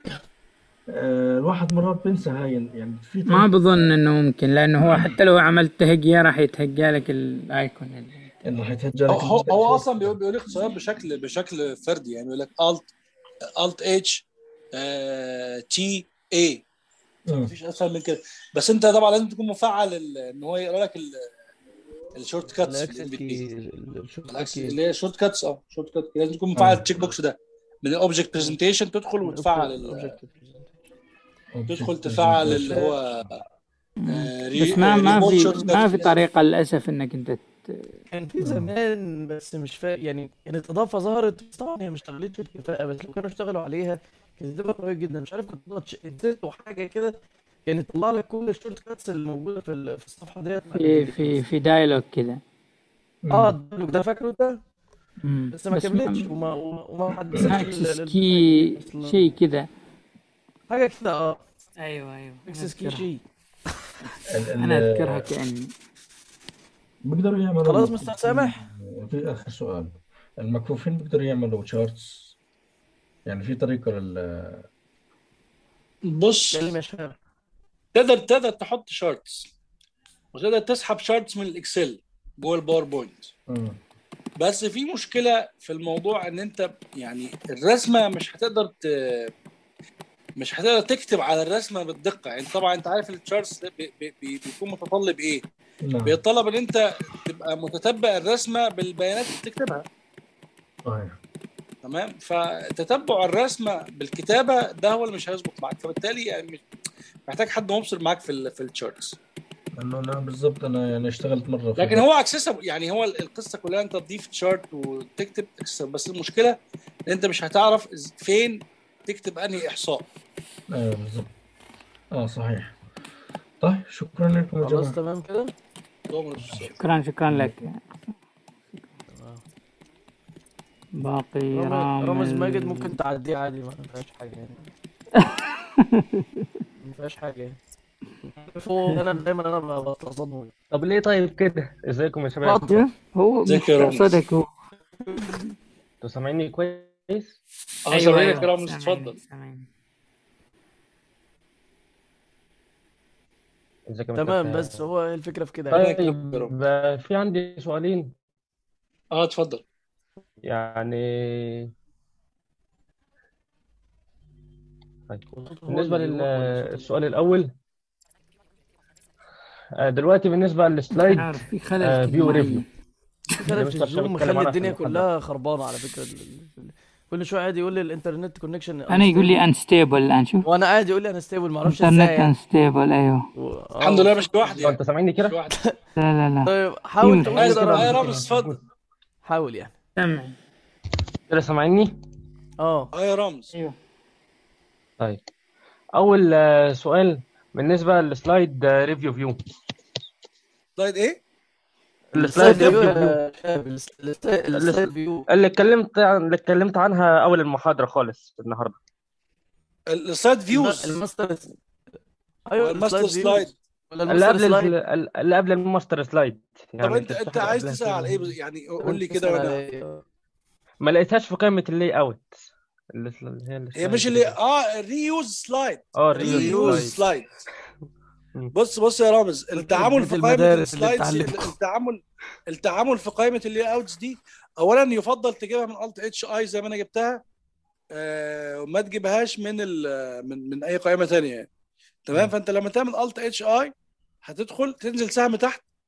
Speaker 9: الواحد مرات بينسى هاي ال- يعني في
Speaker 5: ما بظن انه ممكن لانه هو حتى لو عملت تهجئة راح يتهجى لك الايكون اللي
Speaker 9: انه حيتهجى لك
Speaker 1: هو هو,
Speaker 9: الفيديو.
Speaker 1: هو اصلا بيقول بيقول اختصارات بشكل بشكل فردي يعني يقول لك الت الت اتش تي اي
Speaker 9: مم.
Speaker 1: مفيش اسهل من كده بس انت طبعا لازم تكون مفعل ال- ان هو يقرا لك ال- الشورت كاتس في
Speaker 3: الاكسس
Speaker 1: الام
Speaker 3: كي الشورت
Speaker 1: الأكس-
Speaker 3: كي
Speaker 1: اللي هي شورت كاتس اه شورت كات لازم تكون مفعل
Speaker 9: آه.
Speaker 1: التشيك بوكس ده من الاوبجكت برزنتيشن تدخل وتفعل ال- تدخل تفعل اللي هو آه، ري-
Speaker 5: بس ما ما
Speaker 1: ريموت
Speaker 5: في
Speaker 1: شورت
Speaker 5: ما
Speaker 1: كات.
Speaker 5: في طريقة للاسف انك انت ت-
Speaker 3: كان في زمان بس مش فاهم يعني كانت اضافه ظهرت بس طبعا هي ما اشتغلتش بكفاءه بس لو كانوا اشتغلوا عليها كانت هتبقى قويه جدا مش عارف كنت تضغط انسيت وحاجه كده كان يطلع لك كل الشورت كاتس اللي موجوده في ال- في الصفحه ديت مع
Speaker 5: في
Speaker 3: الفيديو.
Speaker 5: في في دايلوج كده
Speaker 3: اه الديالوج ده فاكره ده
Speaker 5: مم.
Speaker 3: بس ما
Speaker 5: بس
Speaker 3: كملتش
Speaker 5: ما-
Speaker 3: وما وما وما حدثتش
Speaker 5: اكسس
Speaker 3: ال- ال-
Speaker 5: كي
Speaker 3: أصلاً.
Speaker 5: شيء كده
Speaker 3: حاجه كده اه
Speaker 5: ايوه ايوه
Speaker 3: اكسس كي
Speaker 5: أذكرها.
Speaker 3: شيء
Speaker 9: ال- ال-
Speaker 5: انا اذكرها كاني
Speaker 9: بيقدروا يعملوا
Speaker 3: خلاص مستر سامح
Speaker 9: في اخر سؤال المكفوفين بيقدروا يعملوا تشارتس يعني في طريقه لل
Speaker 1: بص
Speaker 3: كلم يا شباب
Speaker 1: تقدر تقدر تحط شارتس وتقدر تسحب شارتس من الاكسل جوه الباوربوينت
Speaker 9: مم.
Speaker 1: بس في مشكله في الموضوع ان انت يعني الرسمه مش هتقدر ت... مش هتقدر تكتب على الرسمه بالدقه يعني طبعا انت عارف التشارتس ده بي... بي... بي- بيكون متطلب ايه؟
Speaker 9: نعم
Speaker 1: بيتطلب ان انت تبقى متتبع الرسمه بالبيانات اللي بتكتبها
Speaker 9: صحيح
Speaker 1: تمام فتتبع الرسمه بالكتابه ده هو اللي مش هيظبط معاك فبالتالي يعني مش- محتاج حد مبصر معاك في ال... في التشارتس
Speaker 9: انه انا بالضبط انا يعني اشتغلت مره في
Speaker 1: لكن هو اكسسبل يعني هو القصه كلها انت تضيف تشارت وتكتب اكسسبل بس المشكله ان انت مش هتعرف إز- فين تكتب انهي احصاء
Speaker 9: ايوه بالضبط اه صحيح طيب شكرا لكم يا
Speaker 3: خلاص
Speaker 9: جماعه
Speaker 3: تمام كده
Speaker 1: دوم الأستاذ.
Speaker 5: شكرا شكرا لك باقي
Speaker 3: رامز
Speaker 5: رامز
Speaker 3: رامز ماجد ممكن تعديه عادي ما فيهاش حاجه يعني ما فيهاش حاجه يعني هو انا دايما انا بتصدم
Speaker 10: طب ليه طيب كده ازيكم يا شباب
Speaker 3: اتفضل.
Speaker 5: هو
Speaker 1: ازيك يا رامز؟
Speaker 5: مستقصدك هو
Speaker 10: انتوا سامعيني كويس
Speaker 1: اه
Speaker 5: ايوه
Speaker 1: سامعينك يا
Speaker 5: ايوه
Speaker 1: رامز
Speaker 5: سامعني
Speaker 1: اتفضل
Speaker 5: سامعني
Speaker 10: ازيك يا
Speaker 3: تمام
Speaker 10: مستر
Speaker 3: بس هو إيه الفكره في كده يعني
Speaker 1: طيب.
Speaker 10: طيب آه، في عندي سؤالين
Speaker 1: اه اتفضل
Speaker 10: يعني طيب
Speaker 3: هو
Speaker 10: بالنسبة
Speaker 3: اللي بيروح ولا صوت
Speaker 10: للسؤال الأول آه، دلوقتي بالنسبة للسلايد
Speaker 5: عارف في
Speaker 10: آه،
Speaker 5: خلل
Speaker 10: فيو
Speaker 5: كده
Speaker 10: ريفيو
Speaker 5: معين
Speaker 3: في خلل في
Speaker 10: مستر شاب
Speaker 3: الزوم
Speaker 10: اتكلم
Speaker 3: مخلي
Speaker 10: عنها في
Speaker 3: الدنيا
Speaker 10: المحاضرة
Speaker 3: كلها خربانه على فكره ال- ال- كل شويه قاعد يقول لي الانترنت كونكشن
Speaker 5: انا يقول لي انستيبل الان شوف
Speaker 3: وانا قاعد يقول لي انا ستيبل ما اعرفش ازاي
Speaker 5: انترنت
Speaker 3: يعني
Speaker 5: انستيبل ايوه
Speaker 3: و- آه.
Speaker 1: الحمد لله مش لوحدي
Speaker 10: هو
Speaker 1: يعني
Speaker 10: أنت سامعني
Speaker 1: مش
Speaker 10: كده؟
Speaker 1: لوحدي
Speaker 5: لا لا لا
Speaker 3: طيب حاول تقول
Speaker 1: عايز
Speaker 3: كده
Speaker 1: تبقى يا
Speaker 3: رامز
Speaker 1: رامز اتفضل
Speaker 3: حاول يعني
Speaker 5: سامع
Speaker 10: كده سامعني؟
Speaker 3: اه
Speaker 1: اه يا رامز
Speaker 5: ايوه
Speaker 10: طيب أول آه، سؤال بالنسبة للسلايد آه، ريفيو فيو
Speaker 1: سلايد ايه؟
Speaker 10: السلايد
Speaker 3: السلايد فيو
Speaker 10: ريفيو فيو
Speaker 3: يا شباب الس- الس- السلايد فيو
Speaker 10: اللي اتكلمت عن اللي اتكلمت عنها أول المحاضرة خالص النهاردة
Speaker 1: ال- السلايد
Speaker 3: الم-
Speaker 1: فيوز
Speaker 3: الماستر ايوه
Speaker 1: والماستر
Speaker 3: السلايد
Speaker 1: سلايد
Speaker 3: فيوز ولا
Speaker 10: اللي
Speaker 3: الماستر
Speaker 10: قبل
Speaker 3: سلايد
Speaker 10: ال- اللي قبل الماستر سلايد
Speaker 1: طب
Speaker 10: يعني
Speaker 1: انت انت
Speaker 10: تشتغل
Speaker 1: عايز
Speaker 10: قبلها
Speaker 1: تسال على ايه
Speaker 10: كده
Speaker 1: بز- يعني
Speaker 3: طب
Speaker 1: قول
Speaker 3: انت
Speaker 1: لي كده
Speaker 3: تسأل على
Speaker 1: وانا
Speaker 3: ايه
Speaker 10: ما لقيتهاش في قائمة اللي اوت اللي اللي هي
Speaker 1: هي
Speaker 10: السلايد
Speaker 1: مش اللي
Speaker 10: ريفيو
Speaker 1: اه ريوز سلايد
Speaker 10: اه ريوز
Speaker 1: ريوز
Speaker 10: سلايد
Speaker 1: سلايد
Speaker 10: مم.
Speaker 1: بص بص يا رامز التعامل
Speaker 3: بيت
Speaker 1: في قائمه
Speaker 3: المدارس اللي
Speaker 1: السلايدز
Speaker 3: بتعلمكم
Speaker 1: التعامل التعامل في قائمه اللي اوتس دي اولا يفضل تجيبها من الت اتش اي زي ما انا جبتها آه وما تجيبهاش من ال من من اي قائمه ثانيه يعني تمام
Speaker 10: مم.
Speaker 1: فانت لما تعمل الت اتش اي هتدخل تنزل سهم تحت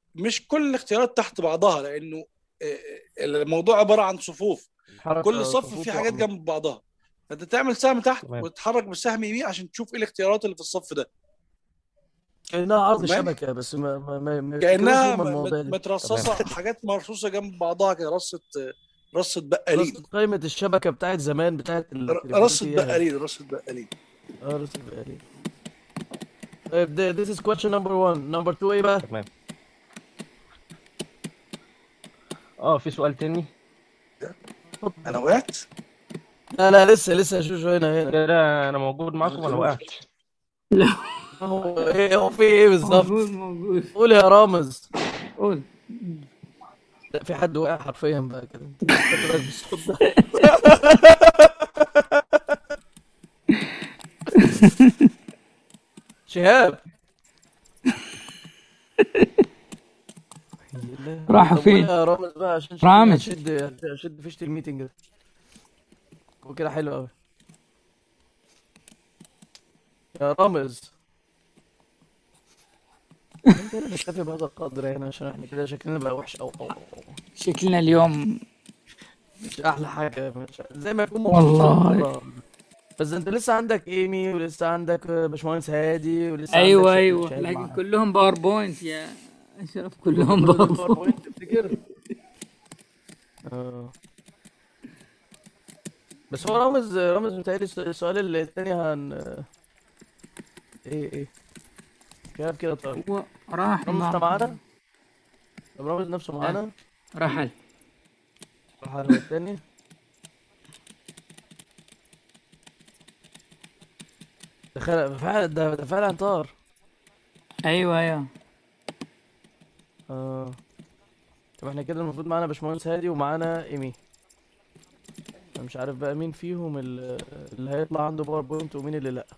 Speaker 1: مش كل الاختيارات تحت بعضها لانه آه، الموضوع عباره عن صفوف
Speaker 3: حركة
Speaker 1: كل صف
Speaker 3: صفوف
Speaker 1: فيه حاجات
Speaker 3: وأعمدة.
Speaker 1: جنب بعضها فانت تعمل سهم تحت
Speaker 3: تمام.
Speaker 1: وتتحرك بالسهم يمين عشان تشوف ايه الاختيارات اللي في الصف ده
Speaker 3: كأنها عرض
Speaker 1: تمام.
Speaker 3: شبكة بس ما ما ما ما
Speaker 1: كانها
Speaker 3: يفتكروش هم
Speaker 1: م-
Speaker 3: المواضيع
Speaker 1: مت-
Speaker 3: دي
Speaker 1: مترصصه حاجات مرصوصه جنب بعضها كده رصه رصه بقالين
Speaker 3: رصة قائمة الشبكة بتاعت زمان بتاعت
Speaker 1: ر-
Speaker 3: التليفونات
Speaker 1: رصه
Speaker 3: إياها.
Speaker 1: بقالين رصه بقالين
Speaker 3: اه رصة بقالين طيب ده- this is question number one number two ايه بقى؟
Speaker 10: تمام اه في سؤال تاني
Speaker 1: انا وقعت
Speaker 3: لا لا لسه لسه شو شو هنا هنا
Speaker 10: لا لا انا موجود معاكم انا وقعت
Speaker 3: هو ايه هو في ايه بالظبط؟
Speaker 5: موجود موجود
Speaker 3: قول يا رامز
Speaker 5: قول
Speaker 3: لا في حد وقع حرفيا بقى كده انت خدت بالك بالصوت ده شهاب
Speaker 5: راحوا
Speaker 3: طب
Speaker 5: فين؟
Speaker 3: قول يا رامز بقى عشان شكلي
Speaker 5: رامز.
Speaker 3: هشد هشد فيشة الميتنج ده هو كده حلو قوي يا رامز انت اللي نكتفي بهذا القدر يعني عشان احنا كده شكلنا بقى وحش او او أو.
Speaker 5: شكلنا اليوم
Speaker 3: مش احلى حاجه مش زي ما يكون
Speaker 5: والله.
Speaker 3: مبسوطين مرة. بس انت لسه عندك ايمي ولسه عندك باشمهندس هادي ولسه
Speaker 5: ايوه
Speaker 3: عندك
Speaker 5: ايوه
Speaker 3: شكل شهاب
Speaker 5: لكن
Speaker 3: معاك.
Speaker 5: كلهم باوربوينت يا اشرف كلهم
Speaker 3: كل ده
Speaker 5: باوربوينت
Speaker 3: باوربوينت تفتكر اه بس هو رامز رامز متهيألي الس- السؤال التاني هن ايه ايه شهاب كده طيب
Speaker 5: هو راح
Speaker 3: رامز
Speaker 5: ما-
Speaker 3: انت معانا؟ طب رامز نفسه معانا؟
Speaker 5: رحل
Speaker 3: راح على التاني ده خل... فعلا ده ده فعلا طار
Speaker 5: ايوه ايوه
Speaker 3: اه طب احنا كده المفروض معانا باشمهندس هادي ومعانا ايمي انا مش عارف بقى مين فيهم ال- اللي هيطلع عنده باوربوينت ومين اللي لا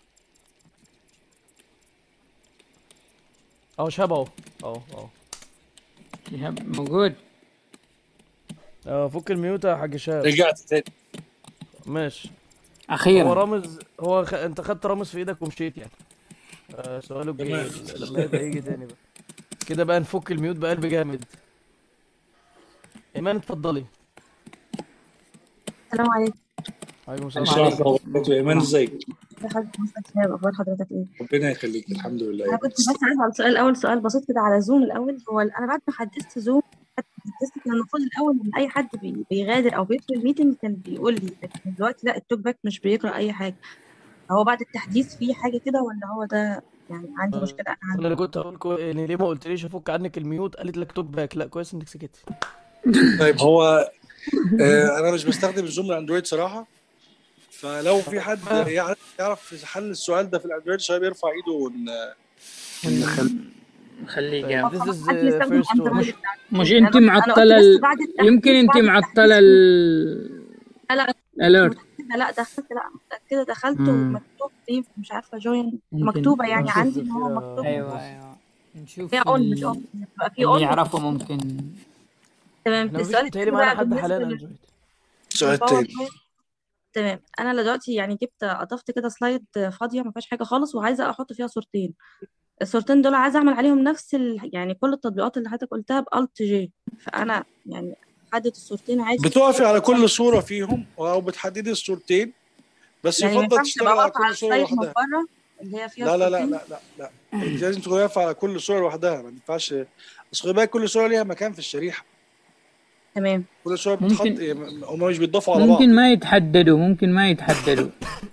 Speaker 3: اهو شبه اهو اهو اهو
Speaker 5: شهاب موجود
Speaker 3: اه فك الميوت يا حاج شهاب
Speaker 1: رجعت تاني
Speaker 3: ماشي
Speaker 5: اخيرا
Speaker 3: هو رامز هو خ... انت خدت رامز في ايدك ومشيت يعني آه سؤاله الجاي لما يبقى يجي تاني بقى كده بقى نفك الميوت بقلب جامد ايمان اتفضلي
Speaker 11: السلام عليكم
Speaker 3: عليكم
Speaker 1: السلام
Speaker 3: السلام
Speaker 1: عليكم ورحمه الله وبركاته ايمان ازيك
Speaker 11: يا حضرتك مستر شهاب اخبار حضرتك ايه
Speaker 1: ربنا يخليك الحمد لله
Speaker 11: انا
Speaker 1: يا
Speaker 11: كنت
Speaker 1: بس
Speaker 11: بس عايزه على سؤال الاول سؤال بسيط كده على زوم الاول هو انا بعد ما حدثت زوم حدثت كان المفروض الاول ان اي حد بي- بيغادر او بيدخل الميتنج كان بيقول لي لكن دلوقتي لا التوك باك مش بيقرا اي حاجه هو بعد التحديث في حاجه كده ولا هو ده يعني عندي مشكله انا
Speaker 3: انا
Speaker 11: عندي
Speaker 3: اللي كنت هقول كو... يعني ليه ما قلتليش افك عنك الميوت قالت لك توك باك لا كويس انك سكتي
Speaker 1: طيب هو آه انا مش بستخدم الزوم الاندرويد صراحه فلو في حد يعرف يعرف حل السؤال ده في الاندرويد شباب يرفع ايده ون ونخلي
Speaker 5: خليه
Speaker 3: طيب
Speaker 5: جامد
Speaker 3: this is
Speaker 11: حد يستخدم
Speaker 3: uh, first
Speaker 11: اندرويد
Speaker 3: one
Speaker 5: مش
Speaker 11: يعني
Speaker 5: انت
Speaker 11: انا أنا قلت
Speaker 5: معطله
Speaker 11: بس
Speaker 5: ال...
Speaker 11: بعد التحديث
Speaker 5: يمكن انت
Speaker 11: بعد
Speaker 5: معطله
Speaker 11: التحديث
Speaker 5: ال
Speaker 11: لا لا
Speaker 5: اليرت
Speaker 11: متأكدة لا دخلت لا متأكدة دخلت
Speaker 5: مم.
Speaker 11: ومكتوب فيه مش عارفة جوين
Speaker 5: يمكن
Speaker 11: مكتوبة يعني
Speaker 3: نشوف
Speaker 11: عندي ان هو
Speaker 3: فيها
Speaker 11: مكتوب
Speaker 5: ايوه ايوه نشوف
Speaker 11: هي اون مش
Speaker 5: ال...
Speaker 11: اوف بقى في
Speaker 5: اللي
Speaker 11: اون
Speaker 5: يعرفه ممكن
Speaker 11: تمام
Speaker 3: احنا مفيش
Speaker 11: السؤال
Speaker 3: متهيألي
Speaker 11: التاني
Speaker 3: معانا
Speaker 11: بقى
Speaker 3: حد
Speaker 11: بالنسبة
Speaker 3: حاليا
Speaker 11: لل-
Speaker 3: اندرويد
Speaker 1: السؤال التاني
Speaker 11: للباوربوينت تمام انا دلوقتي يعني جبت اضفت كده سلايد فاضية ما فيهاش حاجة خالص وعايزة احط فيها صورتين الصورتين دول عايزة اعمل عليهم نفس ال... يعني كل التطبيقات اللي حضرتك قلتها بالت جي فانا يعني احدد الصورتين عادي
Speaker 1: بتقفي على كل صوره فيهم او بتحددي الصورتين بس
Speaker 11: يعني ما
Speaker 1: يفضل
Speaker 11: ينفعش
Speaker 1: تشتغل
Speaker 11: تبقى
Speaker 1: على
Speaker 11: واقفة على
Speaker 1: كل صوره
Speaker 11: السلايد من
Speaker 1: لوحدها
Speaker 11: بره اللي هي فيها
Speaker 1: لا لا لا
Speaker 11: الصورتين
Speaker 1: لا لا لا انت لازم تكون واقفه على كل صوره لوحدها ما ينفعش اصل خلي بالك كل صوره ليها مكان في الشريحه
Speaker 11: تمام
Speaker 1: كل صوره بتتحط
Speaker 5: ممكن
Speaker 1: هم مش بيتضافوا على بعض
Speaker 5: ممكن ما يتحددوا ممكن ما يتحددوا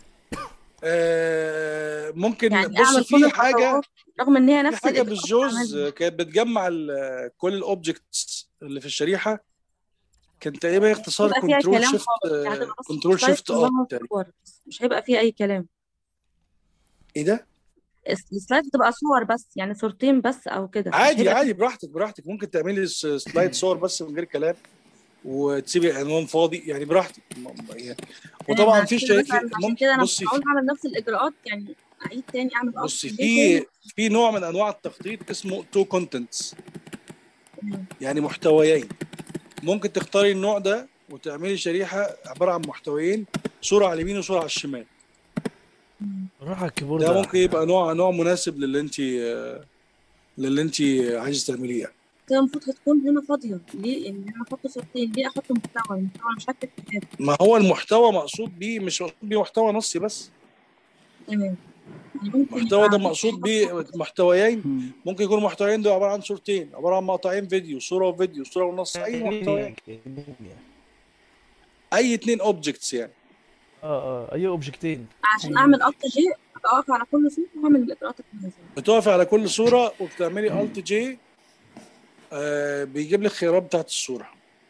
Speaker 1: آه ممكن
Speaker 11: يعني
Speaker 1: بص
Speaker 11: اعمل كل
Speaker 1: في حاجه
Speaker 11: الخطوات رغم ان هي
Speaker 1: في
Speaker 11: نفس
Speaker 1: حاجه
Speaker 11: الاجراءات
Speaker 1: بالجوز
Speaker 11: عملها
Speaker 1: كانت بتجمع ال- كل الاوبجكتس اللي في الشريحه كان تقريبا اختصار
Speaker 11: هيبقى فيها
Speaker 1: كنترول
Speaker 11: كلام
Speaker 1: شيفت
Speaker 11: خالص يعني هتبقى بس
Speaker 1: كنترول
Speaker 11: سلايد
Speaker 1: شيفت اب
Speaker 11: كلها
Speaker 1: تقريبا
Speaker 11: صور بس مش هيبقى فيها اي كلام
Speaker 1: ايه ده؟
Speaker 11: الس- السلايد بتبقى صور بس يعني صورتين بس او كده مش
Speaker 1: عادي
Speaker 11: هيبقى
Speaker 1: عادي
Speaker 11: فيه
Speaker 1: براحتك براحتك ممكن تعملي س- سلايد صور بس من غير كلام وتسيبي عنوان فاضي يعني براحتك م- يعني
Speaker 11: تمام
Speaker 1: وطبعا
Speaker 11: عشان
Speaker 1: في
Speaker 11: كده
Speaker 1: شيء
Speaker 11: بس عشان
Speaker 1: ممكن
Speaker 11: كده انا
Speaker 1: بصي
Speaker 11: عاوز
Speaker 1: في
Speaker 11: اعمل نفس الاجراءات يعني اعيد تاني اعمل الت
Speaker 1: بصي
Speaker 11: جي
Speaker 1: في
Speaker 11: تاني
Speaker 1: في نوع من انواع التخطيط اسمه تو كونتنتس
Speaker 11: تمام
Speaker 1: يعني محتويين ممكن تختاري النوع ده وتعملي شريحه عباره عن محتويين صوره على اليمين وصوره على الشمال
Speaker 11: مم.
Speaker 3: روح على الكيبورد
Speaker 1: ده
Speaker 3: يا
Speaker 1: ممكن يبقى نوع نوع مناسب للي انت للي انت عايزه تعمليه يعني
Speaker 11: كده المفروض هتكون هنا فاضية ليه؟ إن أنا أحط صورتين ليه أحط محتوى؟ المحتوى مش هكتب كتاب
Speaker 1: ما هو المحتوى مقصود بيه مش مقصود بيه محتوى نصي بس
Speaker 11: تمام يعني ممكن
Speaker 1: المحتوى
Speaker 11: يبقى
Speaker 1: ده مقصود بيه محتويين ممكن يكون محتويين دول عباره عن صورتين عباره عن مقطعين فيديو صوره وفيديو صوره ونص اي محتوى اي اتنين اوبجكتس يعني
Speaker 3: اه اه اي اوبجكتين
Speaker 11: عشان أعمل ألت جي أقف على كل صورة وأعمل الإجراءات الجاهزة
Speaker 1: بتقف على كل صوره وبتعملي الت جي آه بيجيب لك الخيارات بتاعت الصوره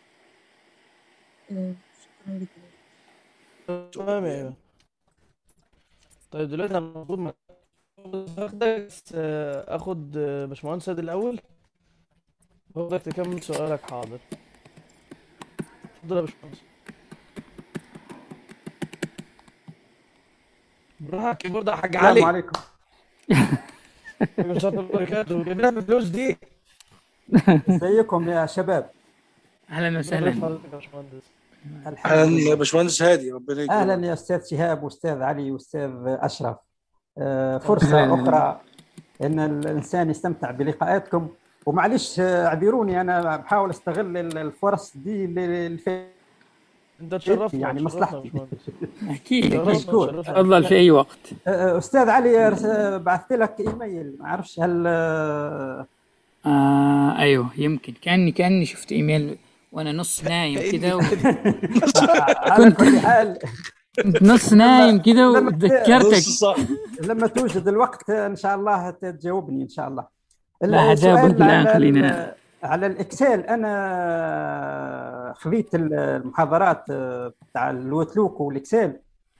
Speaker 11: آه، شكرا جدا
Speaker 3: تمام يا ايوه طيب دلوقتي انا المفروض ما هاخدك بس، آه، اخد آه، باشمهندس سيد الاول واخدك تكمل سؤالك حاضر اتفضل يا باشمهندس بالراحه الكيبورد يا حاج علي
Speaker 12: السلام عليكم
Speaker 3: عليكم السلام ورحمة الله وبركاته جايبينها بالفلوس دي
Speaker 12: ازيكم يا شباب
Speaker 5: اهلا
Speaker 3: الله
Speaker 5: وسهلا
Speaker 3: يحفظك يا باشمهندس
Speaker 12: الحمد
Speaker 1: اهلا
Speaker 12: لله
Speaker 1: يا باشمهندس هادي ربنا يكرمك
Speaker 12: اهلا يا استاذ شهاب واستاذ علي واستاذ اشرف آه، فرصه
Speaker 5: أهلاً.
Speaker 12: اخرى ان الانسان يستمتع بلقاءاتكم ومعلش آه، اعذروني انا بحاول استغل ال- الفرص دي للفيديو
Speaker 3: انت تشرفنا
Speaker 12: يعني
Speaker 3: تشرفنا يا
Speaker 12: مصلحتي
Speaker 3: باشمهندس
Speaker 5: اكيد
Speaker 3: شرفنا
Speaker 5: اكيد
Speaker 12: مشكور.
Speaker 3: تشرفنا
Speaker 5: تفضل في اي وقت
Speaker 12: آه، استاذ علي آه، بعثت لك ايميل ما اعرفش هل آه،
Speaker 5: آه ايوه يمكن كاني كاني شفت ايميل وانا نص نايم كده و...
Speaker 12: على
Speaker 5: كنت
Speaker 12: كل حال
Speaker 5: كنت نص نايم كده
Speaker 12: لما ت-
Speaker 5: وتذكرتك
Speaker 1: نص صح
Speaker 12: لما توجد الوقت ان شاء الله تجاوبني ان شاء الله
Speaker 5: لا
Speaker 12: السؤال
Speaker 5: هجاوبك الان
Speaker 12: على
Speaker 5: خلينا
Speaker 12: ال- على الاكسل انا خذيت المحاضرات بتاع الوتلوك والاكسل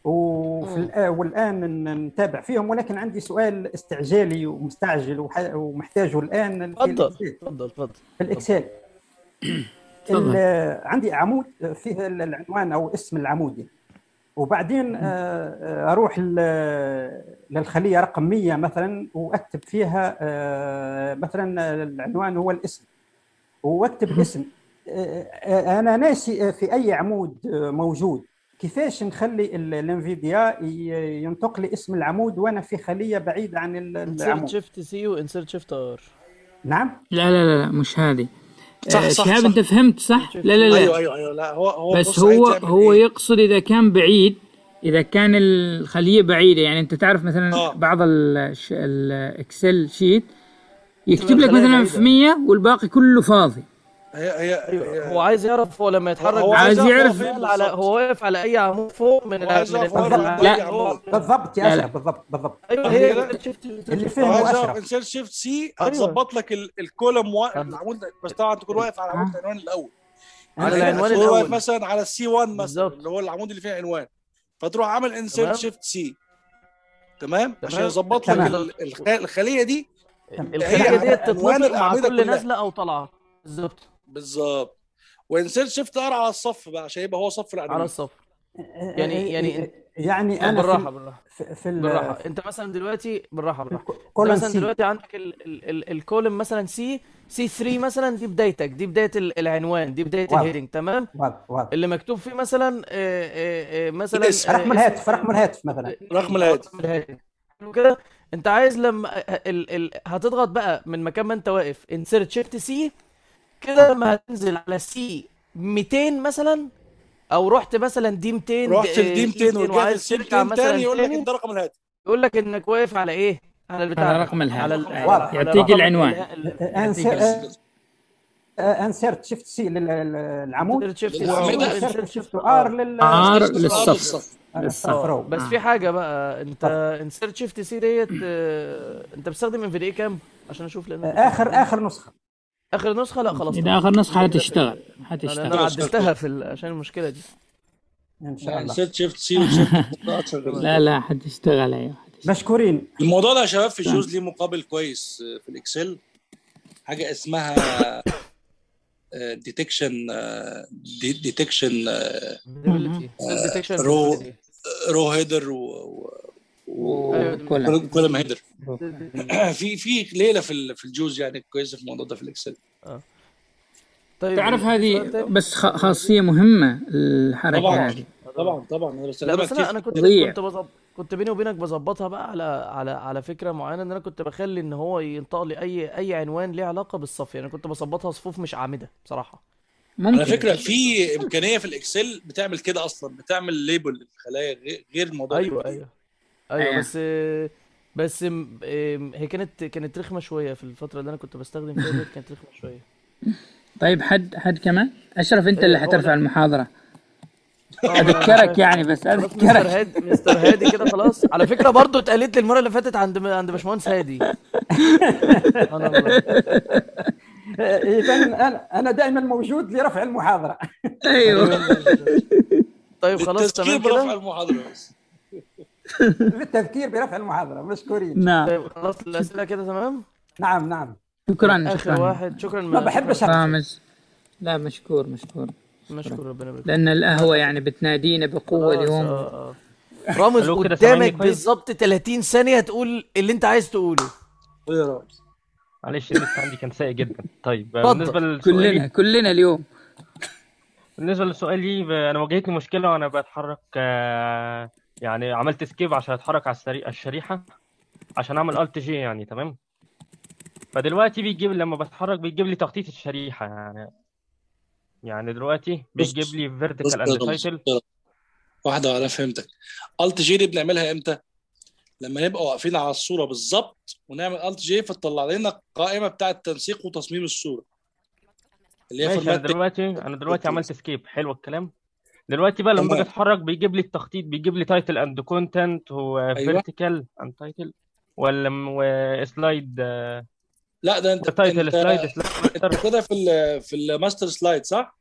Speaker 12: وفي الآ- والان ن- نتابع فيهم ولكن عندي سؤال استعجالي ومستعجل وح- ومحتاجه الان في
Speaker 3: اتفضل
Speaker 12: الاكسل
Speaker 3: اتفضل اتفضل
Speaker 12: في الاكسل
Speaker 5: تفضل.
Speaker 12: ال- عندي عمود فيه العنوان او اسم العمود وبعدين آه، آه، اروح ل- للخليه رقم 100 مثلا واكتب فيها آه، مثلا العنوان هو الاسم واكتب الاسم آه، آه، انا ناسي آه، في اي عمود آه، موجود كيفاش نخلي ال- الانفيديا ي- ينطق لي اسم العمود وانا في خليه بعيده عن ال-
Speaker 3: انسرت
Speaker 12: العمود
Speaker 3: شيفت سي وانسرت شيفت ار
Speaker 12: نعم
Speaker 5: لا لا لا, لا مش هذه
Speaker 1: صح،
Speaker 5: آه،
Speaker 1: صح،
Speaker 5: شهاب
Speaker 1: صح.
Speaker 5: انت فهمت صح لا لا لا
Speaker 1: ايوه ايوه ايوه لا هو هو
Speaker 5: بس
Speaker 1: بص
Speaker 5: هو
Speaker 1: عايز يعمل
Speaker 5: هو
Speaker 1: إيه؟
Speaker 5: يقصد اذا كان بعيد اذا كان الخليه بعيده يعني انت تعرف مثلا
Speaker 1: آه.
Speaker 5: بعض الش- الاكسل شيت يكتب لك
Speaker 3: الخلايا
Speaker 5: مثلا
Speaker 3: بعيدة.
Speaker 5: في 100 والباقي كله فاضي
Speaker 1: هي هي,
Speaker 3: ايوه
Speaker 1: هي
Speaker 3: هو عايز يعرف هو لما يتحرك
Speaker 1: هو
Speaker 5: عايز
Speaker 3: بالشاشة
Speaker 5: يعرف-
Speaker 3: هو على هو واقف على اي عمود فوق من
Speaker 1: هو عايز
Speaker 3: من
Speaker 1: يعرف هو
Speaker 3: العمود
Speaker 1: واقف
Speaker 3: اللي
Speaker 1: عند أي
Speaker 3: هو-
Speaker 1: عمود.
Speaker 12: بالضبط يا
Speaker 3: لا،
Speaker 12: اشرف
Speaker 3: لا.
Speaker 12: بالضبط بالضبط
Speaker 3: ايوه
Speaker 1: صح
Speaker 3: هي
Speaker 1: كده؟
Speaker 3: شيفت
Speaker 12: اللي
Speaker 1: هو
Speaker 12: فهمه
Speaker 1: عايز يعرف
Speaker 12: اشرف
Speaker 1: انسير شيفت سي
Speaker 3: أيوة.
Speaker 1: هتظبط لك ال- الكولوم واقف العمود بس طبعا تكون واقف على عمود العنوان الاول
Speaker 3: على
Speaker 1: يعني
Speaker 3: العنوان
Speaker 1: تكون واقف
Speaker 3: الاول
Speaker 1: مثلا على السي 1 مثلا
Speaker 3: بالظبط.
Speaker 1: اللي هو العمود اللي فيه عنوان فتروح عامل انسيرت
Speaker 3: تمام.
Speaker 1: شيفت سي تمام عشان
Speaker 3: تمام.
Speaker 1: يظبط لك
Speaker 12: تمام.
Speaker 1: ال- الخ- الخليه دي
Speaker 3: الخليه ديت
Speaker 1: عنوان
Speaker 3: تتنطق مع
Speaker 1: الأعمدة
Speaker 3: كل
Speaker 1: كلها.
Speaker 3: نازله او طالعه بالظبط
Speaker 1: بالظبط وانسيرت شيفت ار على الصف بقى عشان يبقى هو صف
Speaker 3: على
Speaker 1: العنوان
Speaker 3: الصف يعني يعني
Speaker 12: يعني
Speaker 3: طب
Speaker 12: انا
Speaker 3: بالراحه
Speaker 12: في
Speaker 3: بالراحه
Speaker 12: في, في ال-
Speaker 3: بالراحه انت مثلا دلوقتي بالراحه بالراحه انت
Speaker 12: كولون
Speaker 3: مثلا
Speaker 12: سي.
Speaker 3: دلوقتي عندك ال ال ال الكولم مثلا سي سي 3 مثلا دي بدايتك دي بدايه ال- العنوان دي بدايه
Speaker 12: واضح.
Speaker 3: الهيدنج تمام
Speaker 12: واضح واضح
Speaker 3: اللي مكتوب فيه مثلا آه، آه، آه، مثلا
Speaker 1: الاسم.
Speaker 3: آه،
Speaker 12: رقم الهاتف رقم الهاتف مثلا
Speaker 1: رقم الهاتف
Speaker 3: رقم الهاتف حلو كده انت عايز لما ال ال هتضغط بقى من مكان ما انت واقف انسيرت شيفت سي كده لما هتنزل على سي 200 مثلا او رحت مثلا دي 200
Speaker 1: رحت
Speaker 3: آه،
Speaker 1: لدي 200 ورجعت
Speaker 3: وعايز
Speaker 1: لسي
Speaker 3: ترجع
Speaker 1: 200 تاني
Speaker 3: مثلا
Speaker 1: يقول لك
Speaker 3: تاني
Speaker 1: انت رقم الهاتف
Speaker 3: يقول لك انك واقف على ايه على البتاع
Speaker 5: على
Speaker 3: ده.
Speaker 5: رقم الهاتف.
Speaker 3: على ال-
Speaker 12: واضح.
Speaker 3: على
Speaker 5: يعطيك
Speaker 3: رقم
Speaker 5: العنوان.
Speaker 3: ال- ال-
Speaker 12: انسر انسرت شيفت سي للعمود
Speaker 3: شيفت سي
Speaker 1: الأعمدة.
Speaker 12: وانسرت شيفت ار لل
Speaker 5: ار
Speaker 1: للصف.
Speaker 5: للصف
Speaker 12: الصف
Speaker 5: للصف
Speaker 12: رو
Speaker 3: بس
Speaker 5: آه.
Speaker 3: في حاجه بقى انت انسيرت شيفت سي ديت آه، انت بتستخدم ان في دي كام عشان اشوف لان
Speaker 12: اخر اخر نسخه
Speaker 3: اخر نسخه لا خلاص
Speaker 5: اذا اخر نسخه هتشتغل
Speaker 3: انا انا
Speaker 5: هتشتغل
Speaker 3: عدلتها في ال- عشان المشكله دي
Speaker 12: ان شاء الله
Speaker 1: انسيرت شيفت سي وشيفت
Speaker 5: لا لا حتشتغل ايوه حتشتغل.
Speaker 12: مشكورين
Speaker 1: الموضوع ده يا شباب في جوز ليه مقابل كويس في الاكسل حاجه اسمها ديتكشن ديتكشن
Speaker 3: فيزيبيليتي ديتكشن
Speaker 1: رو رو هيدر و
Speaker 3: أيوة.
Speaker 1: كولم هيدر في في ليله في ال- في الجوز يعني كويسه في الموضوع ده في الاكسل
Speaker 3: طيب
Speaker 5: تعرف
Speaker 3: سؤال
Speaker 5: هذه
Speaker 3: تاني؟
Speaker 5: بس خ- خاصيه مهمه الحركه
Speaker 1: طبعاً.
Speaker 5: هذه
Speaker 1: طبعا طبعا انا
Speaker 3: لا
Speaker 1: بستخدمها
Speaker 3: بس
Speaker 1: كتير
Speaker 3: انا انا كنت
Speaker 5: تضيع.
Speaker 3: كنت بظبط كنت بيني وبينك بظبطها بقى على على على فكره معينه ان انا كنت بخلي ان هو ينطق لي اي اي عنوان ليه علاقه بالصف يعني كنت بظبطها صفوف مش اعمده بصراحه
Speaker 1: على
Speaker 5: ممكن
Speaker 1: فكره في امكانيه في الاكسل بتعمل كده اصلا بتعمل ليبل للخلايا غير- غير الموضوع
Speaker 3: ايوه
Speaker 1: الجديد.
Speaker 3: ايوه ايوه
Speaker 5: أيوة.
Speaker 3: بس بس م- ام- هي كانت كانت رخمه شويه في الفتره اللي انا كنت بستخدم فيها ديت كانت رخمه شويه
Speaker 5: طيب حد حد كمان اشرف انت اللي
Speaker 3: إيه، هو
Speaker 5: حترفع
Speaker 3: ده.
Speaker 5: المحاضره
Speaker 3: اه أنا- أنا
Speaker 5: اذكرك
Speaker 3: فاهم.
Speaker 5: يعني بس
Speaker 3: خلاص مستر
Speaker 5: اذكرك
Speaker 3: هادي مستر هادي كده خلاص على فكره برضو اتقالت لي المره اللي فاتت عند عند باشمهندس هادي سبحان الله
Speaker 12: اذا انا انا دائما موجود لرفع المحاضره
Speaker 5: ايوه
Speaker 3: طيب خلاص
Speaker 1: للتذكير
Speaker 3: تمام
Speaker 1: برفع
Speaker 3: كده
Speaker 1: المحاضره بس
Speaker 12: للتذكير برفع المحاضره مشكورين
Speaker 5: نعم
Speaker 3: طيب خلاص الاسئله كده تمام
Speaker 12: نعم نعم
Speaker 5: شكرا
Speaker 3: اخر
Speaker 5: شكرا
Speaker 3: واحد شكرا
Speaker 12: ما بحبش أرفع.
Speaker 5: رامز لا مشكور مشكور
Speaker 3: مشكور ربنا يبارك
Speaker 5: لان القهوه يعني بتنادينا بقوه
Speaker 3: خلاص،
Speaker 5: اليوم
Speaker 3: آه، آه. رامز
Speaker 10: ألو كده سامعني
Speaker 3: قدامك
Speaker 10: كويس؟
Speaker 3: بالظبط 30 ثانيه تقول اللي انت عايز تقوله
Speaker 1: ايه يا رامز
Speaker 10: معلش النت عندي كان سيء جدا طيب
Speaker 3: اتفضل.
Speaker 10: بالنسبه
Speaker 5: كلنا
Speaker 10: لسؤالي
Speaker 5: كلنا اليوم
Speaker 10: بالنسبه لسؤالي ب- انا واجهتني مشكله وانا بتحرك آه، يعني عملت سكيب عشان اتحرك على السري... الشريحه عشان اعمل الت جي يعني تمام فدلوقتي بيجيب لما بتحرك بيجيب لي تخطيط الشريحه يعني يعني دلوقتي
Speaker 1: بص
Speaker 10: بيجيب لي
Speaker 1: بص
Speaker 10: فيرتيكال
Speaker 1: يا
Speaker 10: اند
Speaker 1: رامز
Speaker 10: تايتل
Speaker 1: واحده وانا فهمتك الت جي دي بنعملها امتى لما نبقى واقفين على الصوره بالظبط ونعمل الت جي فتطلع لنا القائمه بتاعه تنسيق وتصميم الصوره اللي هي
Speaker 10: ماشي انا
Speaker 1: فورمات
Speaker 10: دلوقتي انا دلوقتي عملت سكيب حلو الكلام دلوقتي بقى لما باجي
Speaker 1: تمام
Speaker 10: اتحرك بيجيب لي التخطيط بيجيب لي تايتل اند كونتنت
Speaker 1: ايوه
Speaker 10: وفيرتيكال اند تايتل ولا وسلايد
Speaker 1: لا ده انت
Speaker 10: وتايتل
Speaker 1: انت
Speaker 10: سلايد
Speaker 1: انت
Speaker 10: سلايد
Speaker 1: كده في ال في الماستر سلايد صح؟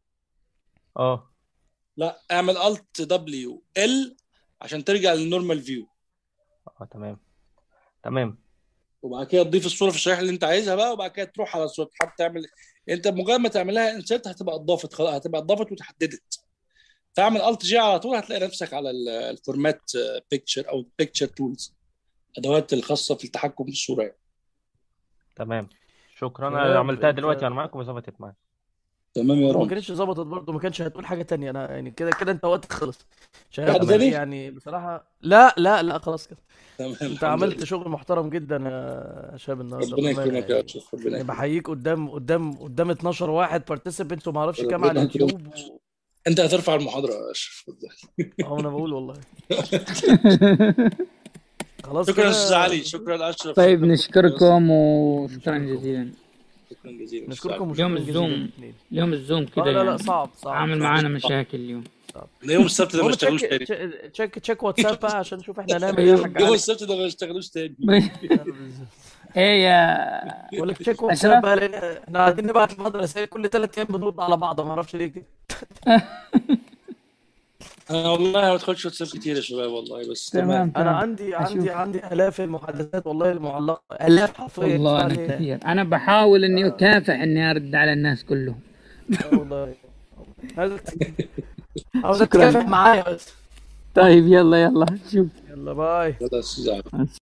Speaker 10: اه
Speaker 1: لا اعمل الت دبليو ال عشان ترجع للنورمال فيو
Speaker 10: اه تمام تمام
Speaker 1: وبعد كده تضيف الصوره في الشريحه اللي انت عايزها بقى وبعد كده تروح على الصوره تحب تعمل انت مجرد ما تعملها انسرت هتبقى اضافت خلاص هتبقى اضافت وتحددت تعمل الت جي على طول هتلاقي نفسك على ال- الفورمات بيكتشر او بيكتشر تولز الادوات الخاصه في التحكم بالصوره يعني.
Speaker 10: تمام شكرا انا
Speaker 3: شباب
Speaker 10: عملتها
Speaker 3: انت
Speaker 10: دلوقتي انا معاكم وظبطت معايا
Speaker 1: تمام يا
Speaker 3: لو ما
Speaker 1: رامز
Speaker 3: كانتش ظبطت برضه ما كانش هتقول حاجه تانية انا يعني كده كده انت وقتك خلص
Speaker 1: في حد
Speaker 3: شباب
Speaker 1: تاني؟
Speaker 3: يعني بصراحه لا لا لا خلاص كده
Speaker 1: تمام
Speaker 3: انت
Speaker 1: الحمد
Speaker 3: عملت
Speaker 1: لله
Speaker 3: شغل محترم جدا يا شباب النهارده
Speaker 1: ربنا
Speaker 3: بامانه
Speaker 1: يكرمك يا
Speaker 3: يعني
Speaker 1: اشرف ربنا
Speaker 3: يعني
Speaker 1: يكرمك
Speaker 3: بحييك قدام قدام قدام 12 واحد بارتيسيبنت وما اعرفش كام على
Speaker 1: ربنا يكرمك
Speaker 3: اليوتيوب و...
Speaker 1: انت هترفع المحاضره يا اشرف
Speaker 3: اه انا بقول والله خلاص
Speaker 1: شكرا يا
Speaker 3: كده
Speaker 1: استاذ علي شكرا اشرف
Speaker 5: طيب
Speaker 1: شكرا
Speaker 5: نشكركم وشكرا
Speaker 3: نشكركم
Speaker 5: جزيلا
Speaker 1: شكرا جزيلا استاذ
Speaker 3: نشكركم
Speaker 1: علي
Speaker 5: اليوم
Speaker 3: وشكرا جزيلا
Speaker 5: الزوم
Speaker 3: الاثنين
Speaker 5: اليوم الزوم
Speaker 3: اه
Speaker 5: كده
Speaker 3: لا لا
Speaker 5: يعني
Speaker 3: صعب صعب
Speaker 5: عامل
Speaker 3: صعب
Speaker 5: معانا مشاكل اليوم
Speaker 3: صعب
Speaker 1: ده يوم السبت ده ما
Speaker 3: المهم
Speaker 1: اشتغلوش
Speaker 3: تشيك
Speaker 1: تاني
Speaker 3: تشيك تشيك واتساب بقى عشان نشوف احنا هنعمل ايه يا
Speaker 5: ايوه
Speaker 3: حاج
Speaker 1: يوم
Speaker 3: علي
Speaker 1: السبت ده ما اشتغلوش تاني
Speaker 5: ايه يا
Speaker 3: بقول لك تشيك واتساب
Speaker 5: اشرف
Speaker 3: بقى لان احنا قاعدين نبعت لبعض رسائل كل ثلاث ايام بنرد على بعض ما اعرفش ليه كده
Speaker 1: انا والله ما بدخلش واتساب كتير يا شباب والله بس
Speaker 5: تمام
Speaker 1: تمام
Speaker 3: انا
Speaker 5: تمام
Speaker 3: عندي عندي
Speaker 5: اشوف
Speaker 3: عندي الاف المحادثات والله المعلقه الاف حرفيا
Speaker 5: والله انا
Speaker 3: يعني
Speaker 5: كثير انا بحاول اني اكافح اني ارد على الناس كلهم
Speaker 3: اه والله عايزك عاوزك
Speaker 5: شكرا
Speaker 3: تكافح معايا بس
Speaker 5: طيب يلا يلا شوف
Speaker 3: يلا باي
Speaker 1: هذا استاذ علي